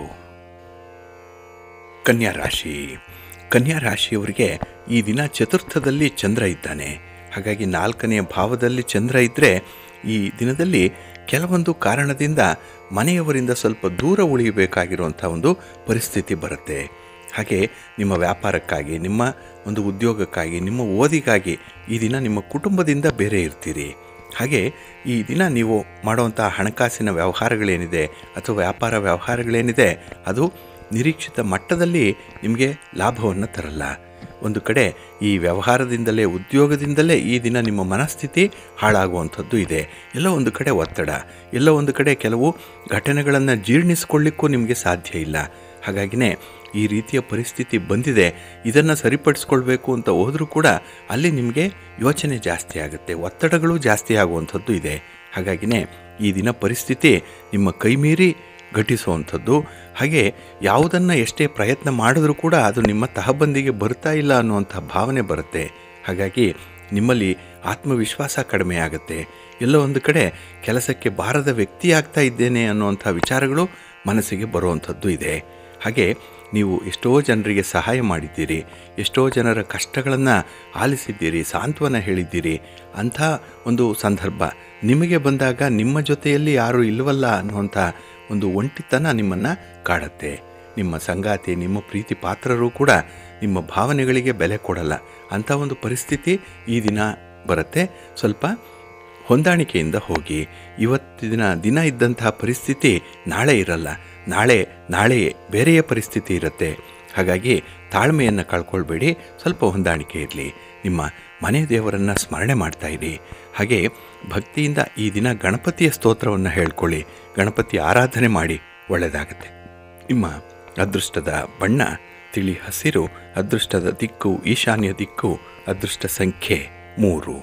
ಕನ್ಯಾ ರಾಶಿ ಕನ್ಯಾ ರಾಶಿಯವರಿಗೆ ಈ ದಿನ ಚತುರ್ಥದಲ್ಲಿ ಚಂದ್ರ ಇದ್ದಾನೆ ಹಾಗಾಗಿ ನಾಲ್ಕನೆಯ ಭಾವದಲ್ಲಿ ಚಂದ್ರ ಇದ್ದರೆ ಈ ದಿನದಲ್ಲಿ ಕೆಲವೊಂದು ಕಾರಣದಿಂದ ಮನೆಯವರಿಂದ ಸ್ವಲ್ಪ ದೂರ ಉಳಿಯಬೇಕಾಗಿರುವಂಥ ಒಂದು ಪರಿಸ್ಥಿತಿ ಬರುತ್ತೆ ಹಾಗೆ ನಿಮ್ಮ ವ್ಯಾಪಾರಕ್ಕಾಗಿ ನಿಮ್ಮ ಒಂದು ಉದ್ಯೋಗಕ್ಕಾಗಿ ನಿಮ್ಮ ಓದಿಗಾಗಿ ಈ ದಿನ ನಿಮ್ಮ ಕುಟುಂಬದಿಂದ ಬೇರೆ ಇರ್ತೀರಿ ಹಾಗೆ ಈ ದಿನ ನೀವು ಮಾಡುವಂಥ ಹಣಕಾಸಿನ ವ್ಯವಹಾರಗಳೇನಿದೆ ಅಥವಾ ವ್ಯಾಪಾರ ವ್ಯವಹಾರಗಳೇನಿದೆ ಅದು ನಿರೀಕ್ಷಿತ ಮಟ್ಟದಲ್ಲಿ ನಿಮಗೆ ಲಾಭವನ್ನು ತರಲ್ಲ ಒಂದು ಕಡೆ ಈ ವ್ಯವಹಾರದಿಂದಲೇ ಉದ್ಯೋಗದಿಂದಲೇ ಈ ದಿನ ನಿಮ್ಮ ಮನಸ್ಥಿತಿ ಹಾಳಾಗುವಂಥದ್ದು ಇದೆ ಎಲ್ಲೋ ಒಂದು ಕಡೆ ಒತ್ತಡ ಎಲ್ಲೋ ಒಂದು ಕಡೆ ಕೆಲವು ಘಟನೆಗಳನ್ನು ಜೀರ್ಣಿಸ್ಕೊಳ್ಳಿಕ್ಕೂ ನಿಮಗೆ ಸಾಧ್ಯ ಇಲ್ಲ ಹಾಗಾಗಿನೇ ಈ ರೀತಿಯ ಪರಿಸ್ಥಿತಿ ಬಂದಿದೆ ಇದನ್ನು ಸರಿಪಡಿಸ್ಕೊಳ್ಬೇಕು ಅಂತ ಹೋದರೂ ಕೂಡ ಅಲ್ಲಿ ನಿಮಗೆ ಯೋಚನೆ ಜಾಸ್ತಿ ಆಗುತ್ತೆ ಒತ್ತಡಗಳು ಜಾಸ್ತಿ ಆಗುವಂಥದ್ದು ಇದೆ ಹಾಗಾಗಿನೇ ಈ ದಿನ ಪರಿಸ್ಥಿತಿ ನಿಮ್ಮ ಕೈಮೀರಿ ಘಟಿಸುವಂಥದ್ದು ಹಾಗೆ ಯಾವುದನ್ನು ಎಷ್ಟೇ ಪ್ರಯತ್ನ ಮಾಡಿದ್ರೂ ಕೂಡ ಅದು ನಿಮ್ಮ ತಹಬಂದಿಗೆ ಬರ್ತಾ ಇಲ್ಲ ಅನ್ನುವಂಥ ಭಾವನೆ ಬರುತ್ತೆ ಹಾಗಾಗಿ ನಿಮ್ಮಲ್ಲಿ ಆತ್ಮವಿಶ್ವಾಸ ಕಡಿಮೆ ಆಗುತ್ತೆ ಎಲ್ಲೋ ಒಂದು ಕಡೆ ಕೆಲಸಕ್ಕೆ ಬಾರದ ವ್ಯಕ್ತಿ ಆಗ್ತಾ ಇದ್ದೇನೆ ಅನ್ನುವಂಥ ವಿಚಾರಗಳು ಮನಸ್ಸಿಗೆ ಬರುವಂಥದ್ದು ಇದೆ ಹಾಗೆ ನೀವು ಎಷ್ಟೋ ಜನರಿಗೆ ಸಹಾಯ ಮಾಡಿದ್ದೀರಿ ಎಷ್ಟೋ ಜನರ ಕಷ್ಟಗಳನ್ನು ಆಲಿಸಿದ್ದೀರಿ ಸಾಂತ್ವನ ಹೇಳಿದ್ದೀರಿ ಅಂಥ ಒಂದು ಸಂದರ್ಭ ನಿಮಗೆ ಬಂದಾಗ ನಿಮ್ಮ ಜೊತೆಯಲ್ಲಿ ಯಾರೂ ಇಲ್ಲವಲ್ಲ ಅನ್ನುವಂಥ ಒಂದು ಒಂಟಿತನ ನಿಮ್ಮನ್ನು ಕಾಡುತ್ತೆ ನಿಮ್ಮ ಸಂಗಾತಿ ನಿಮ್ಮ ಪ್ರೀತಿ ಪಾತ್ರರು ಕೂಡ ನಿಮ್ಮ ಭಾವನೆಗಳಿಗೆ ಬೆಲೆ ಕೊಡಲ್ಲ ಅಂಥ ಒಂದು ಪರಿಸ್ಥಿತಿ ಈ ದಿನ ಬರುತ್ತೆ ಸ್ವಲ್ಪ ಹೊಂದಾಣಿಕೆಯಿಂದ ಹೋಗಿ ಇವತ್ತಿನ ದಿನ ಇದ್ದಂತಹ ಪರಿಸ್ಥಿತಿ ನಾಳೆ ಇರಲ್ಲ ನಾಳೆ ನಾಳೆಯೇ ಬೇರೆಯ ಪರಿಸ್ಥಿತಿ ಇರುತ್ತೆ ಹಾಗಾಗಿ ತಾಳ್ಮೆಯನ್ನು ಕಳ್ಕೊಳ್ಬೇಡಿ ಸ್ವಲ್ಪ ಹೊಂದಾಣಿಕೆ ಇರಲಿ ನಿಮ್ಮ ಮನೆ ದೇವರನ್ನು ಸ್ಮರಣೆ ಮಾಡ್ತಾ ಇರಿ ಹಾಗೆ ಭಕ್ತಿಯಿಂದ ಈ ದಿನ ಗಣಪತಿಯ ಸ್ತೋತ್ರವನ್ನು ಹೇಳ್ಕೊಳ್ಳಿ ಗಣಪತಿ ಆರಾಧನೆ ಮಾಡಿ ಒಳ್ಳೆಯದಾಗತ್ತೆ ನಿಮ್ಮ ಅದೃಷ್ಟದ ಬಣ್ಣ ತಿಳಿ ಹಸಿರು ಅದೃಷ್ಟದ ದಿಕ್ಕು ಈಶಾನ್ಯ ದಿಕ್ಕು ಅದೃಷ್ಟ ಸಂಖ್ಯೆ ಮೂರು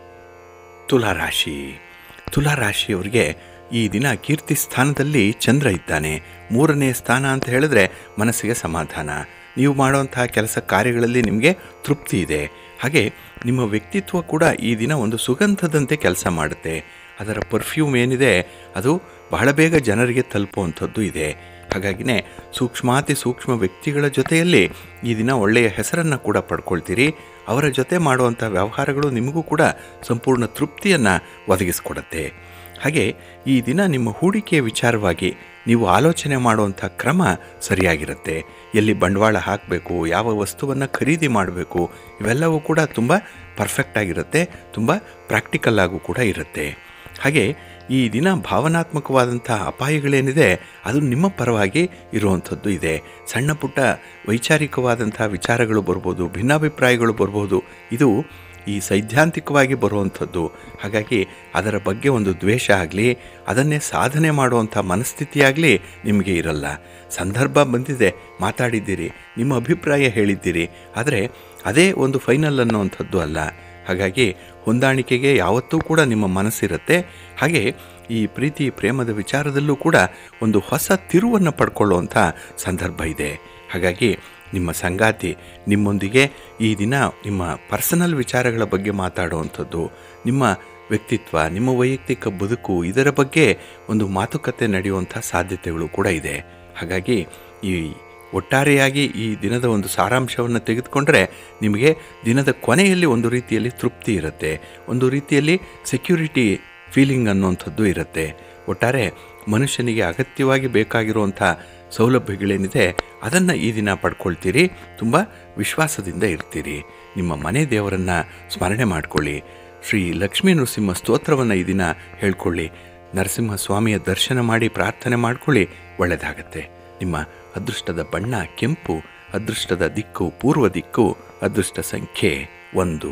ತುಲಾರಾಶಿ ತುಲಾರಾಶಿಯವರಿಗೆ ಈ ದಿನ ಕೀರ್ತಿ ಸ್ಥಾನದಲ್ಲಿ ಚಂದ್ರ ಇದ್ದಾನೆ ಮೂರನೇ ಸ್ಥಾನ ಅಂತ ಹೇಳಿದ್ರೆ ಮನಸ್ಸಿಗೆ ಸಮಾಧಾನ ನೀವು ಮಾಡುವಂತಹ ಕೆಲಸ ಕಾರ್ಯಗಳಲ್ಲಿ ನಿಮಗೆ ತೃಪ್ತಿ ಇದೆ ಹಾಗೆ ನಿಮ್ಮ ವ್ಯಕ್ತಿತ್ವ ಕೂಡ ಈ ದಿನ ಒಂದು ಸುಗಂಧದಂತೆ ಕೆಲಸ ಮಾಡುತ್ತೆ ಅದರ ಪರ್ಫ್ಯೂಮ್ ಏನಿದೆ ಅದು ಬಹಳ ಬೇಗ ಜನರಿಗೆ ತಲುಪುವಂಥದ್ದು ಇದೆ ಹಾಗಾಗಿನೇ ಸೂಕ್ಷ್ಮಾತಿ ಸೂಕ್ಷ್ಮ ವ್ಯಕ್ತಿಗಳ ಜೊತೆಯಲ್ಲಿ ಈ ದಿನ ಒಳ್ಳೆಯ ಹೆಸರನ್ನು ಕೂಡ ಪಡ್ಕೊಳ್ತೀರಿ ಅವರ ಜೊತೆ ಮಾಡುವಂಥ ವ್ಯವಹಾರಗಳು ನಿಮಗೂ ಕೂಡ ಸಂಪೂರ್ಣ ತೃಪ್ತಿಯನ್ನು ಒದಗಿಸ್ಕೊಡುತ್ತೆ ಹಾಗೆ ಈ ದಿನ ನಿಮ್ಮ ಹೂಡಿಕೆಯ ವಿಚಾರವಾಗಿ ನೀವು ಆಲೋಚನೆ ಮಾಡುವಂಥ ಕ್ರಮ ಸರಿಯಾಗಿರುತ್ತೆ ಎಲ್ಲಿ ಬಂಡವಾಳ ಹಾಕಬೇಕು ಯಾವ ವಸ್ತುವನ್ನು ಖರೀದಿ ಮಾಡಬೇಕು ಇವೆಲ್ಲವೂ ಕೂಡ ತುಂಬ ಪರ್ಫೆಕ್ಟ್ ಆಗಿರುತ್ತೆ ತುಂಬ ಪ್ರಾಕ್ಟಿಕಲ್ ಆಗು ಕೂಡ ಇರುತ್ತೆ ಹಾಗೆ ಈ ದಿನ ಭಾವನಾತ್ಮಕವಾದಂಥ ಅಪಾಯಗಳೇನಿದೆ ಅದು ನಿಮ್ಮ ಪರವಾಗಿ ಇರುವಂಥದ್ದು ಇದೆ ಸಣ್ಣ ಪುಟ್ಟ ವೈಚಾರಿಕವಾದಂಥ ವಿಚಾರಗಳು ಬರ್ಬೋದು ಭಿನ್ನಾಭಿಪ್ರಾಯಗಳು ಬರ್ಬೋದು ಇದು ಈ ಸೈದ್ಧಾಂತಿಕವಾಗಿ ಬರುವಂಥದ್ದು ಹಾಗಾಗಿ ಅದರ ಬಗ್ಗೆ ಒಂದು ದ್ವೇಷ ಆಗಲಿ ಅದನ್ನೇ ಸಾಧನೆ ಮಾಡುವಂಥ ಮನಸ್ಥಿತಿಯಾಗಲಿ ನಿಮಗೆ ಇರಲ್ಲ ಸಂದರ್ಭ ಬಂದಿದೆ ಮಾತಾಡಿದ್ದೀರಿ ನಿಮ್ಮ ಅಭಿಪ್ರಾಯ ಹೇಳಿದ್ದೀರಿ ಆದರೆ ಅದೇ ಒಂದು ಫೈನಲ್ ಅನ್ನುವಂಥದ್ದು ಅಲ್ಲ ಹಾಗಾಗಿ ಹೊಂದಾಣಿಕೆಗೆ ಯಾವತ್ತೂ ಕೂಡ ನಿಮ್ಮ ಮನಸ್ಸಿರುತ್ತೆ ಹಾಗೆ ಈ ಪ್ರೀತಿ ಪ್ರೇಮದ ವಿಚಾರದಲ್ಲೂ ಕೂಡ ಒಂದು ಹೊಸ ತಿರುವನ್ನು ಪಡ್ಕೊಳ್ಳುವಂಥ ಸಂದರ್ಭ ಇದೆ ಹಾಗಾಗಿ ನಿಮ್ಮ ಸಂಗಾತಿ ನಿಮ್ಮೊಂದಿಗೆ ಈ ದಿನ ನಿಮ್ಮ ಪರ್ಸನಲ್ ವಿಚಾರಗಳ ಬಗ್ಗೆ ಮಾತಾಡುವಂಥದ್ದು ನಿಮ್ಮ ವ್ಯಕ್ತಿತ್ವ ನಿಮ್ಮ ವೈಯಕ್ತಿಕ ಬದುಕು ಇದರ ಬಗ್ಗೆ ಒಂದು ಮಾತುಕತೆ ನಡೆಯುವಂಥ ಸಾಧ್ಯತೆಗಳು ಕೂಡ ಇದೆ ಹಾಗಾಗಿ ಈ ಒಟ್ಟಾರೆಯಾಗಿ ಈ ದಿನದ ಒಂದು ಸಾರಾಂಶವನ್ನು ತೆಗೆದುಕೊಂಡ್ರೆ ನಿಮಗೆ ದಿನದ ಕೊನೆಯಲ್ಲಿ ಒಂದು ರೀತಿಯಲ್ಲಿ ತೃಪ್ತಿ ಇರುತ್ತೆ ಒಂದು ರೀತಿಯಲ್ಲಿ ಸೆಕ್ಯೂರಿಟಿ ಫೀಲಿಂಗ್ ಅನ್ನುವಂಥದ್ದು ಇರುತ್ತೆ ಒಟ್ಟಾರೆ ಮನುಷ್ಯನಿಗೆ ಅಗತ್ಯವಾಗಿ ಬೇಕಾಗಿರುವಂಥ ಸೌಲಭ್ಯಗಳೇನಿದೆ ಅದನ್ನು ಈ ದಿನ ಪಡ್ಕೊಳ್ತೀರಿ ತುಂಬ ವಿಶ್ವಾಸದಿಂದ ಇರ್ತೀರಿ ನಿಮ್ಮ ಮನೆ ದೇವರನ್ನು ಸ್ಮರಣೆ ಮಾಡಿಕೊಳ್ಳಿ ಶ್ರೀ ಲಕ್ಷ್ಮೀ ನರಸಿಂಹ ಸ್ತೋತ್ರವನ್ನು ಈ ದಿನ ಹೇಳ್ಕೊಳ್ಳಿ ನರಸಿಂಹ ಸ್ವಾಮಿಯ ದರ್ಶನ ಮಾಡಿ ಪ್ರಾರ್ಥನೆ ಮಾಡ್ಕೊಳ್ಳಿ ಒಳ್ಳೆಯದಾಗತ್ತೆ ನಿಮ್ಮ ಅದೃಷ್ಟದ ಬಣ್ಣ ಕೆಂಪು ಅದೃಷ್ಟದ ದಿಕ್ಕು ಪೂರ್ವ ದಿಕ್ಕು ಅದೃಷ್ಟ ಸಂಖ್ಯೆ ಒಂದು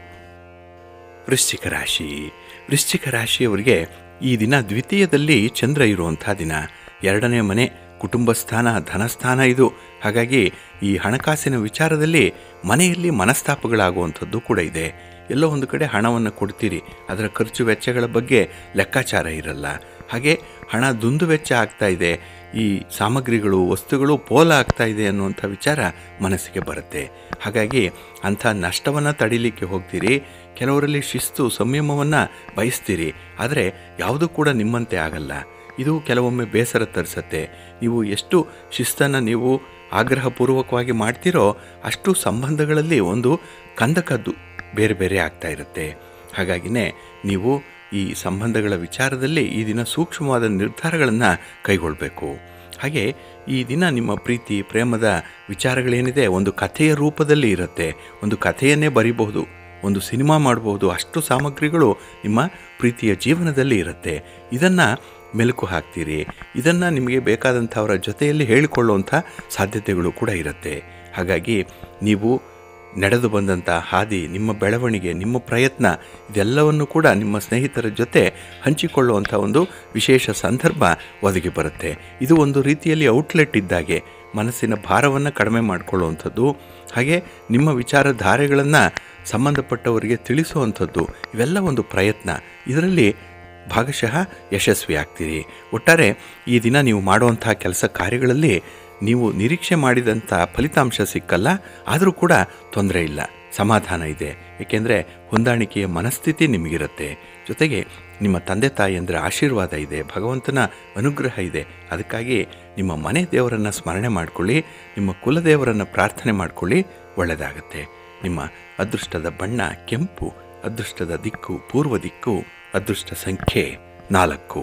ವೃಶ್ಚಿಕ ರಾಶಿ ವೃಶ್ಚಿಕ ರಾಶಿಯವರಿಗೆ ಈ ದಿನ ದ್ವಿತೀಯದಲ್ಲಿ ಚಂದ್ರ ಇರುವಂಥ ದಿನ ಎರಡನೇ ಮನೆ ಕುಟುಂಬ ಸ್ಥಾನ ಧನಸ್ಥಾನ ಇದು ಹಾಗಾಗಿ ಈ ಹಣಕಾಸಿನ ವಿಚಾರದಲ್ಲಿ ಮನೆಯಲ್ಲಿ ಮನಸ್ತಾಪಗಳಾಗುವಂಥದ್ದು ಕೂಡ ಇದೆ ಎಲ್ಲೋ ಒಂದು ಕಡೆ ಹಣವನ್ನು ಕೊಡ್ತೀರಿ ಅದರ ಖರ್ಚು ವೆಚ್ಚಗಳ ಬಗ್ಗೆ ಲೆಕ್ಕಾಚಾರ ಇರಲ್ಲ ಹಾಗೆ ಹಣ ದುಂದು ವೆಚ್ಚ ಆಗ್ತಾ ಇದೆ ಈ ಸಾಮಗ್ರಿಗಳು ವಸ್ತುಗಳು ಪೋಲ ಆಗ್ತಾ ಇದೆ ಅನ್ನುವಂಥ ವಿಚಾರ ಮನಸ್ಸಿಗೆ ಬರುತ್ತೆ ಹಾಗಾಗಿ ಅಂಥ ನಷ್ಟವನ್ನು ತಡಿಲಿಕ್ಕೆ ಹೋಗ್ತೀರಿ ಕೆಲವರಲ್ಲಿ ಶಿಸ್ತು ಸಂಯಮವನ್ನು ಬಯಸ್ತೀರಿ ಆದರೆ ಯಾವುದೂ ಕೂಡ ನಿಮ್ಮಂತೆ ಆಗಲ್ಲ ಇದು ಕೆಲವೊಮ್ಮೆ ಬೇಸರ ತರಿಸತ್ತೆ ನೀವು ಎಷ್ಟು ಶಿಸ್ತನ್ನು ನೀವು ಆಗ್ರಹಪೂರ್ವಕವಾಗಿ ಮಾಡ್ತೀರೋ ಅಷ್ಟು ಸಂಬಂಧಗಳಲ್ಲಿ ಒಂದು ಕಂದಕದ್ದು ಬೇರೆ ಬೇರೆ ಆಗ್ತಾ ಇರುತ್ತೆ ಹಾಗಾಗಿನೇ ನೀವು ಈ ಸಂಬಂಧಗಳ ವಿಚಾರದಲ್ಲಿ ಈ ದಿನ ಸೂಕ್ಷ್ಮವಾದ ನಿರ್ಧಾರಗಳನ್ನು ಕೈಗೊಳ್ಳಬೇಕು ಹಾಗೆ ಈ ದಿನ ನಿಮ್ಮ ಪ್ರೀತಿ ಪ್ರೇಮದ ವಿಚಾರಗಳೇನಿದೆ ಒಂದು ಕಥೆಯ ರೂಪದಲ್ಲಿ ಇರುತ್ತೆ ಒಂದು ಕಥೆಯನ್ನೇ ಬರೀಬಹುದು ಒಂದು ಸಿನಿಮಾ ಮಾಡಬಹುದು ಅಷ್ಟು ಸಾಮಗ್ರಿಗಳು ನಿಮ್ಮ ಪ್ರೀತಿಯ ಜೀವನದಲ್ಲಿ ಇರುತ್ತೆ ಇದನ್ನು ಮೆಲುಕು ಹಾಕ್ತೀರಿ ಇದನ್ನು ನಿಮಗೆ ಬೇಕಾದಂಥವರ ಜೊತೆಯಲ್ಲಿ ಹೇಳಿಕೊಳ್ಳುವಂಥ ಸಾಧ್ಯತೆಗಳು ಕೂಡ ಇರುತ್ತೆ ಹಾಗಾಗಿ ನೀವು ನಡೆದು ಬಂದಂಥ ಹಾದಿ ನಿಮ್ಮ ಬೆಳವಣಿಗೆ ನಿಮ್ಮ ಪ್ರಯತ್ನ ಇದೆಲ್ಲವನ್ನು ಕೂಡ ನಿಮ್ಮ ಸ್ನೇಹಿತರ ಜೊತೆ ಹಂಚಿಕೊಳ್ಳುವಂಥ ಒಂದು ವಿಶೇಷ ಸಂದರ್ಭ ಒದಗಿ ಬರುತ್ತೆ ಇದು ಒಂದು ರೀತಿಯಲ್ಲಿ ಔಟ್ಲೆಟ್ ಇದ್ದಾಗೆ ಮನಸ್ಸಿನ ಭಾರವನ್ನು ಕಡಿಮೆ ಮಾಡಿಕೊಳ್ಳುವಂಥದ್ದು ಹಾಗೆ ನಿಮ್ಮ ವಿಚಾರಧಾರೆಗಳನ್ನು ಸಂಬಂಧಪಟ್ಟವರಿಗೆ ತಿಳಿಸುವಂಥದ್ದು ಇವೆಲ್ಲ ಒಂದು ಪ್ರಯತ್ನ ಇದರಲ್ಲಿ ಭಾಗಶಃ ಯಶಸ್ವಿ ಆಗ್ತೀರಿ ಒಟ್ಟಾರೆ ಈ ದಿನ ನೀವು ಮಾಡುವಂಥ ಕೆಲಸ ಕಾರ್ಯಗಳಲ್ಲಿ ನೀವು ನಿರೀಕ್ಷೆ ಮಾಡಿದಂಥ ಫಲಿತಾಂಶ ಸಿಕ್ಕಲ್ಲ ಆದರೂ ಕೂಡ ತೊಂದರೆ ಇಲ್ಲ ಸಮಾಧಾನ ಇದೆ ಏಕೆಂದರೆ ಹೊಂದಾಣಿಕೆಯ ಮನಸ್ಥಿತಿ ನಿಮಗಿರುತ್ತೆ ಜೊತೆಗೆ ನಿಮ್ಮ ತಂದೆ ತಾಯಿಯಂದರೆ ಆಶೀರ್ವಾದ ಇದೆ ಭಗವಂತನ ಅನುಗ್ರಹ ಇದೆ ಅದಕ್ಕಾಗಿ ನಿಮ್ಮ ಮನೆ ದೇವರನ್ನು ಸ್ಮರಣೆ ಮಾಡಿಕೊಳ್ಳಿ ನಿಮ್ಮ ಕುಲದೇವರನ್ನು ಪ್ರಾರ್ಥನೆ ಮಾಡಿಕೊಳ್ಳಿ ಒಳ್ಳೆಯದಾಗತ್ತೆ ನಿಮ್ಮ ಅದೃಷ್ಟದ ಬಣ್ಣ ಕೆಂಪು ಅದೃಷ್ಟದ ದಿಕ್ಕು ಪೂರ್ವ ದಿಕ್ಕು ಅದೃಷ್ಟ ಸಂಖ್ಯೆ ನಾಲ್ಕು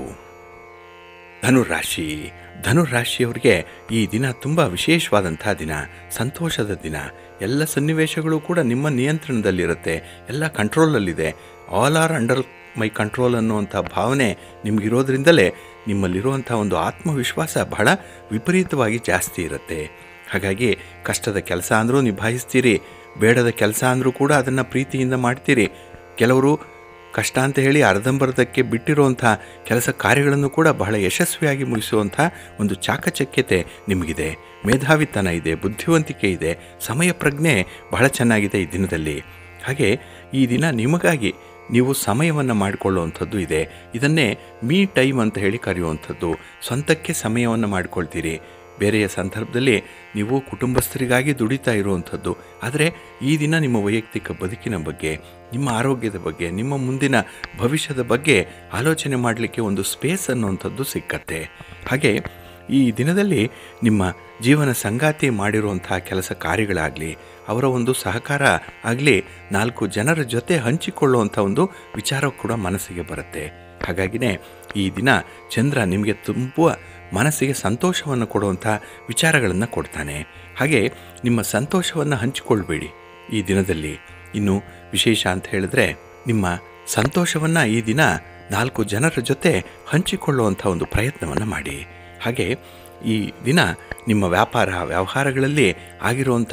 ಧನುರಾಶಿ ಧನುರಾಶಿಯವರಿಗೆ ಈ ದಿನ ತುಂಬ ವಿಶೇಷವಾದಂಥ ದಿನ ಸಂತೋಷದ ದಿನ ಎಲ್ಲ ಸನ್ನಿವೇಶಗಳು ಕೂಡ ನಿಮ್ಮ ನಿಯಂತ್ರಣದಲ್ಲಿರುತ್ತೆ ಎಲ್ಲ ಕಂಟ್ರೋಲಲ್ಲಿದೆ all are under my control ಅನ್ನುವಂಥ ಭಾವನೆ ನಿಮಗಿರೋದ್ರಿಂದಲೇ ನಿಮ್ಮಲ್ಲಿರುವಂಥ ಒಂದು ಆತ್ಮವಿಶ್ವಾಸ ಬಹಳ ವಿಪರೀತವಾಗಿ ಜಾಸ್ತಿ ಇರುತ್ತೆ ಹಾಗಾಗಿ ಕಷ್ಟದ ಕೆಲಸ ಅಂದರೂ ನಿಭಾಯಿಸ್ತೀರಿ ಬೇಡದ ಕೆಲಸ ಅಂದರೂ ಕೂಡ ಅದನ್ನು ಪ್ರೀತಿಯಿಂದ ಮಾಡ್ತೀರಿ ಕೆಲವರು ಕಷ್ಟ ಅಂತ ಹೇಳಿ ಅರ್ಧಂಬರ್ಧಕ್ಕೆ ಬಿಟ್ಟಿರುವಂಥ ಕೆಲಸ ಕಾರ್ಯಗಳನ್ನು ಕೂಡ ಬಹಳ ಯಶಸ್ವಿಯಾಗಿ ಮುಗಿಸುವಂಥ ಒಂದು ಚಾಕಚಕ್ಯತೆ ನಿಮಗಿದೆ ಮೇಧಾವಿತನ ಇದೆ ಬುದ್ಧಿವಂತಿಕೆ ಇದೆ ಸಮಯ ಪ್ರಜ್ಞೆ ಬಹಳ ಚೆನ್ನಾಗಿದೆ ಈ ದಿನದಲ್ಲಿ ಹಾಗೆ ಈ ದಿನ ನಿಮಗಾಗಿ ನೀವು ಸಮಯವನ್ನು ಮಾಡಿಕೊಳ್ಳುವಂಥದ್ದು ಇದೆ ಇದನ್ನೇ ಮೀ ಟೈಮ್ ಅಂತ ಹೇಳಿ ಕರೆಯುವಂಥದ್ದು ಸ್ವಂತಕ್ಕೆ ಸಮಯವನ್ನು ಮಾಡಿಕೊಳ್ತೀರಿ ಬೇರೆಯ ಸಂದರ್ಭದಲ್ಲಿ ನೀವು ಕುಟುಂಬಸ್ಥರಿಗಾಗಿ ದುಡಿತಾ ಇರುವಂಥದ್ದು ಆದರೆ ಈ ದಿನ ನಿಮ್ಮ ವೈಯಕ್ತಿಕ ಬದುಕಿನ ಬಗ್ಗೆ ನಿಮ್ಮ ಆರೋಗ್ಯದ ಬಗ್ಗೆ ನಿಮ್ಮ ಮುಂದಿನ ಭವಿಷ್ಯದ ಬಗ್ಗೆ ಆಲೋಚನೆ ಮಾಡಲಿಕ್ಕೆ ಒಂದು ಸ್ಪೇಸ್ ಅನ್ನುವಂಥದ್ದು ಸಿಕ್ಕತ್ತೆ ಹಾಗೆ ಈ ದಿನದಲ್ಲಿ ನಿಮ್ಮ ಜೀವನ ಸಂಗಾತಿ ಮಾಡಿರುವಂಥ ಕೆಲಸ ಕಾರ್ಯಗಳಾಗಲಿ ಅವರ ಒಂದು ಸಹಕಾರ ಆಗಲಿ ನಾಲ್ಕು ಜನರ ಜೊತೆ ಹಂಚಿಕೊಳ್ಳುವಂಥ ಒಂದು ವಿಚಾರ ಕೂಡ ಮನಸ್ಸಿಗೆ ಬರುತ್ತೆ ಹಾಗಾಗಿನೇ ಈ ದಿನ ಚಂದ್ರ ನಿಮಗೆ ತುಂಬ ಮನಸ್ಸಿಗೆ ಸಂತೋಷವನ್ನು ಕೊಡುವಂಥ ವಿಚಾರಗಳನ್ನು ಕೊಡ್ತಾನೆ ಹಾಗೆ ನಿಮ್ಮ ಸಂತೋಷವನ್ನು ಹಂಚಿಕೊಳ್ಬೇಡಿ ಈ ದಿನದಲ್ಲಿ ಇನ್ನು ವಿಶೇಷ ಅಂತ ಹೇಳಿದ್ರೆ ನಿಮ್ಮ ಸಂತೋಷವನ್ನು ಈ ದಿನ ನಾಲ್ಕು ಜನರ ಜೊತೆ ಹಂಚಿಕೊಳ್ಳುವಂಥ ಒಂದು ಪ್ರಯತ್ನವನ್ನು ಮಾಡಿ ಹಾಗೆ ಈ ದಿನ ನಿಮ್ಮ ವ್ಯಾಪಾರ ವ್ಯವಹಾರಗಳಲ್ಲಿ ಆಗಿರುವಂಥ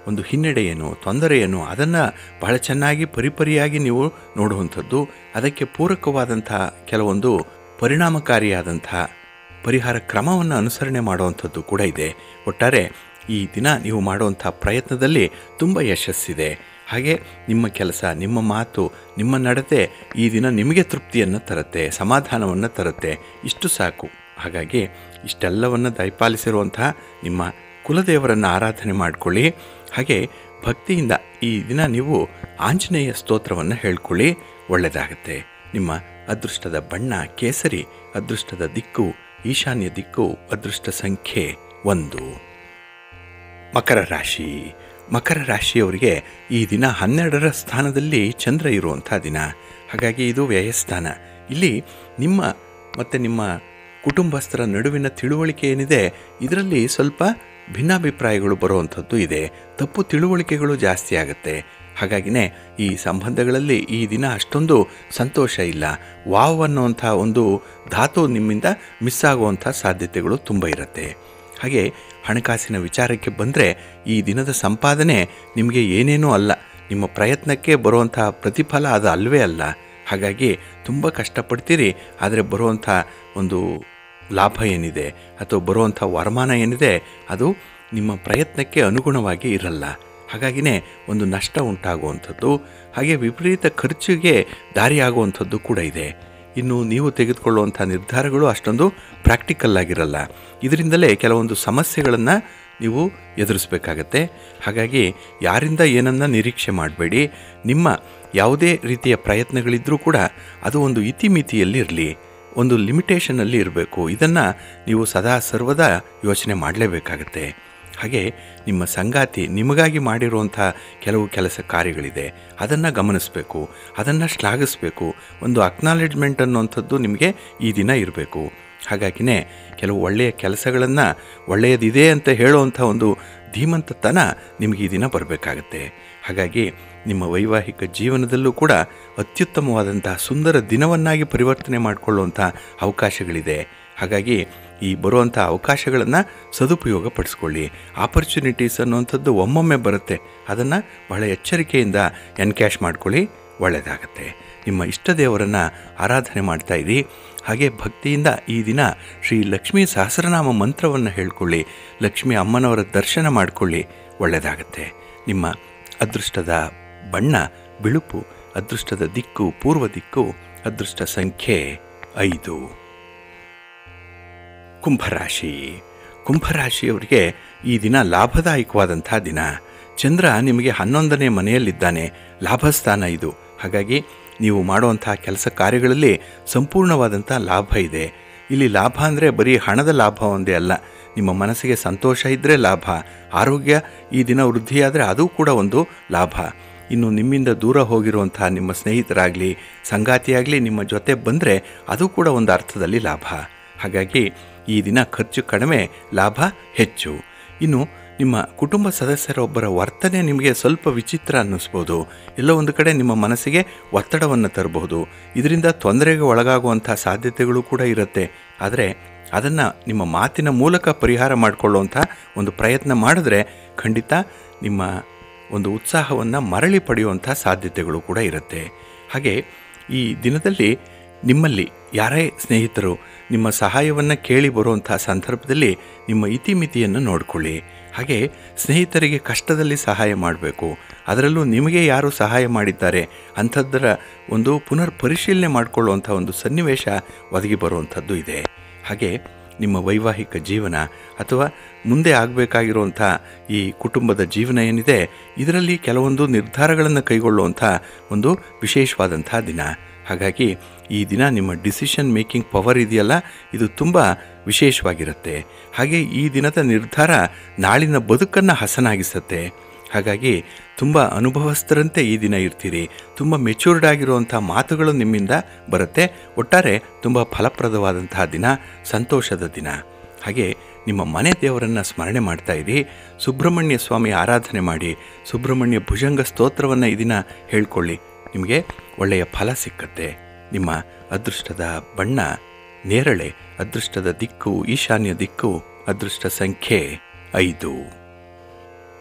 ಒಂದು ಹಿನ್ನಡೆ ಏನು ತೊಂದರೆ ಏನು ಅದನ್ನು ಬಹಳ ಚೆನ್ನಾಗಿ ಪರಿಪರಿಯಾಗಿ ನೀವು ನೋಡುವಂಥದ್ದು ಅದಕ್ಕೆ ಪೂರಕವಾದಂಥ ಕೆಲವೊಂದು ಪರಿಣಾಮಕಾರಿಯಾದಂಥ ಪರಿಹಾರ ಕ್ರಮವನ್ನು ಅನುಸರಣೆ ಮಾಡುವಂಥದ್ದು ಕೂಡ ಇದೆ ಒಟ್ಟಾರೆ ಈ ದಿನ ನೀವು ಮಾಡುವಂಥ ಪ್ರಯತ್ನದಲ್ಲಿ ತುಂಬ ಯಶಸ್ಸಿದೆ ಹಾಗೆ ನಿಮ್ಮ ಕೆಲಸ ನಿಮ್ಮ ಮಾತು ನಿಮ್ಮ ನಡತೆ ಈ ದಿನ ನಿಮಗೆ ತೃಪ್ತಿಯನ್ನು ತರುತ್ತೆ ಸಮಾಧಾನವನ್ನು ತರುತ್ತೆ ಇಷ್ಟು ಸಾಕು ಹಾಗಾಗಿ ಇಷ್ಟೆಲ್ಲವನ್ನು ದಯಪಾಲಿಸಿರುವಂತಹ ನಿಮ್ಮ ಕುಲದೇವರನ್ನು ಆರಾಧನೆ ಮಾಡಿಕೊಳ್ಳಿ ಹಾಗೆ ಭಕ್ತಿಯಿಂದ ಈ ದಿನ ನೀವು ಆಂಜನೇಯ ಸ್ತೋತ್ರವನ್ನು ಹೇಳ್ಕೊಳ್ಳಿ ಒಳ್ಳೆಯದಾಗುತ್ತೆ ನಿಮ್ಮ ಅದೃಷ್ಟದ ಬಣ್ಣ ಕೇಸರಿ ಅದೃಷ್ಟದ ದಿಕ್ಕು ಈಶಾನ್ಯ ದಿಕ್ಕು ಅದೃಷ್ಟ ಸಂಖ್ಯೆ ಒಂದು ಮಕರ ರಾಶಿ ಮಕರ ರಾಶಿಯವರಿಗೆ ಈ ದಿನ ಹನ್ನೆರಡರ ಸ್ಥಾನದಲ್ಲಿ ಚಂದ್ರ ಇರುವಂಥ ದಿನ ಹಾಗಾಗಿ ಇದು ವ್ಯಯಸ್ಥಾನ ಇಲ್ಲಿ ನಿಮ್ಮ ಮತ್ತು ನಿಮ್ಮ ಕುಟುಂಬಸ್ಥರ ನಡುವಿನ ತಿಳುವಳಿಕೆ ಏನಿದೆ ಇದರಲ್ಲಿ ಸ್ವಲ್ಪ ಭಿನ್ನಾಭಿಪ್ರಾಯಗಳು ಬರುವಂಥದ್ದು ಇದೆ ತಪ್ಪು ತಿಳುವಳಿಕೆಗಳು ಜಾಸ್ತಿ ಆಗುತ್ತೆ ಹಾಗಾಗಿನೇ ಈ ಸಂಬಂಧಗಳಲ್ಲಿ ಈ ದಿನ ಅಷ್ಟೊಂದು ಸಂತೋಷ ಇಲ್ಲ ವಾವ್ ಅನ್ನುವಂಥ ಒಂದು ಧಾತು ನಿಮ್ಮಿಂದ ಮಿಸ್ ಆಗುವಂಥ ಸಾಧ್ಯತೆಗಳು ತುಂಬ ಇರುತ್ತೆ ಹಾಗೆ ಹಣಕಾಸಿನ ವಿಚಾರಕ್ಕೆ ಬಂದರೆ ಈ ದಿನದ ಸಂಪಾದನೆ ನಿಮಗೆ ಏನೇನೂ ಅಲ್ಲ ನಿಮ್ಮ ಪ್ರಯತ್ನಕ್ಕೆ ಬರುವಂಥ ಪ್ರತಿಫಲ ಅದು ಅಲ್ವೇ ಅಲ್ಲ ಹಾಗಾಗಿ ತುಂಬ ಕಷ್ಟಪಡ್ತೀರಿ ಆದರೆ ಬರುವಂಥ ಒಂದು ಲಾಭ ಏನಿದೆ ಅಥವಾ ಬರುವಂಥ ವರಮಾನ ಏನಿದೆ ಅದು ನಿಮ್ಮ ಪ್ರಯತ್ನಕ್ಕೆ ಅನುಗುಣವಾಗಿ ಇರಲ್ಲ ಹಾಗಾಗಿನೇ ಒಂದು ನಷ್ಟ ಉಂಟಾಗುವಂಥದ್ದು ಹಾಗೆ ವಿಪರೀತ ಖರ್ಚಿಗೆ ದಾರಿಯಾಗುವಂಥದ್ದು ಕೂಡ ಇದೆ ಇನ್ನು ನೀವು ತೆಗೆದುಕೊಳ್ಳುವಂಥ ನಿರ್ಧಾರಗಳು ಅಷ್ಟೊಂದು ಪ್ರಾಕ್ಟಿಕಲ್ ಆಗಿರಲ್ಲ ಇದರಿಂದಲೇ ಕೆಲವೊಂದು ಸಮಸ್ಯೆಗಳನ್ನು ನೀವು ಎದುರಿಸಬೇಕಾಗತ್ತೆ ಹಾಗಾಗಿ ಯಾರಿಂದ ಏನನ್ನ ನಿರೀಕ್ಷೆ ಮಾಡಬೇಡಿ ನಿಮ್ಮ ಯಾವುದೇ ರೀತಿಯ ಪ್ರಯತ್ನಗಳಿದ್ದರೂ ಕೂಡ ಅದು ಒಂದು ಇತಿಮಿತಿಯಲ್ಲಿ ಇರಲಿ ಒಂದು ಲಿಮಿಟೇಷನಲ್ಲಿ ಇರಬೇಕು ಇದನ್ನು ನೀವು ಸದಾ ಸರ್ವದಾ ಯೋಚನೆ ಮಾಡಲೇಬೇಕಾಗತ್ತೆ ಹಾಗೆ ನಿಮ್ಮ ಸಂಗಾತಿ ನಿಮಗಾಗಿ ಮಾಡಿರುವಂಥ ಕೆಲವು ಕೆಲಸ ಕಾರ್ಯಗಳಿದೆ ಅದನ್ನು ಗಮನಿಸಬೇಕು ಅದನ್ನು ಶ್ಲಾಘಿಸಬೇಕು ಒಂದು ಅಕ್ನಾಲೆಡ್ಜ್ಮೆಂಟ್ ಅನ್ನುವಂಥದ್ದು ನಿಮಗೆ ಈ ದಿನ ಇರಬೇಕು ಹಾಗಾಗಿನೇ ಕೆಲವು ಒಳ್ಳೆಯ ಕೆಲಸಗಳನ್ನು ಒಳ್ಳೆಯದಿದೆ ಅಂತ ಹೇಳುವಂಥ ಒಂದು ಧೀಮಂತತನ ನಿಮಗೆ ಈ ದಿನ ಬರಬೇಕಾಗತ್ತೆ ಹಾಗಾಗಿ ನಿಮ್ಮ ವೈವಾಹಿಕ ಜೀವನದಲ್ಲೂ ಕೂಡ ಅತ್ಯುತ್ತಮವಾದಂಥ ಸುಂದರ ದಿನವನ್ನಾಗಿ ಪರಿವರ್ತನೆ ಮಾಡಿಕೊಳ್ಳುವಂಥ ಅವಕಾಶಗಳಿದೆ ಹಾಗಾಗಿ ಈ ಬರುವಂಥ ಅವಕಾಶಗಳನ್ನು ಸದುಪಯೋಗ ಪಡಿಸ್ಕೊಳ್ಳಿ ಆಪರ್ಚುನಿಟೀಸ್ ಅನ್ನುವಂಥದ್ದು ಒಮ್ಮೊಮ್ಮೆ ಬರುತ್ತೆ ಅದನ್ನು ಬಹಳ ಎಚ್ಚರಿಕೆಯಿಂದ ಎನ್ಕ್ಯಾಶ್ ಮಾಡ್ಕೊಳ್ಳಿ ಒಳ್ಳೆಯದಾಗತ್ತೆ ನಿಮ್ಮ ಇಷ್ಟ ದೇವರನ್ನು ಆರಾಧನೆ ಮಾಡ್ತಾ ಇರಿ ಹಾಗೆ ಭಕ್ತಿಯಿಂದ ಈ ದಿನ ಶ್ರೀ ಲಕ್ಷ್ಮೀ ಸಹಸ್ರನಾಮ ಮಂತ್ರವನ್ನು ಹೇಳ್ಕೊಳ್ಳಿ ಲಕ್ಷ್ಮೀ ಅಮ್ಮನವರ ದರ್ಶನ ಮಾಡಿಕೊಳ್ಳಿ ಒಳ್ಳೆಯದಾಗತ್ತೆ ನಿಮ್ಮ ಅದೃಷ್ಟದ ಬಣ್ಣ ಬಿಳುಪು ಅದೃಷ್ಟದ ದಿಕ್ಕು ಪೂರ್ವ ದಿಕ್ಕು ಅದೃಷ್ಟ ಸಂಖ್ಯೆ ಐದು ಕುಂಭರಾಶಿ ಕುಂಭರಾಶಿಯವರಿಗೆ ಈ ದಿನ ಲಾಭದಾಯಕವಾದಂಥ ದಿನ ಚಂದ್ರ ನಿಮಗೆ ಹನ್ನೊಂದನೇ ಮನೆಯಲ್ಲಿದ್ದಾನೆ ಲಾಭಸ್ಥಾನ ಇದು ಹಾಗಾಗಿ ನೀವು ಮಾಡುವಂಥ ಕೆಲಸ ಕಾರ್ಯಗಳಲ್ಲಿ ಸಂಪೂರ್ಣವಾದಂಥ ಲಾಭ ಇದೆ ಇಲ್ಲಿ ಲಾಭ ಅಂದರೆ ಬರೀ ಹಣದ ಲಾಭ ಒಂದೇ ಅಲ್ಲ ನಿಮ್ಮ ಮನಸ್ಸಿಗೆ ಸಂತೋಷ ಇದ್ದರೆ ಲಾಭ ಆರೋಗ್ಯ ಈ ದಿನ ವೃದ್ಧಿಯಾದರೆ ಅದು ಕೂಡ ಒಂದು ಲಾಭ ಇನ್ನು ನಿಮ್ಮಿಂದ ದೂರ ಹೋಗಿರುವಂಥ ನಿಮ್ಮ ಸ್ನೇಹಿತರಾಗಲಿ ಸಂಗಾತಿಯಾಗಲಿ ನಿಮ್ಮ ಜೊತೆ ಬಂದರೆ ಅದು ಕೂಡ ಒಂದು ಅರ್ಥದಲ್ಲಿ ಲಾಭ ಹಾಗಾಗಿ ಈ ದಿನ ಖರ್ಚು ಕಡಿಮೆ ಲಾಭ ಹೆಚ್ಚು ಇನ್ನು ನಿಮ್ಮ ಕುಟುಂಬ ಸದಸ್ಯರೊಬ್ಬರ ವರ್ತನೆ ನಿಮಗೆ ಸ್ವಲ್ಪ ವಿಚಿತ್ರ ಅನ್ನಿಸ್ಬೋದು ಎಲ್ಲೋ ಒಂದು ಕಡೆ ನಿಮ್ಮ ಮನಸ್ಸಿಗೆ ಒತ್ತಡವನ್ನು ತರಬಹುದು ಇದರಿಂದ ತೊಂದರೆಗೆ ಒಳಗಾಗುವಂಥ ಸಾಧ್ಯತೆಗಳು ಕೂಡ ಇರುತ್ತೆ ಆದರೆ ಅದನ್ನು ನಿಮ್ಮ ಮಾತಿನ ಮೂಲಕ ಪರಿಹಾರ ಮಾಡಿಕೊಳ್ಳುವಂಥ ಒಂದು ಪ್ರಯತ್ನ ಮಾಡಿದ್ರೆ ಖಂಡಿತ ನಿಮ್ಮ ಒಂದು ಉತ್ಸಾಹವನ್ನು ಮರಳಿ ಪಡೆಯುವಂಥ ಸಾಧ್ಯತೆಗಳು ಕೂಡ ಇರುತ್ತೆ ಹಾಗೆ ಈ ದಿನದಲ್ಲಿ ನಿಮ್ಮಲ್ಲಿ ಯಾರೇ ಸ್ನೇಹಿತರು ನಿಮ್ಮ ಸಹಾಯವನ್ನು ಕೇಳಿ ಬರುವಂಥ ಸಂದರ್ಭದಲ್ಲಿ ನಿಮ್ಮ ಇತಿಮಿತಿಯನ್ನು ನೋಡಿಕೊಳ್ಳಿ ಹಾಗೆ ಸ್ನೇಹಿತರಿಗೆ ಕಷ್ಟದಲ್ಲಿ ಸಹಾಯ ಮಾಡಬೇಕು ಅದರಲ್ಲೂ ನಿಮಗೆ ಯಾರು ಸಹಾಯ ಮಾಡಿದ್ದಾರೆ ಅಂಥದ್ದರ ಒಂದು ಪುನರ್ ಪರಿಶೀಲನೆ ಮಾಡಿಕೊಳ್ಳುವಂಥ ಒಂದು ಸನ್ನಿವೇಶ ಒದಗಿ ಬರುವಂಥದ್ದು ಇದೆ ಹಾಗೆ ನಿಮ್ಮ ವೈವಾಹಿಕ ಜೀವನ ಅಥವಾ ಮುಂದೆ ಆಗಬೇಕಾಗಿರುವಂಥ ಈ ಕುಟುಂಬದ ಜೀವನ ಏನಿದೆ ಇದರಲ್ಲಿ ಕೆಲವೊಂದು ನಿರ್ಧಾರಗಳನ್ನು ಕೈಗೊಳ್ಳುವಂಥ ಒಂದು ವಿಶೇಷವಾದಂಥ ದಿನ ಹಾಗಾಗಿ ಈ ದಿನ ನಿಮ್ಮ ಡಿಸಿಷನ್ ಮೇಕಿಂಗ್ ಪವರ್ ಇದೆಯಲ್ಲ ಇದು ತುಂಬ ವಿಶೇಷವಾಗಿರುತ್ತೆ ಹಾಗೆ ಈ ದಿನದ ನಿರ್ಧಾರ ನಾಳಿನ ಬದುಕನ್ನು ಹಸನಾಗಿಸುತ್ತೆ ಹಾಗಾಗಿ ತುಂಬ ಅನುಭವಸ್ಥರಂತೆ ಈ ದಿನ ಇರ್ತೀರಿ ತುಂಬ ಮೆಚೂರ್ಡ್ ಆಗಿರುವಂಥ ಮಾತುಗಳು ನಿಮ್ಮಿಂದ ಬರುತ್ತೆ ಒಟ್ಟಾರೆ ತುಂಬ ಫಲಪ್ರದವಾದಂತಹ ದಿನ ಸಂತೋಷದ ದಿನ ಹಾಗೆ ನಿಮ್ಮ ಮನೆ ದೇವರನ್ನು ಸ್ಮರಣೆ ಮಾಡ್ತಾ ಇರಿ ಸುಬ್ರಹ್ಮಣ್ಯ ಸ್ವಾಮಿ ಆರಾಧನೆ ಮಾಡಿ ಸುಬ್ರಹ್ಮಣ್ಯ ಭುಜಂಗ ಸ್ತೋತ್ರವನ್ನು ಈ ದಿನ ಹೇಳ್ಕೊಳ್ಳಿ ನಿಮಗೆ ಒಳ್ಳೆಯ ಫಲ ಸಿಕ್ಕತ್ತೆ ನಿಮ್ಮ ಅದೃಷ್ಟದ ಬಣ್ಣ ನೇರಳೆ ಅದೃಷ್ಟದ ದಿಕ್ಕು ಈಶಾನ್ಯ ದಿಕ್ಕು ಅದೃಷ್ಟ ಸಂಖ್ಯೆ ಐದು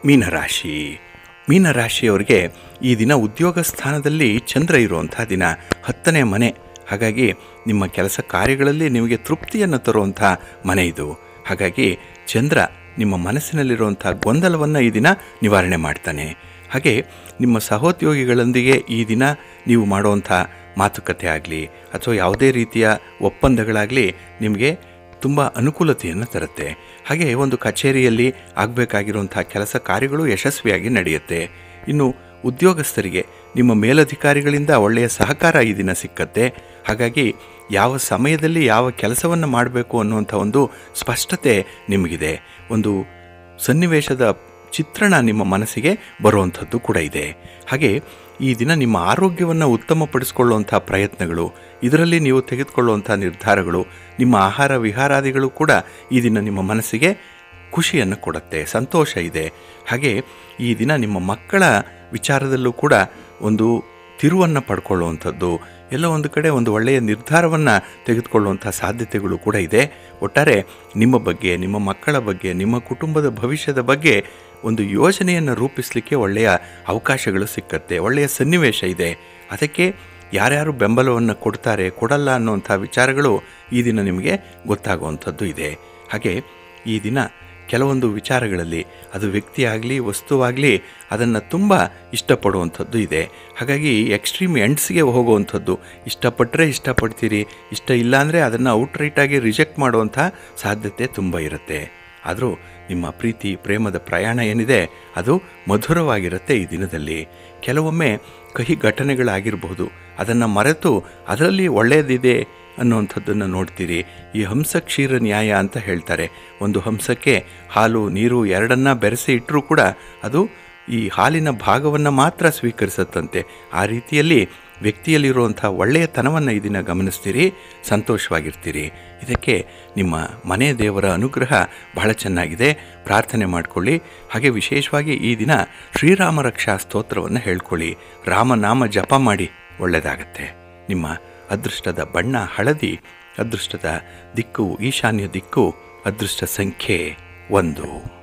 ಮೀನರಾಶಿ ಮೀನರಾಶಿಯವರಿಗೆ ಈ ದಿನ ಉದ್ಯೋಗ ಸ್ಥಾನದಲ್ಲಿ ಚಂದ್ರ ಇರುವಂಥ ದಿನ ಹತ್ತನೇ ಮನೆ ಹಾಗಾಗಿ ನಿಮ್ಮ ಕೆಲಸ ಕಾರ್ಯಗಳಲ್ಲಿ ನಿಮಗೆ ತೃಪ್ತಿಯನ್ನು ತರುವಂಥ ಮನೆ ಇದು ಹಾಗಾಗಿ ಚಂದ್ರ ನಿಮ್ಮ ಮನಸ್ಸಿನಲ್ಲಿರುವಂಥ ಗೊಂದಲವನ್ನು ಈ ದಿನ ನಿವಾರಣೆ ಮಾಡ್ತಾನೆ ಹಾಗೆ ನಿಮ್ಮ ಸಹೋದ್ಯೋಗಿಗಳೊಂದಿಗೆ ಈ ದಿನ ನೀವು ಮಾಡುವಂಥ ಮಾತುಕತೆ ಆಗಲಿ ಅಥವಾ ಯಾವುದೇ ರೀತಿಯ ಒಪ್ಪಂದಗಳಾಗಲಿ ನಿಮಗೆ ತುಂಬ ಅನುಕೂಲತೆಯನ್ನು ತರುತ್ತೆ ಹಾಗೆ ಒಂದು ಕಚೇರಿಯಲ್ಲಿ ಆಗಬೇಕಾಗಿರುವಂಥ ಕೆಲಸ ಕಾರ್ಯಗಳು ಯಶಸ್ವಿಯಾಗಿ ನಡೆಯುತ್ತೆ ಇನ್ನು ಉದ್ಯೋಗಸ್ಥರಿಗೆ ನಿಮ್ಮ ಮೇಲಧಿಕಾರಿಗಳಿಂದ ಒಳ್ಳೆಯ ಸಹಕಾರ ಈ ದಿನ ಸಿಕ್ಕತ್ತೆ ಹಾಗಾಗಿ ಯಾವ ಸಮಯದಲ್ಲಿ ಯಾವ ಕೆಲಸವನ್ನು ಮಾಡಬೇಕು ಅನ್ನುವಂಥ ಒಂದು ಸ್ಪಷ್ಟತೆ ನಿಮಗಿದೆ ಒಂದು ಸನ್ನಿವೇಶದ ಚಿತ್ರಣ ನಿಮ್ಮ ಮನಸ್ಸಿಗೆ ಬರುವಂಥದ್ದು ಕೂಡ ಇದೆ ಹಾಗೆ ಈ ದಿನ ನಿಮ್ಮ ಆರೋಗ್ಯವನ್ನು ಉತ್ತಮಪಡಿಸಿಕೊಳ್ಳುವಂಥ ಪ್ರಯತ್ನಗಳು ಇದರಲ್ಲಿ ನೀವು ತೆಗೆದುಕೊಳ್ಳುವಂಥ ನಿರ್ಧಾರಗಳು ನಿಮ್ಮ ಆಹಾರ ವಿಹಾರಾದಿಗಳು ಕೂಡ ಈ ದಿನ ನಿಮ್ಮ ಮನಸ್ಸಿಗೆ ಖುಷಿಯನ್ನು ಕೊಡುತ್ತೆ ಸಂತೋಷ ಇದೆ ಹಾಗೆ ಈ ದಿನ ನಿಮ್ಮ ಮಕ್ಕಳ ವಿಚಾರದಲ್ಲೂ ಕೂಡ ಒಂದು ತಿರುವನ್ನು ಪಡ್ಕೊಳ್ಳುವಂಥದ್ದು ಎಲ್ಲ ಒಂದು ಕಡೆ ಒಂದು ಒಳ್ಳೆಯ ನಿರ್ಧಾರವನ್ನು ತೆಗೆದುಕೊಳ್ಳುವಂಥ ಸಾಧ್ಯತೆಗಳು ಕೂಡ ಇದೆ ಒಟ್ಟಾರೆ ನಿಮ್ಮ ಬಗ್ಗೆ ನಿಮ್ಮ ಮಕ್ಕಳ ಬಗ್ಗೆ ನಿಮ್ಮ ಕುಟುಂಬದ ಭವಿಷ್ಯದ ಬಗ್ಗೆ ಒಂದು ಯೋಜನೆಯನ್ನು ರೂಪಿಸಲಿಕ್ಕೆ ಒಳ್ಳೆಯ ಅವಕಾಶಗಳು ಸಿಕ್ಕತ್ತೆ ಒಳ್ಳೆಯ ಸನ್ನಿವೇಶ ಇದೆ ಅದಕ್ಕೆ ಯಾರ್ಯಾರು ಬೆಂಬಲವನ್ನು ಕೊಡ್ತಾರೆ ಕೊಡಲ್ಲ ಅನ್ನುವಂಥ ವಿಚಾರಗಳು ಈ ದಿನ ನಿಮಗೆ ಗೊತ್ತಾಗುವಂಥದ್ದು ಇದೆ ಹಾಗೆ ಈ ದಿನ ಕೆಲವೊಂದು ವಿಚಾರಗಳಲ್ಲಿ ಅದು ವ್ಯಕ್ತಿಯಾಗಲಿ ವಸ್ತುವಾಗಲಿ ಅದನ್ನು ತುಂಬ ಇಷ್ಟಪಡುವಂಥದ್ದು ಇದೆ ಹಾಗಾಗಿ ಎಕ್ಸ್ಟ್ರೀಮ್ ಎಂಡ್ಸ್ಗೆ ಹೋಗುವಂಥದ್ದು ಇಷ್ಟಪಟ್ಟರೆ ಇಷ್ಟಪಡ್ತೀರಿ ಇಷ್ಟ ಇಲ್ಲ ಅಂದರೆ ಅದನ್ನು ಔಟ್ರೈಟಾಗಿ ರಿಜೆಕ್ಟ್ ಮಾಡುವಂಥ ಸಾಧ್ಯತೆ ತುಂಬ ಇರುತ್ತೆ ಆದರೂ ನಿಮ್ಮ ಪ್ರೀತಿ ಪ್ರೇಮದ ಪ್ರಯಾಣ ಏನಿದೆ ಅದು ಮಧುರವಾಗಿರುತ್ತೆ ಈ ದಿನದಲ್ಲಿ ಕೆಲವೊಮ್ಮೆ ಕಹಿ ಘಟನೆಗಳಾಗಿರಬಹುದು ಅದನ್ನು ಮರೆತು ಅದರಲ್ಲಿ ಒಳ್ಳೆಯದಿದೆ ಅನ್ನುವಂಥದ್ದನ್ನು ನೋಡ್ತೀರಿ ಈ ಹಂಸ ಕ್ಷೀರ ನ್ಯಾಯ ಅಂತ ಹೇಳ್ತಾರೆ ಒಂದು ಹಂಸಕ್ಕೆ ಹಾಲು ನೀರು ಎರಡನ್ನ ಬೆರೆಸಿ ಇಟ್ಟರೂ ಕೂಡ ಅದು ಈ ಹಾಲಿನ ಭಾಗವನ್ನು ಮಾತ್ರ ಸ್ವೀಕರಿಸುತ್ತಂತೆ ಆ ರೀತಿಯಲ್ಲಿ ವ್ಯಕ್ತಿಯಲ್ಲಿರುವಂಥ ಒಳ್ಳೆಯತನವನ್ನು ಈ ದಿನ ಗಮನಿಸ್ತೀರಿ ಸಂತೋಷವಾಗಿರ್ತೀರಿ ಇದಕ್ಕೆ ನಿಮ್ಮ ಮನೆ ದೇವರ ಅನುಗ್ರಹ ಬಹಳ ಚೆನ್ನಾಗಿದೆ ಪ್ರಾರ್ಥನೆ ಮಾಡಿಕೊಳ್ಳಿ ಹಾಗೆ ವಿಶೇಷವಾಗಿ ಈ ದಿನ ಶ್ರೀರಾಮ ರಕ್ಷಾ ಸ್ತೋತ್ರವನ್ನು ಹೇಳ್ಕೊಳ್ಳಿ ರಾಮನಾಮ ಜಪ ಮಾಡಿ ಒಳ್ಳೆಯದಾಗತ್ತೆ ನಿಮ್ಮ ಅದೃಷ್ಟದ ಬಣ್ಣ ಹಳದಿ ಅದೃಷ್ಟದ ದಿಕ್ಕು ಈಶಾನ್ಯ ದಿಕ್ಕು ಅದೃಷ್ಟ ಸಂಖ್ಯೆ ಒಂದು